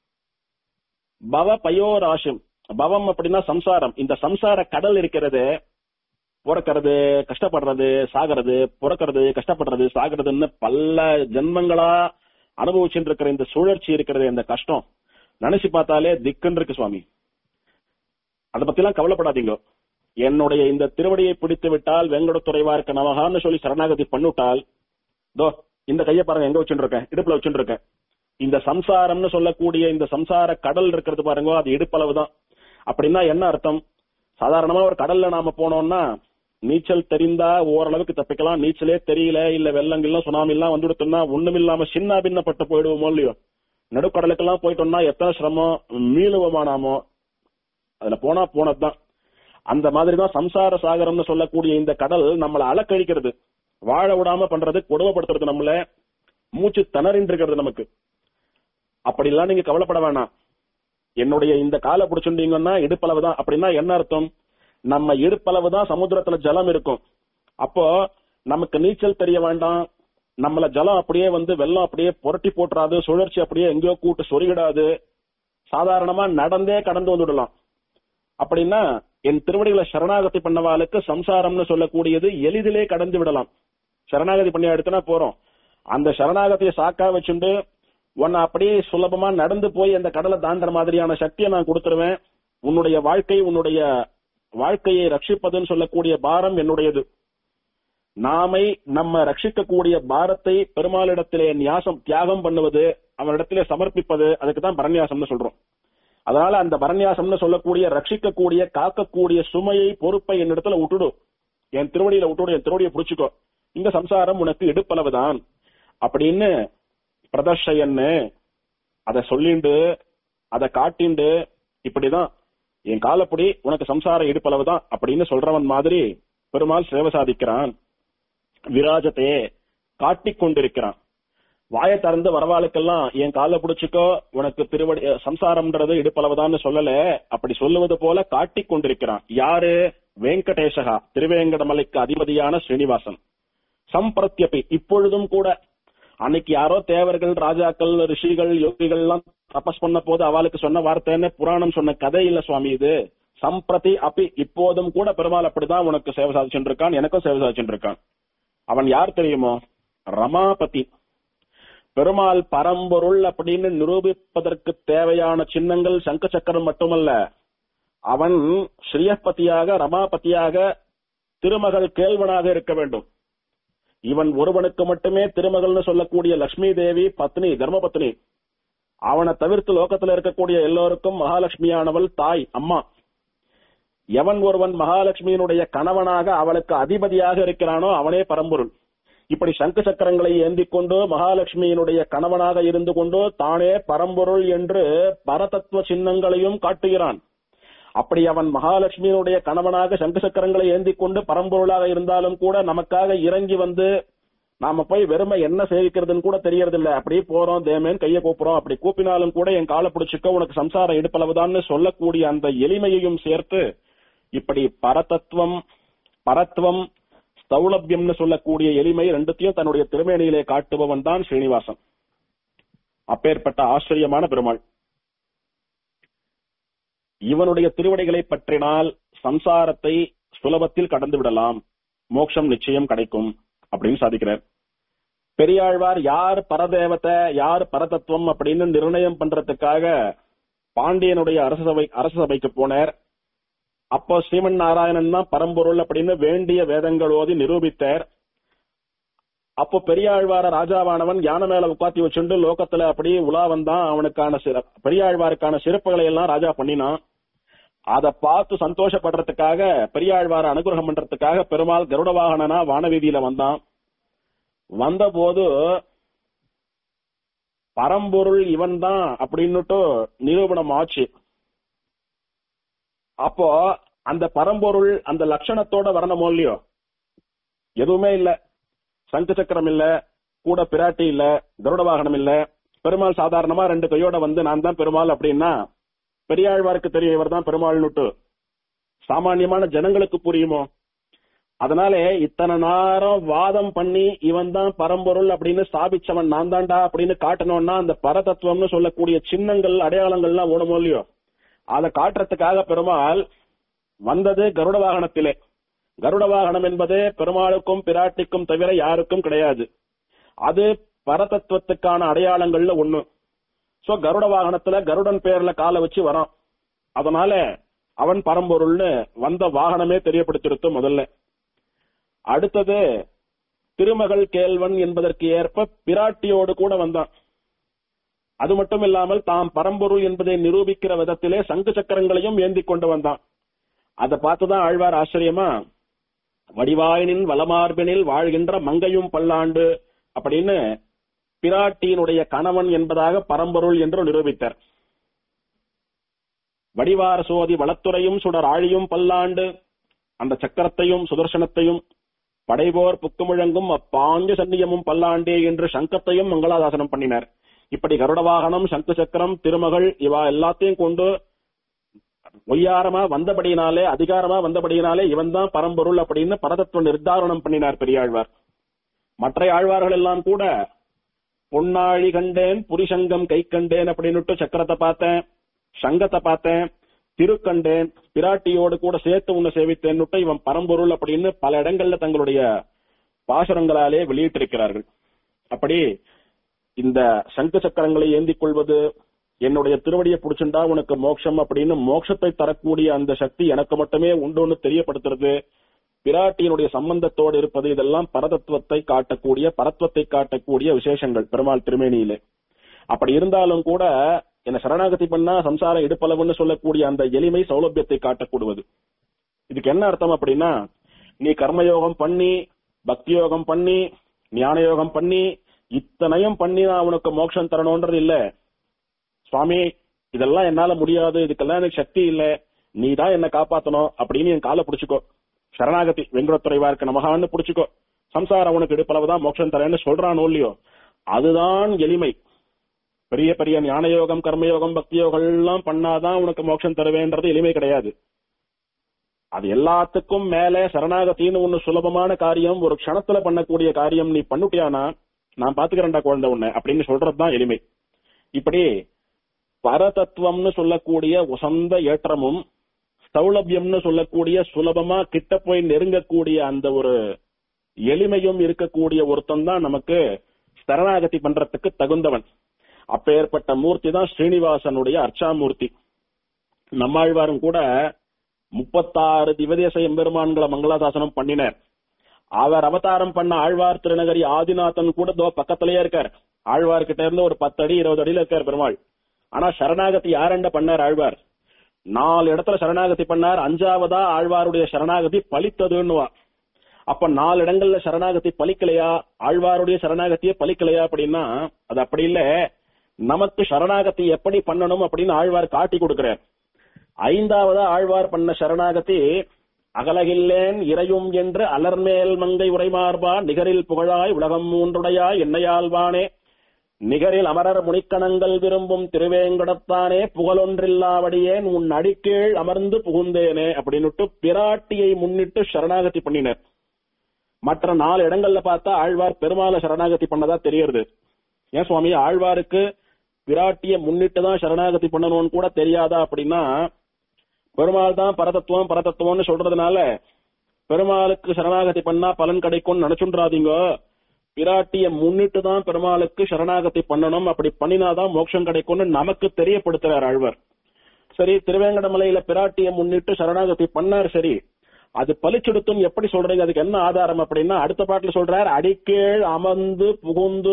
பவ பயோராசிம் பவம் அப்படின்னா சம்சாரம் இந்த சம்சார கடல் இருக்கிறது பிறக்கிறது கஷ்டப்படுறது சாகிறது பிறக்கிறது கஷ்டப்படுறது சாகிறதுன்னு பல ஜென்மங்களா அனுபவிச்சுட்டு இருக்கிற இந்த சுழற்சி இருக்கிறது இந்த கஷ்டம் நினைச்சு பார்த்தாலே திக்குன்னு இருக்கு சுவாமி அதை பத்தி எல்லாம் கவலைப்படாதீங்க என்னுடைய இந்த திருவடியை பிடித்து விட்டால் வெங்கடத்துறைவா இருக்க நமகான்னு சொல்லி சரணாகதி பண்ணிவிட்டால் தோ இந்த கையை பாருங்க எங்க வச்சுட்டு இருக்கேன் இடுப்புல வச்சுட்டு இருக்கேன் இந்த சம்சாரம்னு சொல்லக்கூடிய இந்த சம்சார கடல் இருக்கிறது பாருங்க அது இடுப்பளவு தான் அப்படின்னா என்ன அர்த்தம் சாதாரணமா ஒரு கடல்ல நாம போனோம்னா நீச்சல் தெரிந்தா ஓரளவுக்கு தப்பிக்கலாம் நீச்சலே தெரியல இல்ல வெள்ளங்கள்லாம் சுனாமி எல்லாம் வந்துடுத்தோம்னா ஒண்ணுமில்லாம சின்ன பின்னப்பட்டு போயிடுவோமோ இல்லையோ நடுக்கடலுக்கெல்லாம் போயிட்டோம்னா எத்தனை சிரமம் மீளுவோமா நாமோ அதுல போனா போனதுதான் அந்த மாதிரிதான் சம்சார சாகரம்னு சொல்லக்கூடிய இந்த கடல் நம்மளை அலக்கழிக்கிறது வாழ விடாம பண்றது கொடுமைப்படுத்துறது நம்மள மூச்சு திணறின்னு இருக்கிறது நமக்கு அப்படிலாம் நீங்க கவலைப்பட வேணாம் என்னுடைய இந்த காலை பிடிச்சுட்டீங்கன்னா இடுப்பளவு தான் அப்படின்னா என்ன அர்த்தம் நம்ம இடுப்பளவு தான் சமுத்திரத்துல ஜலம் இருக்கும் அப்போ நமக்கு நீச்சல் தெரிய வேண்டாம் நம்மள ஜலம் அப்படியே வந்து வெள்ளம் அப்படியே புரட்டி போட்டுறாது சுழற்சி அப்படியே எங்கேயோ கூட்டு சொருகிடாது சாதாரணமா நடந்தே கடந்து வந்துடலாம் அப்படின்னா என் திருவடிகளை சரணாகதி பண்ணவாளுக்கு சம்சாரம்னு சொல்லக்கூடியது எளிதிலே கடந்து விடலாம் சரணாகதி பண்ணி எடுத்துனா போறோம் அந்த சரணாகதியை சாக்கா வச்சுண்டு உன்னை அப்படியே சுலபமா நடந்து போய் அந்த கடலை தாண்டுற மாதிரியான சக்தியை நான் கொடுத்துருவேன் உன்னுடைய வாழ்க்கை உன்னுடைய வாழ்க்கையை ரட்சிப்பதுன்னு சொல்லக்கூடிய பாரம் என்னுடையது நாமை நம்ம ரட்சிக்கக்கூடிய பாரத்தை பெருமாளிடத்திலே நியாசம் தியாகம் பண்ணுவது அவனிடத்திலே சமர்ப்பிப்பது அதுக்கு தான் பரநியாசம்னு சொல்றோம் அதனால அந்த பரநியாசம்னு சொல்லக்கூடிய ரட்சிக்கக்கூடிய காக்கக்கூடிய சுமையை பொறுப்பை என்னிடத்துல விட்டுடு என் திருவடியில விட்டுடு என் திருவடியை புடிச்சுக்கோ இந்த சம்சாரம் உனக்கு இடுப்பளவுதான் அப்படின்னு பிரதர்ஷயன்னு அத சொல்லிண்டு அத காட்டிண்டு இப்படிதான் என் காலப்படி உனக்கு சம்சாரம் இடுப்பளவுதான் அப்படின்னு சொல்றவன் மாதிரி பெருமாள் சேவை சாதிக்கிறான் விராஜத்தையே காட்டிக் கொண்டிருக்கிறான் வாயை திறந்து வரவாளுக்கெல்லாம் என் காலை பிடிச்சுக்கோ உனக்கு திருவடி சம்சாரம்ன்றது இடுப்பளவுதான்னு சொல்லல அப்படி சொல்லுவது போல காட்டிக் கொண்டிருக்கிறான் யாரு வெங்கடேசகா திருவேங்கடமலைக்கு அதிபதியான ஸ்ரீனிவாசன் சம்பிரத்யபி இப்பொழுதும் கூட அன்னைக்கு யாரோ தேவர்கள் ராஜாக்கள் ரிஷிகள் யோகிகள் எல்லாம் தபஸ் பண்ண போது அவளுக்கு சொன்ன வார்த்தைன்னு புராணம் சொன்ன கதை இல்ல சுவாமி இது சம்பிரதி அப்பி இப்போதும் கூட பெருமாள் அப்படிதான் உனக்கு சேவை சாதிச்சுட்டு இருக்கான் எனக்கும் சேவை சாதிச்சுட்டு இருக்கான் அவன் யார் தெரியுமோ ரமாபதி பெருமாள் பரம்பொருள் அப்படின்னு நிரூபிப்பதற்கு தேவையான சின்னங்கள் சங்க சக்கரம் மட்டுமல்ல அவன் ஸ்ரீயப்பதியாக ரமாபதியாக திருமகள் கேள்வனாக இருக்க வேண்டும் இவன் ஒருவனுக்கு மட்டுமே திருமகள்னு சொல்லக்கூடிய லட்சுமி தேவி பத்னி தர்மபத்னி அவனை தவிர்த்து லோகத்துல இருக்கக்கூடிய எல்லோருக்கும் மகாலட்சுமியானவள் தாய் அம்மா எவன் ஒருவன் மகாலட்சுமியினுடைய கணவனாக அவளுக்கு அதிபதியாக இருக்கிறானோ அவனே பரம்பொருள் இப்படி சங்கு சக்கரங்களை ஏந்திக் கொண்டு மகாலட்சுமியினுடைய கணவனாக இருந்து கொண்டு தானே பரம்பொருள் என்று பரதத்துவ சின்னங்களையும் காட்டுகிறான் அப்படி அவன் மகாலட்சுமியினுடைய கணவனாக சங்கு சக்கரங்களை ஏந்திக் கொண்டு பரம்பொருளாக இருந்தாலும் கூட நமக்காக இறங்கி வந்து நாம போய் வெறுமை என்ன சேவிக்கிறதுன்னு கூட தெரியறதில்ல அப்படியே போறோம் தேமேன் கையை கூப்புறோம் அப்படி கூப்பினாலும் கூட என் காலை பிடிச்சுக்க உனக்கு சம்சாரம் இடுப்பளவுதான்னு சொல்லக்கூடிய அந்த எளிமையையும் சேர்த்து இப்படி பரதத்துவம் பரத்துவம் ஸ்தௌலபியம்னு சொல்லக்கூடிய எளிமை ரெண்டுத்தையும் தன்னுடைய திருமேனியிலே காட்டுபவன் தான் ஸ்ரீனிவாசன் அப்பேற்பட்ட ஆச்சரியமான பெருமாள் இவனுடைய திருவடிகளை பற்றினால் சம்சாரத்தை சுலபத்தில் கடந்து விடலாம் மோட்சம் நிச்சயம் கிடைக்கும் அப்படின்னு சாதிக்கிறார் பெரியாழ்வார் யார் பரதேவத்தை யார் பரதத்துவம் அப்படின்னு நிர்ணயம் பண்றதுக்காக பாண்டியனுடைய அரச சபை அரச சபைக்கு போனார் அப்போ ஸ்ரீமன் நாராயணன் தான் பரம்பொருள் அப்படின்னு வேண்டிய வேதங்கள் ஓதி நிரூபித்தார் அப்போ பெரியாழ்வார ராஜாவானவன் யானை மேல உட்காத்தி வச்சுண்டு லோகத்துல அப்படி உலா வந்தான் அவனுக்கான சிற பெரியாழ்வாருக்கான சிறப்புகளை எல்லாம் ராஜா பண்ணினான் அதை பார்த்து சந்தோஷப்படுறதுக்காக பெரியாழ்வார அனுகிரகம் பண்றதுக்காக பெருமாள் கருட வாகனனா வானவீதியில வந்தான் வந்தபோது பரம்பொருள் இவன் தான் அப்படின்னுட்டு நிரூபணம் ஆச்சு அப்போ அந்த பரம்பொருள் அந்த லட்சணத்தோட வரணுமோ இல்லையோ எதுவுமே இல்ல சங்கு சக்கரம் இல்ல கூட பிராட்டி இல்ல கருட வாகனம் இல்ல பெருமாள் சாதாரணமா ரெண்டு கையோட வந்து நான் தான் பெருமாள் அப்படின்னா பெரியாழ்வாருக்கு தெரியும் இவர் தான் பெருமாள்னுட்டு சாமானியமான ஜனங்களுக்கு புரியுமோ அதனால இத்தனை நேரம் வாதம் பண்ணி இவன் தான் பரம்பொருள் அப்படின்னு ஸ்தாபிச்சவன் நான் தான்டா அப்படின்னு காட்டணும்னா அந்த பரதத்துவம்னு சொல்லக்கூடிய சின்னங்கள் அடையாளங்கள்லாம் ஓடுமோ இல்லையோ அதை காட்டுறதுக்காக பெருமாள் வந்தது கருட வாகனத்திலே கருட வாகனம் என்பது பெருமாளுக்கும் பிராட்டிக்கும் தவிர யாருக்கும் கிடையாது அது பரதத்துவத்துக்கான அடையாளங்கள்ல ஒண்ணு சோ கருட வாகனத்துல கருடன் பேர்ல காலை வச்சு வரான் அதனால அவன் பரம்பொருள்னு வந்த வாகனமே தெரியப்படுத்திருத்து முதல்ல அடுத்தது திருமகள் கேள்வன் என்பதற்கு ஏற்ப பிராட்டியோடு கூட வந்தான் அது மட்டும் இல்லாமல் தாம் பரம்பொருள் என்பதை நிரூபிக்கிற விதத்திலே சங்கு சக்கரங்களையும் ஏந்தி கொண்டு வந்தான் அதை பார்த்துதான் ஆழ்வார் ஆச்சரியமா வடிவாயினின் வளமார்பினில் வாழ்கின்ற மங்கையும் பல்லாண்டு அப்படின்னு பிராட்டியினுடைய கணவன் என்பதாக பரம்பொருள் என்று நிரூபித்தார் வடிவார சோதி வளத்துறையும் சுடர் ஆழியும் பல்லாண்டு அந்த சக்கரத்தையும் சுதர்சனத்தையும் படைபோர் புக்குமுழங்கும் அப்பாஞ்ச சன்னியமும் பல்லாண்டே என்று சங்கத்தையும் மங்களாதாசனம் பண்ணினார் இப்படி கருட வாகனம் சங்கு சக்கரம் திருமகள் இவா எல்லாத்தையும் கொண்டு ஒய்யாரமா வந்தபடியினாலே அதிகாரமா வந்தபடியினாலே இவன் தான் பரம்பொருள் அப்படின்னு பரதத்துவ நிர்தாரணம் பண்ணினார் பெரியாழ்வார் மற்ற ஆழ்வார்கள் எல்லாம் கூட பொன்னாழி கண்டேன் புரிசங்கம் கை கண்டேன் அப்படின்னுட்டு சக்கரத்தை பார்த்தேன் சங்கத்தை பார்த்தேன் திருக்கண்டேன் பிராட்டியோடு கூட சேர்த்து உன்னை சேவித்தேன்னுட்டு இவன் பரம்பொருள் அப்படின்னு பல இடங்கள்ல தங்களுடைய பாசுரங்களாலே வெளியிட்டிருக்கிறார்கள் அப்படி இந்த சங்கு சக்கரங்களை ஏந்திக் கொள்வது என்னுடைய திருவடியை புடிச்சுண்டா உனக்கு மோட்சம் அப்படின்னு மோட்சத்தை தரக்கூடிய அந்த சக்தி எனக்கு மட்டுமே உண்டுன்னு தெரியப்படுத்துறது பிராட்டியினுடைய சம்பந்தத்தோடு இருப்பது இதெல்லாம் பரதத்துவத்தை காட்டக்கூடிய பரத்வத்தை காட்டக்கூடிய விசேஷங்கள் பெருமாள் திருமேனியிலே அப்படி இருந்தாலும் கூட என்ன சரணாகதி பண்ணா சம்சாரம் இடுப்பளவுன்னு சொல்லக்கூடிய அந்த எளிமை சௌலபியத்தை காட்டக்கூடுவது இதுக்கு என்ன அர்த்தம் அப்படின்னா நீ கர்மயோகம் பண்ணி பக்தி யோகம் பண்ணி ஞான யோகம் பண்ணி இத்தனையும் பண்ணி நான் உனக்கு மோட்சம் தரணும்ன்றது இல்ல சுவாமி இதெல்லாம் என்னால முடியாது இதுக்கெல்லாம் எனக்கு சக்தி இல்ல நீ தான் என்ன காப்பாத்தணும் அப்படின்னு என் காலை புடிச்சுக்கோ சரணாகதி வெங்கடத்துறைவா இருக்க நமகான்னு புடிச்சுக்கோ சம்சாரம் உனக்கு இடுப்பளவுதான் மோட்சம் தரேன்னு சொல்றானோ இல்லையோ அதுதான் எளிமை பெரிய பெரிய ஞான யோகம் கர்மயோகம் பக்தி யோகம் எல்லாம் பண்ணாதான் உனக்கு மோட்சம் தருவேன்றது எளிமை கிடையாது அது எல்லாத்துக்கும் மேல சரணாகத்தின்னு ஒண்ணு சுலபமான காரியம் ஒரு க்ஷணத்துல பண்ணக்கூடிய காரியம் நீ பண்ணுட்டியானா நான் பாத்துக்கிறேன்டா குழந்தை உன்னை அப்படின்னு சொல்றதுதான் எளிமை இப்படி பரதத்துவம்னு சொல்லக்கூடிய உசந்த ஏற்றமும் சௌலபியம்னு சொல்லக்கூடிய சுலபமா கிட்ட போய் நெருங்கக்கூடிய அந்த ஒரு எளிமையும் இருக்கக்கூடிய ஒருத்தன் தான் நமக்கு சரணாகதி பண்றதுக்கு தகுந்தவன் அப்பேற்பட்ட மூர்த்தி தான் ஸ்ரீனிவாசனுடைய அர்ச்சாமூர்த்தி நம்மாழ்வாரும் கூட முப்பத்தாறு திவதேச எம்பெருமான்களை மங்களாசாசனம் பண்ணினார் அவர் அவதாரம் பண்ண ஆழ்வார் திருநகரி ஆதிநாதன் கூட தோ பக்கத்திலேயே இருக்கார் ஆழ்வார் கிட்ட இருந்து ஒரு பத்து அடி இருபது அடியில இருக்கார் பெருமாள் ஆனா சரணாகதி யாரண்ட பண்ணார் ஆழ்வார் நாலு இடத்துல சரணாகதி பண்ணார் அஞ்சாவதா ஆழ்வாருடைய சரணாகதி பலித்ததுன்னுவா அப்ப நாலு இடங்கள்ல சரணாகதி பலிக்கலையா ஆழ்வாருடைய சரணாகத்தியே பலிக்கலையா அப்படின்னா அது அப்படி இல்ல நமக்கு சரணாகதி எப்படி பண்ணணும் அப்படின்னு ஆழ்வார் காட்டி கொடுக்கிறார் ஐந்தாவதா ஆழ்வார் பண்ண சரணாகதி அகலகில்லேன் இறையும் என்று அலர்மேல் மங்கை உரைமார்பா நிகரில் புகழாய் உலகம் மூன்றுடையாய் என்னையாழ்வானே நிகரில் அமரர் முனிக்கணங்கள் விரும்பும் திருவேங்கடத்தானே புகழொன்றில்லாவடியேன் உன் அடிக்கீழ் அமர்ந்து புகுந்தேனே அப்படின்னுட்டு பிராட்டியை முன்னிட்டு சரணாகதி பண்ணினர் மற்ற நாலு இடங்கள்ல பார்த்தா ஆழ்வார் பெருமாளை சரணாகதி பண்ணதா தெரியறது ஏன் சுவாமி ஆழ்வாருக்கு பிராட்டிய முன்னிட்டு தான் சரணாகதி பண்ணணும்னு கூட தெரியாதா அப்படின்னா பெருமாள் தான் பரதத்துவம் பரதத்துவம்னு சொல்றதுனால பெருமாளுக்கு சரணாகதி பண்ணா பலன் கிடைக்கும்னு நினைச்சுன்றாதீங்க பிராட்டிய முன்னிட்டு தான் பெருமாளுக்கு சரணாகதி பண்ணணும் அப்படி பண்ணினாதான் மோட்சம் கிடைக்கும்னு நமக்கு தெரியப்படுத்துறார் ஆழ்வார் சரி திருவேங்கடமலையில பிராட்டிய முன்னிட்டு சரணாகதி பண்ணார் சரி அது பலிச்செடுத்தும் எப்படி சொல்றீங்க அதுக்கு என்ன ஆதாரம் அப்படின்னா அடுத்த பாட்டுல சொல்றார் அடிக்கீழ் அமர்ந்து புகுந்து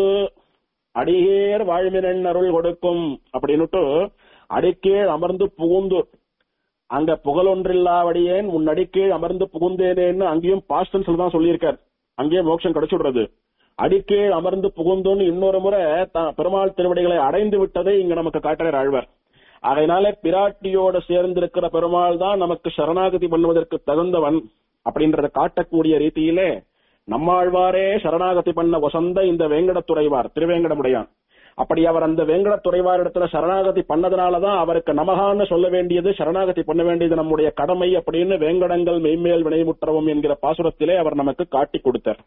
அடியேர் வாழ்மினன் அருள் கொடுக்கும் அப்படின்னுட்டு அடிக்கீழ் அமர்ந்து புகுந்து அங்க புகழொன்றில்லாவடியேன் உன் அடிக்கீழ் அமர்ந்து புகுந்தேனேன்னு அங்கேயும் பாஸ்டன்ஸ்ல தான் சொல்லியிருக்கார் அங்கேயும் மோட்சம் கிடைச்சுடுறது அடிக்கீழ் அமர்ந்து புகுந்துன்னு இன்னொரு முறை த- பெருமாள் திருவடிகளை அடைந்து விட்டதை இங்க நமக்கு காட்டுறார் ஆழ்வார் அதனால பிராட்டியோட சேர்ந்திருக்கிற பெருமாள் தான் நமக்கு சரணாகதி பண்ணுவதற்கு தகுந்தவன் அப்படின்றத காட்டக்கூடிய ரீதியிலே நம்மாழ்வாரே சரணாகதி பண்ண வசந்த இந்த வேங்கடத்துறைவார் திருவேங்கடமுடையான் அப்படி அவர் அந்த வேங்கடத்துறைவார் இடத்துல சரணாகதி பண்ணதுனாலதான் அவருக்கு நமகான்னு சொல்ல வேண்டியது சரணாகதி பண்ண வேண்டியது நம்முடைய கடமை அப்படின்னு வேங்கடங்கள் மெய்மேல் வினைமுற்றவும் என்கிற பாசுரத்திலே அவர் நமக்கு காட்டி கொடுத்தார்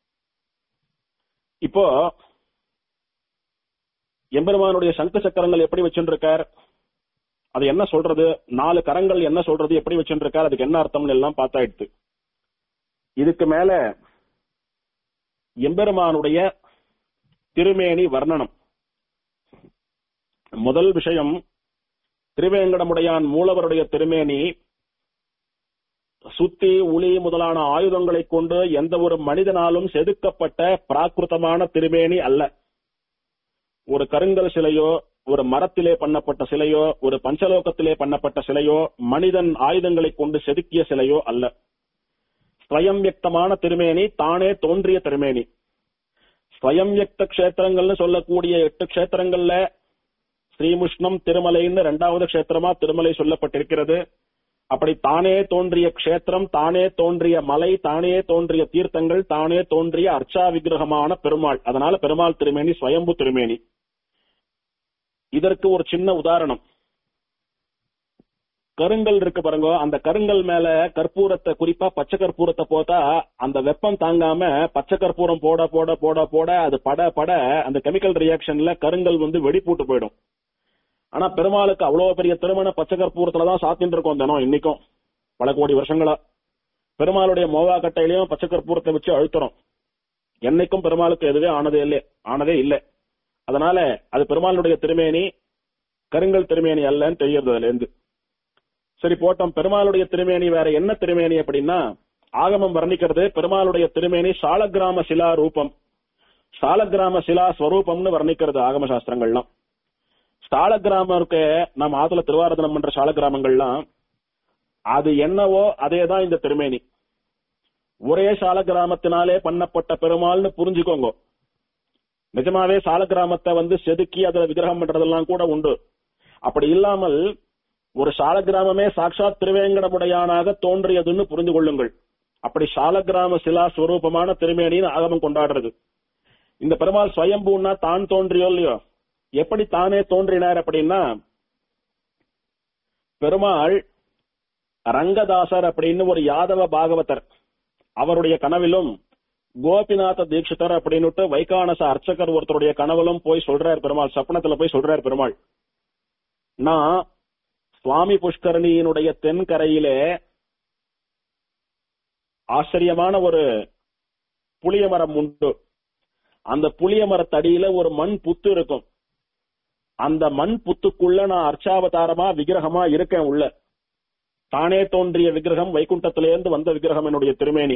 இப்போ எம்பெருமானுடைய சங்கு சக்கரங்கள் எப்படி வச்சுருக்கார் அது என்ன சொல்றது நாலு கரங்கள் என்ன சொல்றது எப்படி வச்சுருக்கார் அதுக்கு என்ன அர்த்தம்னு எல்லாம் பார்த்தாயிடுத்து இதுக்கு மேல எம்பெருமானுடைய திருமேனி வர்ணனம் முதல் விஷயம் திருவேங்கடமுடையான் மூலவருடைய திருமேனி சுத்தி உளி முதலான ஆயுதங்களைக் கொண்டு எந்த ஒரு மனிதனாலும் செதுக்கப்பட்ட பிராகிருதமான திருமேனி அல்ல ஒரு கருங்கல் சிலையோ ஒரு மரத்திலே பண்ணப்பட்ட சிலையோ ஒரு பஞ்சலோகத்திலே பண்ணப்பட்ட சிலையோ மனிதன் ஆயுதங்களைக் கொண்டு செதுக்கிய சிலையோ அல்ல ஸ்வயம் வியக்தமான திருமேனி தானே தோன்றிய திருமேனி ஸ்வயம் வியக்த கஷேத்திரங்கள்னு சொல்லக்கூடிய எட்டு கஷேத்திரங்கள்ல ஸ்ரீமுஷ்ணம் திருமலைன்னு இரண்டாவது கஷேத்திரமா திருமலை சொல்லப்பட்டிருக்கிறது அப்படி தானே தோன்றிய க்ஷேத்திரம் தானே தோன்றிய மலை தானே தோன்றிய தீர்த்தங்கள் தானே தோன்றிய அர்ச்சா விக்கிரகமான பெருமாள் அதனால பெருமாள் திருமேனி ஸ்வயம்பு திருமேனி இதற்கு ஒரு சின்ன உதாரணம் கருங்கல் இருக்கு பாருங்க அந்த கருங்கல் மேல கற்பூரத்தை குறிப்பா பச்சை கற்பூரத்தை போட்டா அந்த வெப்பம் தாங்காம பச்சை கற்பூரம் போட போட போட போட அது பட பட அந்த கெமிக்கல் ரியாக்ஷன்ல கருங்கல் வந்து வெடிப்பூட்டு போயிடும் ஆனா பெருமாளுக்கு அவ்வளவு பெரிய திருமண பச்சை கற்பூரத்துல தான் சாத்தின்னு இருக்கோம் தினம் இன்னைக்கும் பல கோடி வருஷங்களா பெருமாளுடைய மோவா கட்டையிலையும் பச்சை கற்பூரத்தை வச்சு அழுத்துறோம் என்னைக்கும் பெருமாளுக்கு எதுவே ஆனதே இல்லை ஆனதே இல்லை அதனால அது பெருமாளுடைய திருமேனி கருங்கல் திருமேனி அல்லன்னு தெரியறது அதுல இருந்து சரி போட்டோம் பெருமாளுடைய திருமேனி வேற என்ன திருமேனி அப்படின்னா ஆகமம் வர்ணிக்கிறது பெருமாளுடைய திருமேனி சாலக்கிராம சிலா ரூபம் சாலக்கிராம சிலா ஸ்வரூபம்னு வர்ணிக்கிறது ஆகம சாஸ்திரங்கள்லாம் சாலக்கிராமம் இருக்க நம்ம ஆத்துல திருவாரதனம் பண்ற சாலக்கிராமங்கள்லாம் அது என்னவோ அதேதான் இந்த திருமேனி ஒரே சாலக்கிராமத்தினாலே பண்ணப்பட்ட பெருமாள்னு புரிஞ்சுக்கோங்க நிஜமாவே சாலக்கிராமத்தை வந்து செதுக்கி அதுல விக்கிரகம் பண்றதெல்லாம் கூட உண்டு அப்படி இல்லாமல் ஒரு சாலக்கிராமமே சாட்சாத் திருவேங்கடமுடையானாக தோன்றியதுன்னு புரிந்து கொள்ளுங்கள் அப்படி சாலக்கிராம சிலா ஸ்வரூபமான திருமேனின்னு ஆகமம் கொண்டாடுறது இந்த பெருமாள் ஸ்வயம்பூன்னா தான் தோன்றியோ இல்லையோ எப்படி தானே தோன்றினார் அப்படின்னா பெருமாள் ரங்கதாசர் அப்படின்னு ஒரு யாதவ பாகவதர் அவருடைய கனவிலும் கோபிநாத தீட்சிதர் அப்படின்னுட்டு வைகானச அர்ச்சகர் ஒருத்தருடைய கனவிலும் போய் சொல்றார் பெருமாள் சப்பனத்துல போய் சொல்றார் பெருமாள் நான் சுவாமி புஷ்கரணியினுடைய தென்கரையிலே ஆச்சரியமான ஒரு புளிய மரம் உண்டு அந்த புளிய மரத்தடியில ஒரு மண் புத்து இருக்கும் அந்த மண் புத்துக்குள்ள நான் அர்ச்சாவதாரமா விக்கிரகமா இருக்கேன் உள்ள தானே தோன்றிய விக்கிரகம் வைகுண்டத்திலிருந்து வந்த விக்கிரகம் என்னுடைய திருமேனி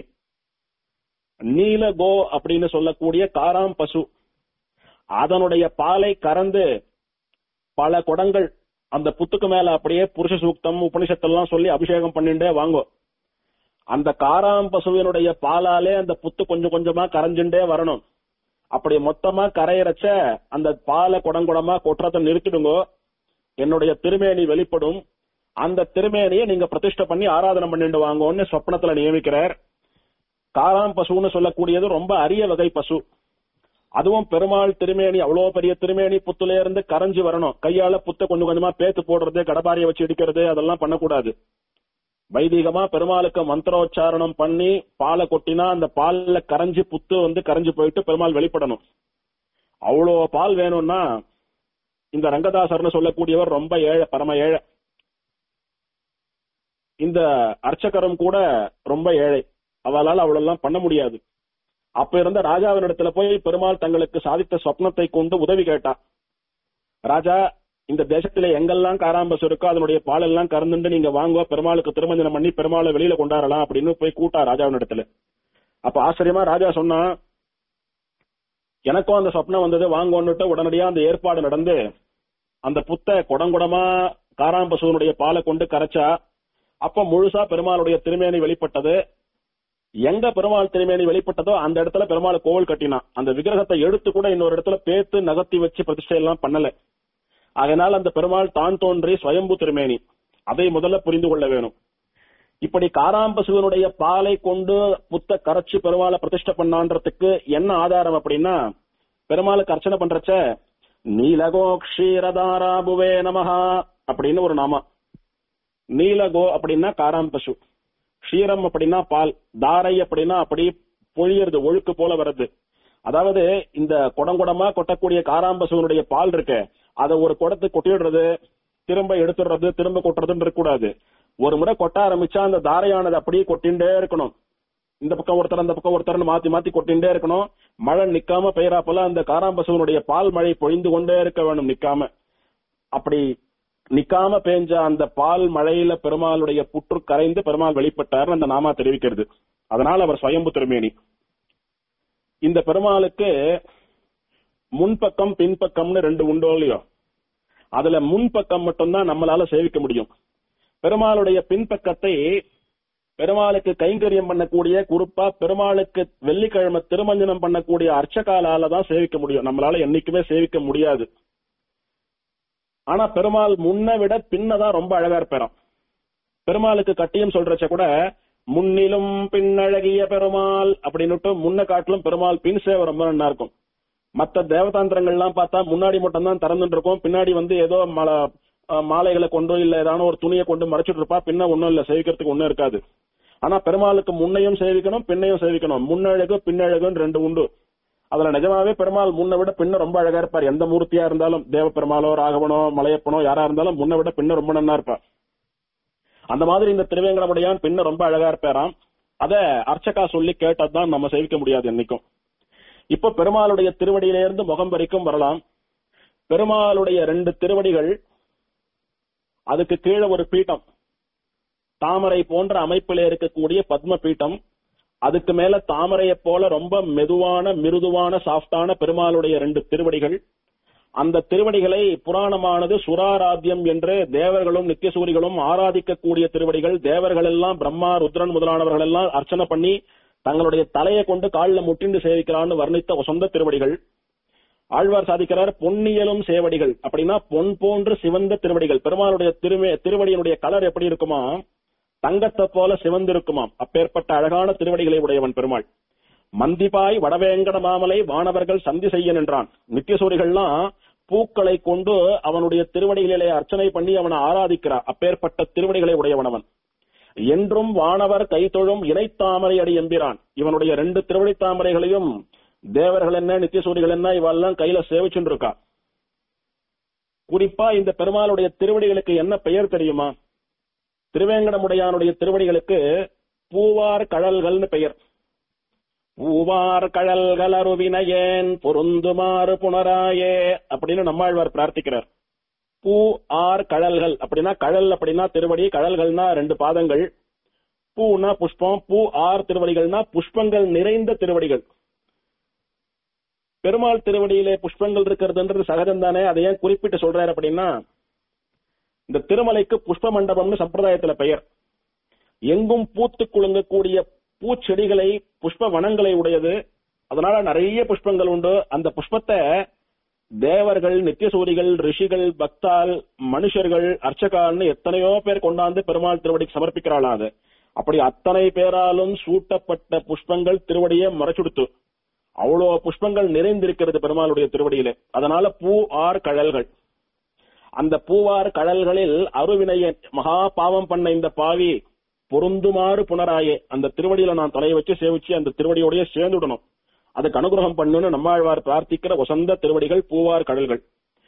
நீலகோ அப்படின்னு சொல்லக்கூடிய காராம் பசு அதனுடைய பாலை கறந்து பல குடங்கள் அந்த புத்துக்கு மேல அப்படியே புருஷ சூக்தம் உபனிஷத்தெல்லாம் சொல்லி அபிஷேகம் பண்ணிண்டே வாங்கோ அந்த காராம் பசுவினுடைய பாலாலே அந்த புத்து கொஞ்சம் கொஞ்சமா கரைஞ்சுட்டே வரணும் அப்படி மொத்தமா கரையறச்ச அந்த பாலை குடங்குடமா கொட்டுறதை நிறுத்திடுங்க என்னுடைய திருமேனி வெளிப்படும் அந்த திருமேனியை நீங்க பிரதிஷ்டை பண்ணி ஆராதனை பண்ணிட்டு வாங்கன்னு சொப்னத்துல நியமிக்கிறார் காராம் பசுன்னு சொல்லக்கூடியது ரொம்ப அரிய வகை பசு அதுவும் பெருமாள் திருமேனி அவ்வளவு பெரிய திருமேனி புத்துல இருந்து கரைஞ்சு வரணும் கையால புத்த கொஞ்சம் கொஞ்சமா பேத்து போடுறது கடபாரிய வச்சு இடிக்கிறது அதெல்லாம் பண்ணக்கூடாது வைதிகமா பெருமாளுக்கு மந்திரோச்சாரணம் பண்ணி பாலை கொட்டினா அந்த பால்ல கரைஞ்சு புத்து வந்து கரைஞ்சு போயிட்டு பெருமாள் வெளிப்படணும் அவ்வளோ பால் வேணும்னா இந்த ரங்கதாசர்னு சொல்லக்கூடியவர் ரொம்ப ஏழை பரம ஏழை இந்த அர்ச்சகரும் கூட ரொம்ப ஏழை அவளால் அவ்வளெல்லாம் பண்ண முடியாது அப்ப இருந்த ராஜாவினிடத்துல போய் பெருமாள் தங்களுக்கு சாதித்த சொப்னத்தை கொண்டு உதவி கேட்டா ராஜா இந்த தேசத்திலே எங்கெல்லாம் காராம்பஸ் இருக்கோ அதனுடைய பாலெல்லாம் கறந்துட்டு நீங்க வாங்க பெருமாளுக்கு திருமஞ்சனம் பண்ணி பெருமாளை வெளியில கொண்டாடலாம் அப்படின்னு போய் கூட்டா ராஜாவினிடத்துல அப்ப ஆச்சரியமா ராஜா சொன்னா எனக்கும் அந்த சொப்னம் வந்தது வாங்கன்னுட்டு உடனடியா அந்த ஏற்பாடு நடந்து அந்த புத்த குடங்குடமா காராம்பசுவனுடைய பாலை கொண்டு கரைச்சா அப்ப முழுசா பெருமாளுடைய திருமேனி வெளிப்பட்டது எங்க பெருமாள் திருமேனி வெளிப்பட்டதோ அந்த இடத்துல பெருமாள் கோவில் கட்டினான் அந்த விக்கிரகத்தை எடுத்து கூட இன்னொரு இடத்துல பேத்து நகர்த்தி வச்சு பிரதிஷ்டை எல்லாம் பண்ணல அதனால் அந்த பெருமாள் தான் தோன்றி ஸ்வயம்பு திருமேனி அதை முதல்ல புரிந்து கொள்ள வேணும் இப்படி காராம்பசுவனுடைய பாலை கொண்டு புத்த கரைச்சு பெருமாளை பிரதிஷ்டை பண்ணான்றதுக்கு என்ன ஆதாரம் அப்படின்னா பெருமாளுக்கு அர்ச்சனை பண்றச்ச நீலகோ க்ஷீரதாராபுவே நமஹா அப்படின்னு ஒரு நாமா நீலகோ அப்படின்னா காராம்பசு க்ஷீரம் அப்படின்னா பால் தாரை அப்படின்னா அப்படி பொழியறது ஒழுக்கு போல வருது அதாவது இந்த குடங்குடமா கொட்டக்கூடிய காராம்பசுவனுடைய பால் இருக்கு அதை ஒரு குடத்தை கொட்டிடுறது திரும்ப எடுத்துடுறது திரும்ப கொட்டுறதுன்னு இருக்கக்கூடாது ஒரு முறை கொட்ட ஆரம்பிச்சா அந்த தாரையானது அப்படியே கொட்டிண்டே இருக்கணும் இந்த பக்கம் ஒருத்தர் அந்த பக்கம் ஒருத்தர்னு மாத்தி மாத்தி கொட்டிண்டே இருக்கணும் மழை நிக்காம பெய்யறாப்பல அந்த காராம்பசுவனுடைய பால் மழை பொழிந்து கொண்டே இருக்க வேணும் நிக்காம அப்படி நிக்காம பேஞ்ச அந்த பால் மழையில பெருமாளுடைய புற்று கரைந்து பெருமாள் வெளிப்பட்டார் அந்த நாமா தெரிவிக்கிறது அதனால அவர் சுயம்பு திருமேனி இந்த பெருமாளுக்கு முன்பக்கம் பின்பக்கம்னு ரெண்டு உண்டோ இல்லையோ அதுல முன்பக்கம் மட்டும்தான் நம்மளால சேவிக்க முடியும் பெருமாளுடைய பின்பக்கத்தை பெருமாளுக்கு கைங்கரியம் பண்ணக்கூடிய குறிப்பா பெருமாளுக்கு வெள்ளிக்கிழமை திருமஞ்சனம் பண்ணக்கூடிய அர்ச்சகாலால தான் சேவிக்க முடியும் நம்மளால என்னைக்குமே சேவிக்க முடியாது ஆனா பெருமாள் முன்ன விட பின்னதான் ரொம்ப அழகா இருப்பாராம் பெருமாளுக்கு கட்டியம் சொல்றச்ச கூட முன்னிலும் பின்னழகிய பெருமாள் அப்படின்னுட்டு முன்ன காட்டிலும் பெருமாள் பின் சேவை ரொம்ப நல்லா இருக்கும் மத்த தேவதாந்திரங்கள்லாம் பார்த்தா முன்னாடி மட்டும் தான் திறந்துட்டு இருக்கும் பின்னாடி வந்து ஏதோ மல அஹ், மாலைகளை கொண்டோ இல்ல ஏதான ஒரு துணியை கொண்டு மறைச்சிட்டு இருப்பா பின்ன ஒண்ணும் இல்ல சேவிக்கிறதுக்கு ஒண்ணும் இருக்காது ஆனா பெருமாளுக்கு முன்னையும் சேவிக்கணும் பின்னையும் சேவிக்கணும் முன்னழகு பின்னழகுன்னு ரெண்டு உண்டு அதுல நிஜமாவே பெருமாள் முன்னை விட பின்ன ரொம்ப அழகா இருப்பார் எந்த மூர்த்தியா இருந்தாலும் தேவ பெருமாளோ ராகவனோ மலையப்பனோ யாரா இருந்தாலும் முன்னை விட பின்ன ரொம்ப நன்னா இருப்பார் அந்த மாதிரி இந்த திருவேங்கடமுடையான் பின்ன ரொம்ப அழகா இருப்பாராம் அத அர்ச்சகா சொல்லி கேட்டதுதான் நம்ம சேவிக்க முடியாது என்னைக்கும் இப்ப பெருமாளுடைய திருவடியிலிருந்து முகம் வரைக்கும் வரலாம் பெருமாளுடைய ரெண்டு திருவடிகள் அதுக்கு கீழே ஒரு பீட்டம் தாமரை போன்ற அமைப்பிலே இருக்கக்கூடிய பத்ம பீட்டம் அதுக்கு மேல தாமரையை போல ரொம்ப மெதுவான மிருதுவான சாஃப்டான பெருமாளுடைய ரெண்டு திருவடிகள் அந்த திருவடிகளை புராணமானது சுராராத்தியம் என்று தேவர்களும் நித்தியசூரிகளும் ஆராதிக்கக்கூடிய திருவடிகள் தேவர்கள் எல்லாம் பிரம்மா ருத்ரன் முதலானவர்கள் எல்லாம் அர்ச்சனை பண்ணி தங்களுடைய தலையை கொண்டு காலில் முட்டிண்டு சேவிக்கிறான்னு வர்ணித்த சொந்த திருவடிகள் ஆழ்வார் சாதிக்கிறார் பொன்னியலும் சேவடிகள் அப்படின்னா பொன் போன்று சிவந்த திருவடிகள் பெருமாளுடைய திருமே திருவடியினுடைய கலர் எப்படி இருக்குமா தங்கத்தை போல சிவந்திருக்குமாம் அப்பேற்பட்ட அழகான திருவடிகளை உடையவன் பெருமாள் மந்திபாய் வடவேங்கட மாமலை வானவர்கள் சந்தி செய்ய நின்றான் நித்தியசூரிகள்லாம் பூக்களை கொண்டு அவனுடைய திருவடிகளிலே அர்ச்சனை பண்ணி அவனை ஆராதிக்கிறார் அப்பேற்பட்ட திருவடிகளை உடையவன் அவன் என்றும் வானவர் கைத்தொழும் இணைத்தாமரை அடி எம்பிரான் இவனுடைய ரெண்டு திருவடி தாமரைகளையும் தேவர்கள் என்ன நித்தியசூரிகள் என்ன இவெல்லாம் கையில சேவிச்சுட்டு இருக்கா குறிப்பா இந்த பெருமாளுடைய திருவடிகளுக்கு என்ன பெயர் தெரியுமா திருவேங்கடமுடையானுடைய திருவடிகளுக்கு பூவார் கழல்கள்னு பெயர் பூவார் கழல்கள் அருவினையேன் பொருந்துமாறு புனராயே அப்படின்னு நம்மாழ்வார் பிரார்த்திக்கிறார் பூ ஆர் கழல்கள் அப்படின்னா கழல் அப்படின்னா திருவடி கழல்கள்னா ரெண்டு பாதங்கள் பூனா புஷ்பம் பூ ஆர் திருவடிகள்னா புஷ்பங்கள் நிறைந்த திருவடிகள் பெருமாள் திருவடியிலே புஷ்பங்கள் இருக்கிறதுன்றது சகஜம் தானே அதை ஏன் குறிப்பிட்டு சொல்றாரு அப்படின்னா இந்த திருமலைக்கு புஷ்ப மண்டபம்னு சம்பிரதாயத்துல பெயர் எங்கும் பூத்து குலுங்கக்கூடிய பூச்செடிகளை புஷ்ப வனங்களை உடையது அதனால நிறைய புஷ்பங்கள் உண்டு அந்த புஷ்பத்தை தேவர்கள் நித்தியசூரிகள் ரிஷிகள் பக்தால் மனுஷர்கள் அர்ச்சகால்னு எத்தனையோ பேர் கொண்டாந்து பெருமாள் திருவடிக்கு சமர்ப்பிக்கிறாளாம் அது அப்படி அத்தனை பேராலும் சூட்டப்பட்ட புஷ்பங்கள் திருவடியை மறைச்சுடுத்து அவ்வளோ புஷ்பங்கள் நிறைந்திருக்கிறது பெருமாளுடைய திருவடியிலே அதனால பூ ஆர் கழல்கள் அந்த பூவார் கடல்களில் அருவினைய மகா பாவம் பண்ண இந்த பாவி பொருந்துமாறு புனராயே அந்த திருவடியில நான் தலையை வச்சு சேவிச்சு அந்த திருவடியோடய சேர்ந்துடணும் அதுக்கு அனுகிரகம் பண்ணுன்னு நம்மாழ்வார் பிரார்த்திக்கிற வசந்த திருவடிகள் பூவார் கடல்கள்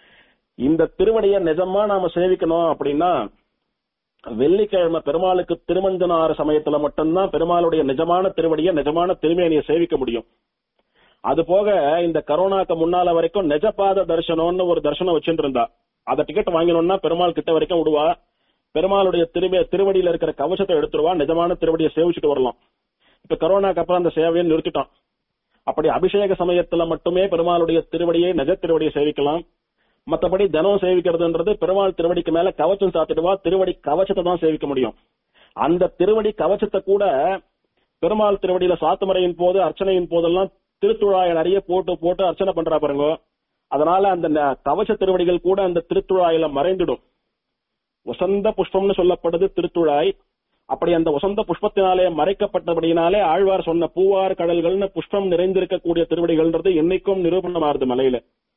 இந்த திருவடியை நிஜமா நாம சேவிக்கணும் அப்படின்னா வெள்ளிக்கிழமை பெருமாளுக்கு திருமஞ்சனாறு சமயத்துல மட்டும்தான் பெருமாளுடைய நிஜமான திருவடியை நிஜமான திருமேனியை சேவிக்க முடியும் அது போக இந்த கரோனாக்கு முன்னால வரைக்கும் நிஜபாத தரிசனம்னு ஒரு தரிசனம் வச்சுட்டு இருந்தா அத டிக்கெட் வாங்கினோம்னா பெருமாள் கிட்ட வரைக்கும் விடுவா பெருமாளுடைய திருவே திருவடியில இருக்கிற கவசத்தை எடுத்துருவா நிஜமான திருவடியை சேவிச்சுட்டு வரலாம் இப்ப கரோனாக்கு அப்புறம் அந்த சேவையை நிறுத்திட்டான் அப்படி அபிஷேக சமயத்துல மட்டுமே பெருமாளுடைய திருவடியை நிஜ திருவடியை சேவிக்கலாம் மத்தபடி தினம் சேவிக்கிறதுன்றது பெருமாள் திருவடிக்கு மேல கவச்சம் சாத்திடுவா திருவடி கவச்சத்தை தான் சேவிக்க முடியும் அந்த திருவடி கவச்சத்தை கூட பெருமாள் திருவடியில சாத்துமறையின் போது அர்ச்சனையின் போதெல்லாம் திருத்துழாயை நிறைய போட்டு போட்டு அர்ச்சனை பண்றா பாருங்க அதனால அந்த ந- கவச திருவடிகள் கூட அந்த திருத்துழாயில மறைந்துடும் வசந்த புஷ்பம்னு சொல்லப்படுது திருத்துழாய் அப்படி அந்த வசந்த புஷ்பத்தினாலே மறைக்கப்பட்டபடியினாலே ஆழ்வார் சொன்ன பூவார் கடல்கள்னு புஷ்பம் நிறைந்திருக்கக்கூடிய திருவடிகள்ன்றது என்னைக்கும் நிரூபணமாறுது மலையில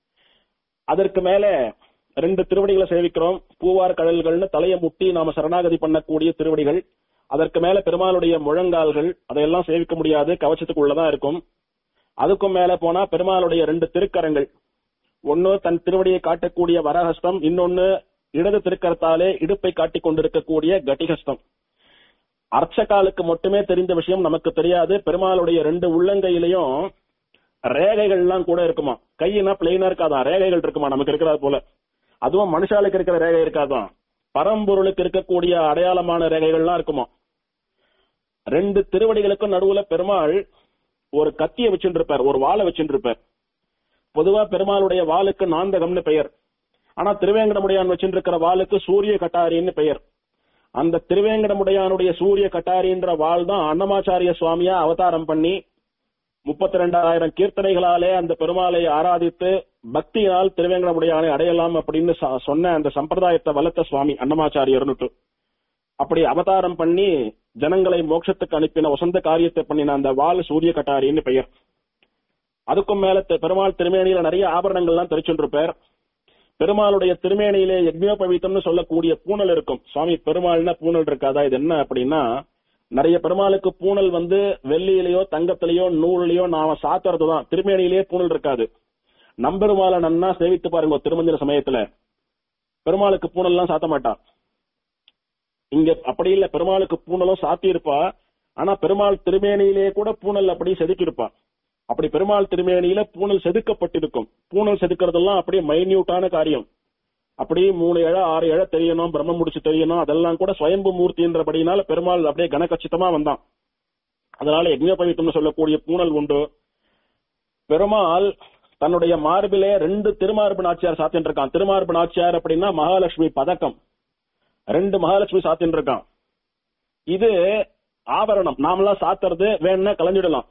அதற்கு மேல ரெண்டு திருவடிகளை சேவிக்கிறோம் பூவார் கடல்கள்னு தலையை முட்டி நாம சரணாகதி பண்ணக்கூடிய திருவடிகள் அதற்கு மேல பெருமாளுடைய முழங்கால்கள் அதையெல்லாம் சேவிக்க முடியாது கவச்சத்துக்குள்ளதான் இருக்கும் அதுக்கும் மேல போனா பெருமாளுடைய ரெண்டு திருக்கரங்கள் ஒன்னு தன் திருவடியை காட்டக்கூடிய வரஹஸ்தம் இன்னொன்னு இடது திருக்கரத்தாலே இடுப்பை காட்டிக் கொண்டிருக்கக்கூடிய கட்டிஹஸ்தம் அர்ச்சகாலுக்கு மட்டுமே தெரிந்த விஷயம் நமக்கு தெரியாது பெருமாளுடைய ரெண்டு உள்ளங்கையிலையும் ரேகைகள்லாம் கூட இருக்குமா கையினா பிளெயினா இருக்காதான் ரேகைகள் இருக்குமா நமக்கு இருக்கிறது போல அதுவும் மனுஷாளுக்கு இருக்கிற ரேகை இருக்காதான் பரம்பொருளுக்கு இருக்கக்கூடிய அடையாளமான ரேகைகள்லாம் இருக்குமா ரெண்டு திருவடிகளுக்கும் நடுவுல பெருமாள் ஒரு கத்தியை வச்சுட்டு இருப்பார் ஒரு வாளை வச்சுட்டு இருப்பார் பொதுவா பெருமாளுடைய வாளுக்கு நாந்தகம்னு பெயர் ஆனா திருவேங்கடமுடையான் வச்சுட்டு இருக்கிற வாளுக்கு சூரிய கட்டாரின்னு பெயர் அந்த திருவேங்கடமுடையானுடைய சூரிய கட்டாரின்ற வாள் தான் அன்னமாச்சாரிய சுவாமியா அவதாரம் பண்ணி முப்பத்தி ரெண்டாயிரம் கீர்த்தனைகளாலே அந்த பெருமாளை ஆராதித்து பக்தியினால் திருவேங்கடமுடையானை அடையலாம் அப்படின்னு ச- சொன்ன அந்த சம்பிரதாயத்தை வளர்த்த சுவாமி அன்னமாச்சாரியர்னுட்டு அப்படி அவதாரம் பண்ணி ஜனங்களை மோட்சத்துக்கு அனுப்பின வசந்த காரியத்தை பண்ணின அந்த வாள் சூரிய கட்டாரின்னு பெயர் அதுக்கும் மேல தெ- பெருமாள் திருமேனியில நிறைய ஆபரணங்கள்லாம் தெரிச்சுருப்பார் பெருமாளுடைய திருமேனியிலே யக்ஞோபவீத்தம்னு சொல்லக்கூடிய பூணல் இருக்கும் சுவாமி பெருமாள்னா பூணல் இருக்காதா இது என்ன அப்படின்னா நிறைய பெருமாளுக்கு பூணல் வந்து வெள்ளியிலயோ தங்கத்திலேயோ நூலிலேயோ நாம சாத்துறது தான் திருமேனியிலேயே பூணல் இருக்காது நம்பெருமாளை நன்னா சேவித்து பாருங்க ஒரு திருமஞ்சன சமயத்துல பெருமாளுக்கு பூணல்லாம் சாத்த மாட்டான் இங்க அப்படி இல்ல பெருமாளுக்கு பூணலும் சாத்தி இருப்பா ஆனா பெருமாள் திருமேனியிலே கூட பூணல் அப்படி செதுக்கி இருப்பா அப்படி பெருமாள் திருமேனியில பூணல் செதுக்கப்பட்டிருக்கும் பூணல் செதுக்கிறதெல்லாம் அப்படியே மைன்யூட்டான காரியம் அப்படி மூணு இழ ஆறு இழ தெரியணும் பிரம்ம முடிச்சு தெரியணும் அதெல்லாம் கூட சுயம்பு மூர்த்தின்றபடினால பெருமாள் அப்படியே கனகச்சித்தமா வந்தான் அதனால யஜ்ஞபவித்தம்னு சொல்லக்கூடிய பூணல் உண்டு பெருமாள் தன்னுடைய மார்பிலே ரெண்டு திருமார்பு நாச்சியார் சாத்தின்னு இருக்கான் திருமார்பு நாச்சியார் அப்படின்னா மகாலட்சுமி பதக்கம் ரெண்டு மகாலட்சுமி சாத்தின்னு இருக்கான் இது ஆபரணம் நாமெல்லாம் சாத்துறது வேணும்னா கலைஞ்சிடலாம்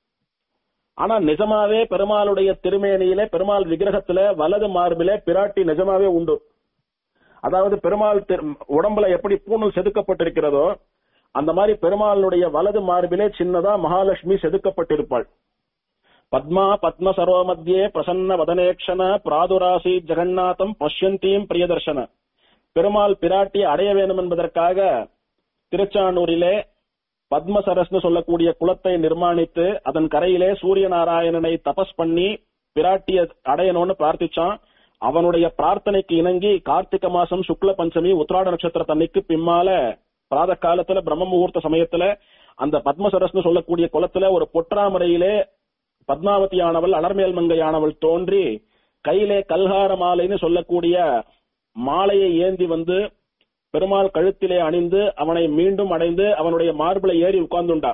ஆனா நிஜமாவே பெருமாளுடைய திருமேனியிலே பெருமாள் விக்கிரகத்துல வலது மார்பிலே பிராட்டி நிஜமாவே உண்டு அதாவது பெருமாள் திரு- உடம்புல எப்படி பூணூல் செதுக்கப்பட்டிருக்கிறதோ அந்த மாதிரி பெருமாளுடைய வலது மார்பிலே சின்னதா மகாலட்சுமி செதுக்கப்பட்டிருப்பாள் பத்மா பத்ம சரோ மத்தியே பிரசன்ன வதனேக்ஷண பிராதுராசி ஜெகநாதம் பஷ்யந்தீம் பிரியதர்ஷன பெருமாள் பிராட்டி அடைய வேண்டும் என்பதற்காக திருச்சானூரிலே பத்மசரஸ்னு சொல்லக்கூடிய குளத்தை நிர்மாணித்து அதன் கரையிலே சூரிய நாராயணனை தபஸ் பண்ணி பிராட்டிய அடையணும்னு பிரார்த்திச்சான் அவனுடைய பிரார்த்தனைக்கு இணங்கி கார்த்திகை மாசம் சுக்ல பஞ்சமி உத்ராட நட்சத்திரத்தன்னைக்கு பின்னால பிராத காலத்துல பிரம்ம முகூர்த்த சமயத்துல அந்த பத்மசரஸ்னு சொல்லக்கூடிய குளத்துல ஒரு பொற்றாமரையிலே பத்மாவதியானவள் அலர்மேல் மங்கையானவள் தோன்றி கையிலே கல்கார மாலைன்னு சொல்லக்கூடிய மாலையை ஏந்தி வந்து பெருமாள் கழுத்திலே அணிந்து அவனை மீண்டும் அடைந்து அவனுடைய மார்பிளை ஏறி உட்கார்ந்துண்டா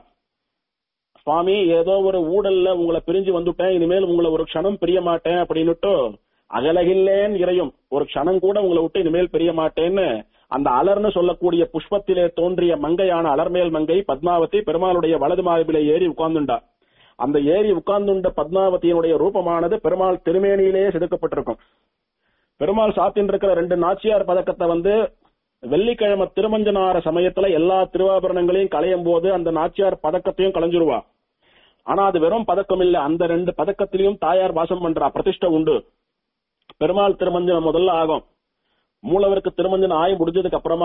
சுவாமி ஏதோ ஒரு ஊடல்ல உங்களை பிரிஞ்சு வந்துட்டேன் இனிமேல் உங்களை ஒரு க்ஷணம் பிரிய மாட்டேன் அப்படின்னுட்டு அகலகில்லேன் இறையும் ஒரு க்ஷணம் கூட உங்களை விட்டு இனிமேல் பிரிய மாட்டேன்னு அந்த அலர்னு சொல்லக்கூடிய புஷ்பத்திலே தோன்றிய மங்கையான அலர்மேல் மங்கை பத்மாவதி பெருமாளுடைய வலது மார்பிலே ஏறி உட்கார்ந்துண்டா அந்த ஏறி உட்கார்ந்துண்ட பத்மாவதியினுடைய ரூபமானது பெருமாள் திருமேனியிலேயே செதுக்கப்பட்டிருக்கும் பெருமாள் சாத்தின் இருக்கிற ரெண்டு நாச்சியார் பதக்கத்தை வந்து வெள்ளிக்கிழமை திருமஞ்சனார சமயத்துல எல்லா திருவாபரணங்களையும் களையும் போது அந்த நாச்சியார் பதக்கத்தையும் களைஞ்சிருவா ஆனா அது வெறும் பதக்கம் இல்ல அந்த ரெண்டு பதக்கத்திலையும் தாயார் வாசம் பண்றா பிரதிஷ்டை உண்டு பெருமாள் திருமஞ்சனம் முதல்ல ஆகும் மூலவருக்கு திருமஞ்சனம் ஆகி முடிஞ்சதுக்கு அப்புறமா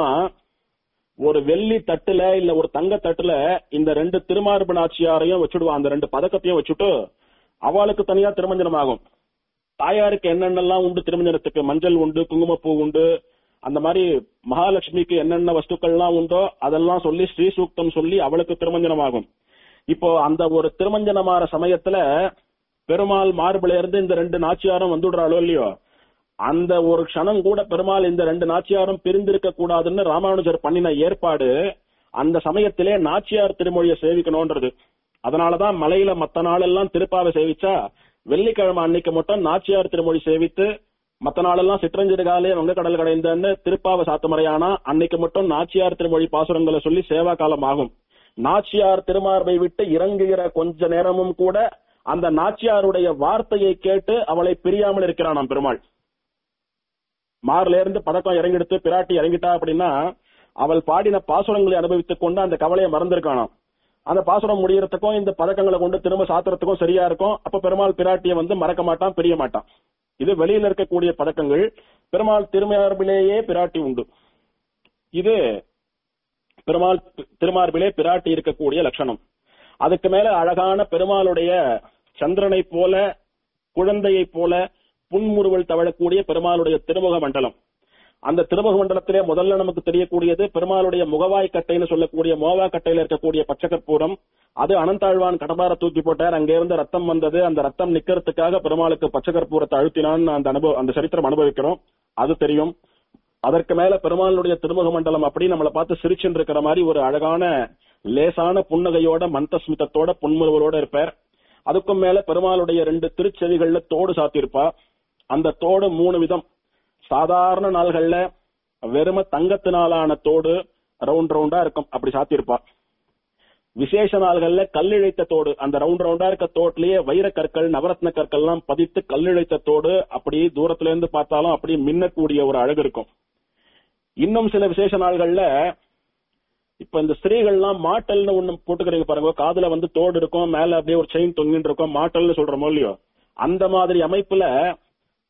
ஒரு வெள்ளி தட்டுல இல்ல ஒரு தங்க தட்டுல இந்த ரெண்டு திருமார்பு நாச்சியாரையும் வச்சுடுவா அந்த ரெண்டு பதக்கத்தையும் வச்சுட்டு அவளுக்கு தனியா திருமஞ்சனம் ஆகும் தாயாருக்கு என்னென்னலாம் உண்டு திருமஞ்சனத்துக்கு மஞ்சள் உண்டு குங்குமப்பூ உண்டு அந்த மாதிரி மகாலட்சுமிக்கு என்னென்ன வஸ்துக்கள்லாம் உண்டோ அதெல்லாம் சொல்லி ஸ்ரீ சூக்தம் சொல்லி அவளுக்கு திருமஞ்சனம் ஆகும் இப்போ அந்த ஒரு திருமஞ்சனமாற சமயத்துல பெருமாள் மார்பில இருந்து இந்த ரெண்டு நாச்சியாரும் வந்துடுறாளோ இல்லையோ அந்த ஒரு க்ஷணம் கூட பெருமாள் இந்த ரெண்டு நாச்சியாரும் பிரிந்திருக்க கூடாதுன்னு ராமானுஜர் பண்ணின ஏற்பாடு அந்த சமயத்திலே நாச்சியார் திருமொழியை சேவிக்கணும்ன்றது அதனாலதான் மலையில மத்த நாளெல்லாம் திருப்பாவை சேவிச்சா வெள்ளிக்கிழமை அன்னைக்கு மட்டும் நாச்சியார் திருமொழி சேவித்து மத்த நாளெல்லாம் சிற்றஞ்சிறுகாலே வங்க கடல் கடைந்தன்னு திருப்பாவை சாத்துமறையானா அன்னைக்கு மட்டும் நாச்சியார் திருமொழி பாசுரங்களை சொல்லி சேவா காலம் ஆகும் நாச்சியார் திருமார்பை விட்டு இறங்குகிற கொஞ்ச நேரமும் கூட அந்த நாச்சியாருடைய வார்த்தையை கேட்டு அவளை பிரியாமல் இருக்கிறானாம் பெருமாள் மார்ல இருந்து பதக்கம் இறங்கிடுத்து பிராட்டி இறங்கிட்டா அப்படின்னா அவள் பாடின பாசுரங்களை அனுபவித்துக் கொண்டு அந்த கவலையை மறந்திருக்கானாம் அந்த பாசுரம் முடியறதுக்கும் இந்த பதக்கங்களை கொண்டு திரும்ப சாத்துறதுக்கும் சரியா இருக்கும் அப்ப பெருமாள் பிராட்டியை வந்து மறக்க மாட்டான் பிரிய மாட்டான் இது வெளியில இருக்கக்கூடிய பதக்கங்கள் பெருமாள் திருமார்பிலேயே பிராட்டி உண்டு இது பெருமாள் திருமார்பிலே பிராட்டி இருக்கக்கூடிய லட்சணம் அதுக்கு மேல அழகான பெருமாளுடைய சந்திரனை போல குழந்தையை போல புன்முறுவல் தவழக்கூடிய பெருமாளுடைய திருமுக மண்டலம் அந்த திருமுக மண்டலத்திலே முதல்ல நமக்கு தெரியக்கூடியது பெருமாளுடைய முகவாய் கட்டைன்னு சொல்லக்கூடிய மோவா கட்டையில இருக்கக்கூடிய பச்சைக்கற்பூரம் அது அனந்தாழ்வான் கடபார தூக்கி போட்டார் அங்க இருந்து ரத்தம் வந்தது அந்த ரத்தம் நிக்கிறதுக்காக பெருமாளுக்கு பச்சைக்கற்பூரத்தை அழுத்தினான்னு அந்த அனுபவம் அந்த சரித்திரம் அனுபவிக்கிறோம் அது தெரியும் அதற்கு மேல பெருமாளுடைய திருமுக மண்டலம் அப்படி நம்மளை பார்த்து சிரிச்சுன்னு இருக்கிற மாதிரி ஒரு அழகான லேசான புன்னகையோட மந்தஸ்மிதத்தோட புன்முறுவலோட இருப்பார் அதுக்கும் மேல பெருமாளுடைய ரெண்டு திருச்செவிகள்ல தோடு சாத்தியிருப்பா அந்த தோடு மூணு விதம் சாதாரண நாள்கள்ல வெறும தங்கத்தினாலான தோடு ரவுண்ட் ரவுண்டா இருக்கும் அப்படி சாத்தியிருப்பா விசேஷ நாள்கள்ல கல்லிழைத்த தோடு அந்த ரவுண்ட் ரவுண்டா இருக்க தோட்லயே வைர கற்கள் நவரத்ன கற்கள்லாம் பதித்து கல்லிழைத்த தோடு அப்படி தூரத்துல இருந்து பார்த்தாலும் அப்படி மின்னக்கூடிய ஒரு அழகு இருக்கும் இன்னும் சில விசேஷ நாள்கள்ல இப்ப இந்த ஸ்திரீகள்லாம் மாட்டல்னு ஒண்ணு போட்டுக்கிறீங்க பாருங்க காதுல வந்து தோடு இருக்கும் மேல அப்படியே ஒரு செயின் தொங்கிட்டு இருக்கும் மாட்டல்னு சொல்றோமோ இல்லையோ அந்த மாதிரி அமைப்புல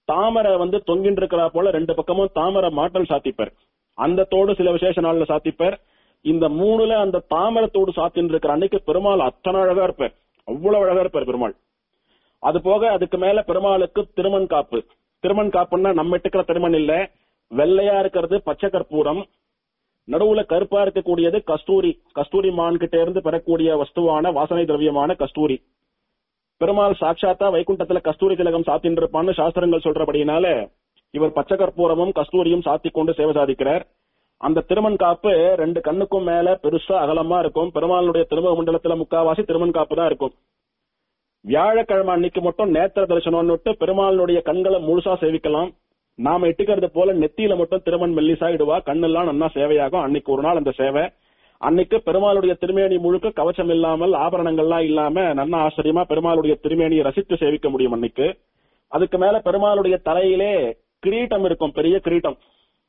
தாமரை வந்து தொங்கின்னு இருக்கிறா போல ரெண்டு பக்கமும் தாமரை மாட்டல் சாத்திப்பார் அந்த தோடு சில விசேஷ நாள்ல சாத்திப்பார் இந்த மூணுல அந்த தாமரை தோடு சாத்தின்னு இருக்கிற அன்னைக்கு பெருமாள் அத்தனை அழகா இருப்பார் அவ்வளவு அழகா இருப்பார் பெருமாள் அது போக அதுக்கு மேல பெருமாளுக்கு திருமண் காப்பு திருமண் காப்புன்னா நம்ம இட்டுக்கிற திருமண் இல்ல வெள்ளையா இருக்கிறது பச்சை கற்பூரம் நடுவுல கருப்பா இருக்கக்கூடியது கஸ்தூரி கஸ்தூரி மான் கிட்ட இருந்து பெறக்கூடிய வஸ்துவான வாசனை திரவியமான கஸ்தூரி பெருமாள் சாட்சாத்தா வைகுண்டத்துல கஸ்தூரி திலகம் சாத்தின்னு இருப்பான்னு சாஸ்திரங்கள் சொல்றபடினால இவர் பச்சை கற்பூரமும் கஸ்தூரியும் சாத்தி கொண்டு சேவை சாதிக்கிறார் அந்த திருமண் காப்பு ரெண்டு கண்ணுக்கும் மேல பெருசா அகலமா இருக்கும் பெருமாளுடைய திருமுக மண்டலத்துல முக்காவாசி திருமண் காப்பு தான் இருக்கும் வியாழக்கிழமை அன்னைக்கு மட்டும் நேத்திர தரிசனம்னு விட்டு பெருமாளுடைய கண்களை முழுசா சேவிக்கலாம் நாம எட்டுக்கிறது போல நெத்தியில மட்டும் திருமண் மெல்லிசா இடுவா கண்ணெல்லாம் நன்னா சேவையாகும் அன்னைக்கு ஒரு நாள் அந்த சேவை அன்னைக்கு பெருமாளுடைய திருமேனி முழுக்க கவச்சம் இல்லாமல் ஆபரணங்கள்லாம் இல்லாம நன்னா ஆச்சரியமா பெருமாளுடைய திருமேனியை ரசித்து சேவிக்க முடியும் அன்னைக்கு அதுக்கு மேல பெருமாளுடைய தலையிலே கிரீட்டம் இருக்கும் பெரிய கிரீட்டம்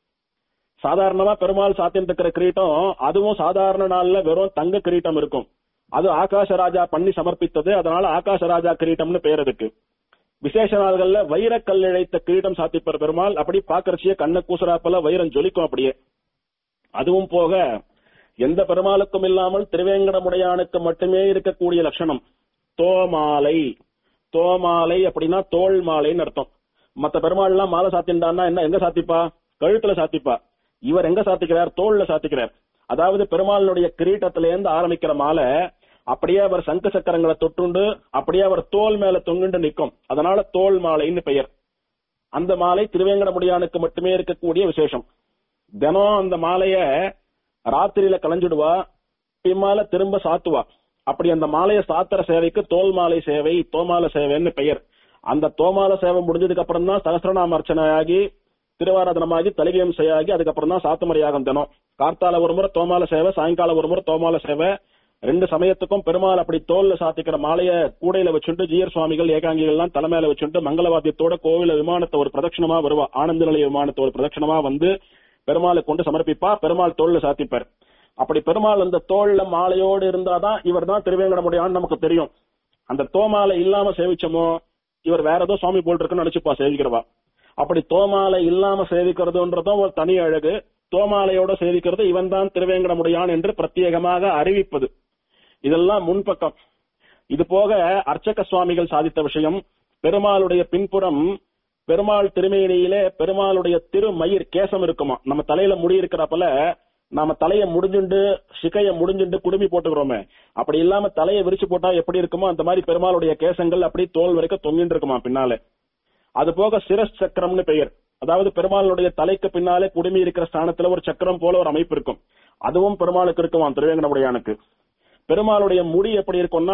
சாதாரணமா பெருமாள் சாத்தின்னு இருக்கிற கிரீட்டம் அதுவும் சாதாரண நாள்ல வெறும் தங்க கிரீட்டம் இருக்கும் அது ஆகாசராஜா பண்ணி சமர்ப்பித்தது அதனால ஆகாசராஜா கிரீட்டம்னு பேர் அதுக்கு விசேஷ நாள்கள்ல வைரக்கல் இழைத்த கிரீடம் சாத்திப்பர் பெருமாள் அப்படி பாக்கறச்சியே கண்ண கூசராப்பல வைரம் ஜொலிக்கும் அப்படியே அதுவும் போக எந்த பெருமாளுக்கும் இல்லாமல் திருவேங்கடமுடையானுக்கு மட்டுமே இருக்கக்கூடிய லட்சணம் தோமாலை தோமாலை அப்படின்னா தோல் மாலைன்னு அர்த்தம் மத்த பெருமாள்லாம் மாலை சாத்தின்டான்னா என்ன எங்க சாத்திப்பா கழுத்துல சாத்திப்பா இவர் எங்க சாத்திக்கிறார் தோல்ல சாத்திக்கிறார் அதாவது பெருமாளுடைய கிரீட்டத்தில இருந்து ஆரம்பிக்கிற மாலை அப்படியே அவர் சங்கு சக்கரங்களை தொட்டுண்டு அப்படியே அவர் தோல் மேல தொங்குண்டு நிற்கும் அதனால தோல் மாலைன்னு பெயர் அந்த மாலை திருவேங்கடமுடியானுக்கு மட்டுமே இருக்கக்கூடிய விசேஷம் தினம் அந்த மாலைய ராத்திரியில கலைஞ்சிடுவா பின்னால திரும்ப சாத்துவா அப்படி அந்த மாலையை சாத்துற சேவைக்கு தோல் மாலை சேவை தோமால சேவைன்னு பெயர் அந்த தோமால சேவை முடிஞ்சதுக்கு அப்புறம் தான் சகசிரநாம அர்ச்சனையாகி திருவாராதனமாகி தலிவியம் செய்யாகி அதுக்கப்புறம் தான் சாத்துமரியாகும் தினம் கார்த்தால ஒரு முறை தோமால சேவை சாயங்காலம் ஒரு முறை தோமால சேவை ரெண்டு சமயத்துக்கும் பெருமாள் அப்படி தோல்ல சாத்திக்கிற மாலைய கூடையில வச்சுட்டு ஜீயர் சுவாமிகள் ஏகாங்கிகள் எல்லாம் தலைமையில வச்சுட்டு மங்களவாத்தியத்தோட கோவில விமானத்தை ஒரு பிரதட்சணமா வருவா ஆனந்த நிலைய விமானத்தை ஒரு பிரதட்சணமா வந்து பெருமாளை கொண்டு சமர்ப்பிப்பா பெருமாள் தோல்ல சாத்திப்பார் அப்படி பெருமாள் அந்த தோல்ல மாலையோடு இருந்தாதான் இவர் தான் திருவேங்கடமுடியான்னு நமக்கு தெரியும் அந்த தோமாலை இல்லாம சேவிச்சோமோ இவர் வேற ஏதோ சுவாமி போல் இருக்குன்னு நினைச்சுப்பா சேவிக்கிறவா அப்படி தோமாலை இல்லாம சேவிக்கிறதுன்றதும் ஒரு தனி அழகு தோமாலையோட சேவிக்கிறது இவன் தான் திருவேங்கடமுடியான் என்று பிரத்யேகமாக அறிவிப்பது இதெல்லாம் முன்பக்கம் இது போக அர்ச்சக சுவாமிகள் சாதித்த விஷயம் பெருமாளுடைய பின்புறம் பெருமாள் திருமேனியிலே பெருமாளுடைய திருமயிர் கேசம் இருக்குமா நம்ம தலையில முடி இருக்கிறப்பல நாம தலைய முடிஞ்சுண்டு சிகைய முடிஞ்சுண்டு குடுமி போட்டுக்கிறோமே அப்படி இல்லாம தலையை விரிச்சு போட்டா எப்படி இருக்குமோ அந்த மாதிரி பெருமாளுடைய கேசங்கள் அப்படி தோல் வரைக்கும் தொங்கிட்டு இருக்குமா பின்னாலே அது போக சிரஸ் சக்கரம்னு பெயர் அதாவது பெருமாளுடைய தலைக்கு பின்னாலே குடுமி இருக்கிற ஸ்தானத்துல ஒரு சக்கரம் போல ஒரு அமைப்பு இருக்கும் அதுவும் பெருமாளுக்கு இருக்குமா திருவேங்கடமுடையானுக்கு பெருமாளுடைய முடி எப்படி இருக்கும்னா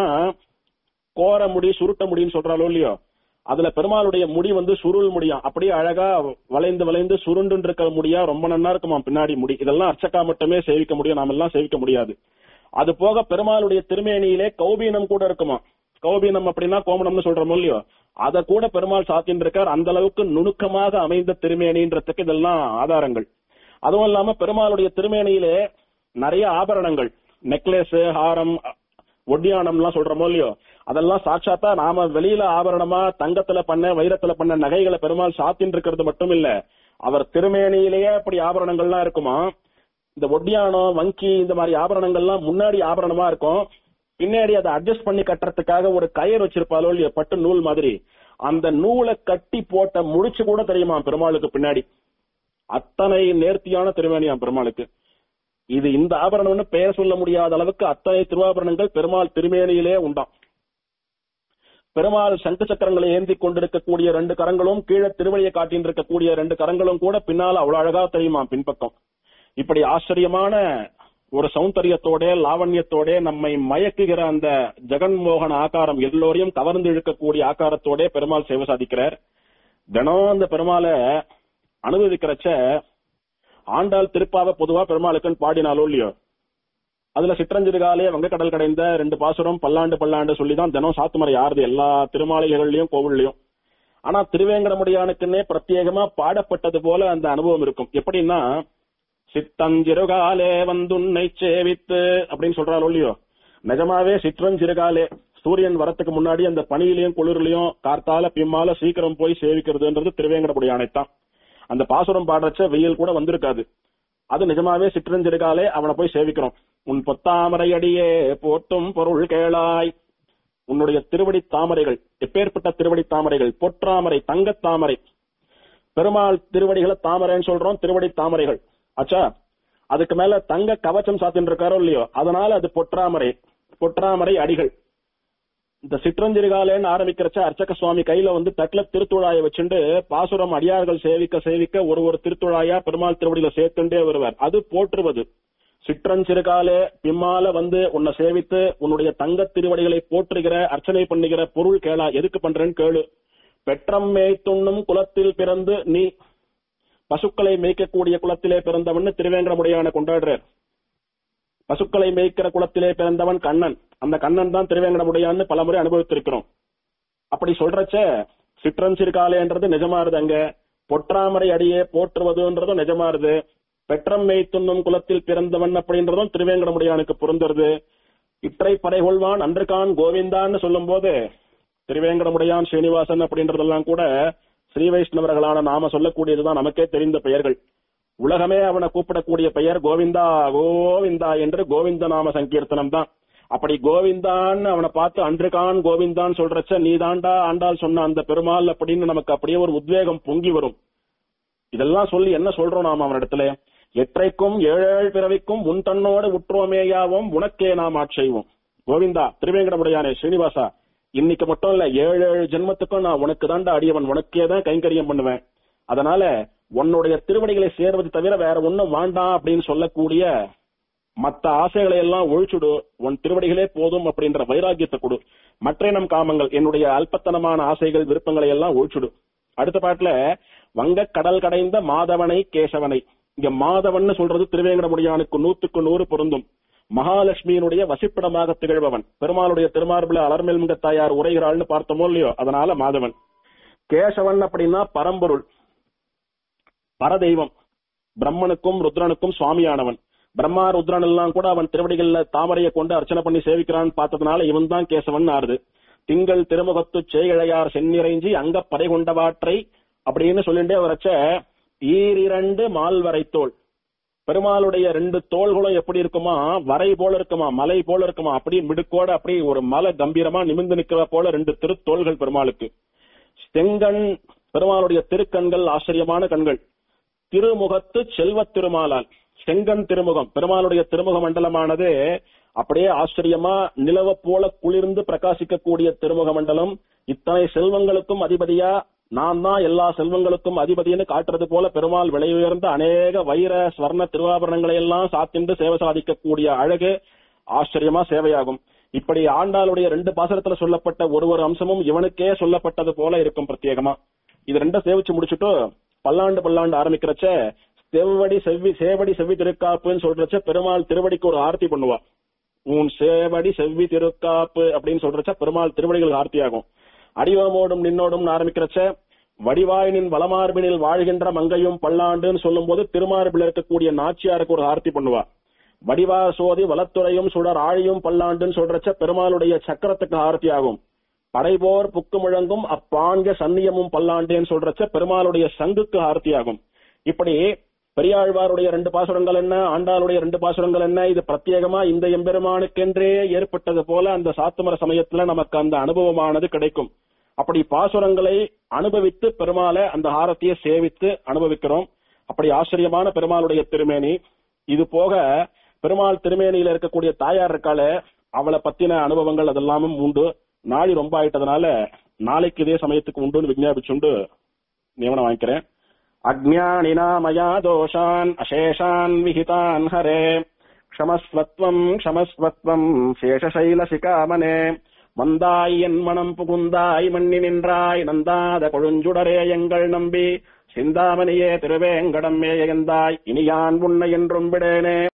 கோர முடி சுருட்ட முடின்னு சொல்றாலோ இல்லையோ அதுல பெருமாளுடைய முடி வந்து சுருள் முடியும் அப்படியே அழகா வளைந்து வளைந்து சுருண்டு இருக்கிற முடியா ரொம்ப நன்னா இருக்குமா பின்னாடி முடி இதெல்லாம் அர்ச்சகா மட்டுமே சேவிக்க முடியும் நாம எல்லாம் சேவிக்க முடியாது அது போக பெருமாளுடைய திருமேனியிலே கௌபீனம் கூட இருக்குமா கௌபீனம் அப்படின்னா கோமணம்னு சொல்றோமோ இல்லையோ அத கூட பெருமாள் சாத்தின்னு இருக்கார் அந்த அளவுக்கு நுணுக்கமாக அமைந்த திருமேனின்றதுக்கு இதெல்லாம் ஆதாரங்கள் அதுவும் இல்லாம பெருமாளுடைய திருமேனியிலே நிறைய ஆபரணங்கள் நெக்லஸ் ஹாரம் ஒட்டியானம்லாம் சொல்றோமோ இல்லையோ அதெல்லாம் சாட்சாத்தா நாம வெளியில ஆபரணமா தங்கத்துல பண்ண வைரத்துல பண்ண நகைகளை பெருமாள் சாத்தின்னு இருக்கிறது மட்டும் இல்ல அவர் திருமேனியிலேயே அப்படி ஆபரணங்கள்லாம் இருக்குமா இந்த ஒட்டியானம் வங்கி இந்த மாதிரி ஆபரணங்கள்லாம் முன்னாடி ஆபரணமா இருக்கும் பின்னாடி அதை அட்ஜஸ்ட் பண்ணி கட்டுறதுக்காக ஒரு கயிறு வச்சிருப்பாலோ இல்லையோ பட்டு நூல் மாதிரி அந்த நூலை கட்டி போட்ட முடிச்சு கூட தெரியுமா பெருமாளுக்கு பின்னாடி அத்தனை நேர்த்தியான திருமேனியாம் பெருமாளுக்கு இது இந்த ஆபரணம்னு பெயர் சொல்ல முடியாத அளவுக்கு அத்தனை திருவாபரணங்கள் பெருமாள் திருமேனியிலே உண்டாம் பெருமாள் சங்கு சக்கரங்களை ஏந்தி கொண்டிருக்கக்கூடிய ரெண்டு கரங்களும் கீழே திருவழியை காட்டின்னு இருக்கக்கூடிய ரெண்டு கரங்களும் கூட பின்னால அவ்வளவு அழகா தெரியுமா பின்பக்கம் இப்படி ஆச்சரியமான ஒரு சௌந்தரியத்தோட லாவண்யத்தோட நம்மை மயக்குகிற அந்த ஜெகன்மோகன ஆகாரம் எல்லோரையும் கவர்ந்து இழுக்கக்கூடிய ஆகாரத்தோட பெருமாள் சேவை சாதிக்கிறார் தினம் அந்த பெருமாளை அனுபவிக்கிறச்ச ஆண்டாள் திருப்பாவை பொதுவா பெருமாளுக்குன்னு பாடினாலோ இல்லையோ அதுல சிற்றஞ்சிறுகாலே வங்கக்கடல் கடைந்த ரெண்டு பாசுரம் பல்லாண்டு பல்லாண்டு சொல்லிதான் தினம் சாத்துமறை ஆறுது எல்லா திருமாளிகைகள்லயும் கோவில்லையும் ஆனா திருவேங்கடமுடியானுக்குன்னே பிரத்யேகமா பாடப்பட்டது போல அந்த அனுபவம் இருக்கும் எப்படின்னா சித்தஞ்சிறுகாலே வந்துன்னை சேவித்து அப்படின்னு சொல்றாளோ இல்லையோ நிஜமாவே சிற்றஞ்சிறுகாலே சூரியன் வரத்துக்கு முன்னாடி அந்த பனியிலையும் குளிர்லயும் கார்த்தால பிம்மால சீக்கிரம் போய் சேவிக்கிறதுன்றது திருவேங்கடபுடி ஆணைத்தான் அந்த பாசுரம் பாடுறச்ச வெயில் கூட வந்திருக்காது அது நிஜமாவே சிற்றஞ்சிறுகாலே அவனை போய் சேவிக்கிறோம் உன் பொத்தாமரை அடியே போட்டும் பொருள் கேளாய் உன்னுடைய திருவடி தாமரைகள் எப்பேற்பட்ட திருவடி தாமரைகள் பொற்றாமரை தங்கத் தாமரை பெருமாள் திருவடிகளை தாமரைன்னு சொல்றோம் திருவடி தாமரைகள் ஆச்சா அதுக்கு மேல தங்க கவச்சம் சாத்தின்னு இருக்காரோ இல்லையோ அதனால அது பொற்றாமரை பொற்றாமரை அடிகள் இந்த சிற்றஞ்சிறுகாலேன்னு ஆரம்பிக்கிறச்ச அர்ச்சக சுவாமி கையில வந்து தட்டுல திருத்துழாயை வச்சுண்டு பாசுரம் அடியார்கள் சேவிக்க சேவிக்க ஒரு ஒரு திருத்துழாயா பெருமாள் திருவடியில சேர்த்துண்டே வருவார் அது போற்றுவது சிற்றஞ்சிறுகாலே பிம்மால வந்து உன்னை சேவித்து உன்னுடைய தங்கத் திருவடிகளை போற்றுகிற அர்ச்சனை பண்ணுகிற பொருள் கேளா எதுக்கு பண்றேன்னு கேளு பெற்றம் மேய்த்துண்ணும் குலத்தில் பிறந்து நீ பசுக்களை மேய்க்கக்கூடிய குலத்திலே பிறந்தவன் திருவேங்கடமுடையான கொண்டாடுறார் பசுக்களை மேய்க்கிற குலத்திலே பிறந்தவன் கண்ணன் அந்த கண்ணன் தான் திருவேங்கடமுடையான்னு பலமுறை அனுபவித்திருக்கிறோம் அப்படி சொல்றச்ச சிற்றஞ்சிறுகாலேன்றது நிஜமாறுது அங்க பொற்றாமரை அடியே போற்றுவதுன்றதும் நிஜமாறுது பெற்றம் மேய்த்துண்ணும் குலத்தில் பிறந்தவன் அப்படின்றதும் திருவேங்கடமுடையானுக்கு பொருந்துறது இற்றை பறைகொள்வான் அன்றுகான் கோவிந்தான்னு சொல்லும் போது திருவேங்கடமுடையான் ஸ்ரீனிவாசன் அப்படின்றதெல்லாம் கூட ஸ்ரீ வைஷ்ணவர்களான நாம சொல்லக்கூடியதுதான் நமக்கே தெரிந்த பெயர்கள் உலகமே அவனை கூப்பிடக்கூடிய பெயர் கோவிந்தா கோவிந்தா என்று கோவிந்த நாம சங்கீர்த்தனம் தான் அப்படி கோவிந்தான்னு அவனை பார்த்து அன்றுகான் கோவிந்தான் சொல்றச்ச நீதாண்டா ஆண்டாள் சொன்ன அந்த பெருமாள் அப்படின்னு நமக்கு அப்படியே ஒரு உத்வேகம் பொங்கி வரும் இதெல்லாம் சொல்லி என்ன சொல்றோம் நாம அவனிடத்துல எற்றைக்கும் ஏழேழு பிறவிக்கும் உன் தன்னோடு உற்றோமேயாவும் உனக்கே நாம் ஆட்செய்வோம் கோவிந்தா திருவேங்கடமுடையானே ஸ்ரீனிவாசா இன்னைக்கு மட்டும் இல்ல ஏழு ஏழு ஜென்மத்துக்கும் நான் உனக்கு தாண்டா அடியவன் உனக்கே தான் கைங்கரியம் பண்ணுவேன் அதனால உன்னுடைய திருவடிகளை சேர்வது தவிர வேற ஒண்ணும் வேண்டாம் அப்படின்னு சொல்லக்கூடிய மத்த ஆசைகளை எல்லாம் ஒழிச்சுடு உன் திருவடிகளே போதும் அப்படின்ற வைராக்கியத்தை கொடு மற்ற நம் காமங்கள் என்னுடைய அல்பத்தனமான ஆசைகள் விருப்பங்களை எல்லாம் ஒழிச்சுடு அடுத்த பாட்டுல வங்க கடல் கடைந்த மாதவனை கேசவனை இங்க மாதவன் சொல்றது திருவேங்கடமுடியானுக்கு நூத்துக்கு நூறு பொருந்தும் மகாலட்சுமியினுடைய வசிப்பிடமாக திகழ்பவன் பெருமாளுடைய திருமார்பில அலர்மேல்முக தாயார் உரைகிறாள்னு பார்த்தோமோ இல்லையோ அதனால மாதவன் கேசவன் அப்படின்னா பரம்பொருள் பரதெய்வம் பிரம்மனுக்கும் ருத்ரனுக்கும் சுவாமியானவன் பிரம்மா ருத்ரன் எல்லாம் கூட அவன் திருவடிகள்ல தாமரையை கொண்டு அர்ச்சனை பண்ணி சேவிக்கிறான்னு பார்த்ததுனால இவன் தான் கேசவன் ஆறுது திங்கள் திருமுகத்து செய்கிழையார் செந்நிறைஞ்சி அங்க படை கொண்டவாற்றை அப்படின்னு சொல்லிட்டே வரச்ச ஈரிரண்டு மால்வரை தோல் பெருமாளுடைய ரெண்டு தோள்களும் எப்படி இருக்குமா வரை போல இருக்குமா மலை போல இருக்குமா அப்படி மிடுக்கோட அப்படி ஒரு மலை கம்பீரமா நிமிர்ந்து நிக்கிற போல ரெண்டு திருத்தோள்கள் பெருமாளுக்கு செங்கண் பெருமாளுடைய திருக்கண்கள் ஆச்சரியமான கண்கள் திருமுகத்து செல்வ திருமாலால் செங்கன் திருமுகம் பெருமாளுடைய திருமுக மண்டலமானது அப்படியே ஆச்சரியமா நிலவ போல குளிர்ந்து பிரகாசிக்கக்கூடிய திருமுக மண்டலம் இத்தனை செல்வங்களுக்கும் அதிபதியா நான் தான் எல்லா செல்வங்களுக்கும் அதிபதினு காட்டுறது போல பெருமாள் விலை உயர்ந்த அநேக வைர ஸ்வர்ண திருவாபரணங்களை எல்லாம் சாத்திண்டு சேவை சாதிக்கக்கூடிய அழகு ஆச்சரியமா சேவையாகும் இப்படி ஆண்டாளுடைய ரெண்டு பாசனத்துல சொல்லப்பட்ட ஒரு ஒரு அம்சமும் இவனுக்கே சொல்லப்பட்டது போல இருக்கும் பிரத்யேகமா இது ரெண்டும் சேவிச்சு முடிச்சுட்டு பல்லாண்டு பல்லாண்டு ஆரம்பிக்கிறச்ச செவ்வடி செவ்வி சேவடி செவ்வி திருக்காப்புன்னு சொல்றச்ச பெருமாள் திருவடிக்கு ஒரு ஆர்த்தி பண்ணுவா உன் சேவடி செவ்வி திருக்காப்பு அப்படின்னு சொல்றச்ச பெருமாள் திருவடிகள் ஆர்த்தி ஆகும் அடிவமோடும் நின்னோடும் ஆரம்பிக்கிறச்ச வடிவாயினின் வளமார்பினில் வாழ்கின்ற மங்கையும் பல்லாண்டுன்னு சொல்லும் போது திருமார்பில் இருக்கக்கூடிய நாச்சியாருக்கு ஒரு ஆர்த்தி பண்ணுவா வடிவா சோதி வலத்துறையும் சுடர் ஆழியும் பல்லாண்டுன்னு சொல்றச்ச பெருமாளுடைய சக்கரத்துக்கு ஆர்த்தி ஆகும் படைபோர் புக்கு முழங்கும் அப்பாண்க சன்னியமும் பல்லாண்டேன்னு சொல்றச்ச பெருமாளுடைய சங்குக்கு ஆர்த்தி ஆகும் இப்படி பெரியாழ்வாருடைய ரெண்டு பாசுரங்கள் என்ன ஆண்டாளுடைய ரெண்டு பாசுரங்கள் என்ன இது பிரத்யேகமா இந்த எம்பெருமானுக்கென்றே ஏற்பட்டது போல அந்த சாத்துமர சமயத்துல நமக்கு அந்த அனுபவமானது கிடைக்கும் அப்படி பாசுரங்களை அனுபவித்து பெருமாளை அந்த ஆரத்தியை சேவித்து அனுபவிக்கிறோம் அப்படி ஆச்சரியமான பெருமாளுடைய திருமேனி இது போக பெருமாள் திருமேனியில இருக்கக்கூடிய தாயார் இருக்காளே அவளை பத்தின அனுபவங்கள் அதெல்லாமும் உண்டு நாளை ரொம்ப ஆயிட்டதுனால நாளைக்கு இதே சமயத்துக்கு உண்டுன்னு விஞ்ஞாபிச்சுண்டு நியமனம் வாங்கிக்கிறேன் अज्ञानिना मया दोषान् अशेषान् विहितान् हरे क्षमस्वत्वम् क्षमस्वत्वम् சேஷசைலசிகாமனே வந்தாய் என் மனம் புகுந்தாய் மண்ணி நின்றாய் நந்தாத கொழுஞ்சுடரே எங்கள் நம்பி சிந்தாமணியே திருவேங்கடம் மேயந்தாய் இனியான் உன்னை என்றும் விடேனே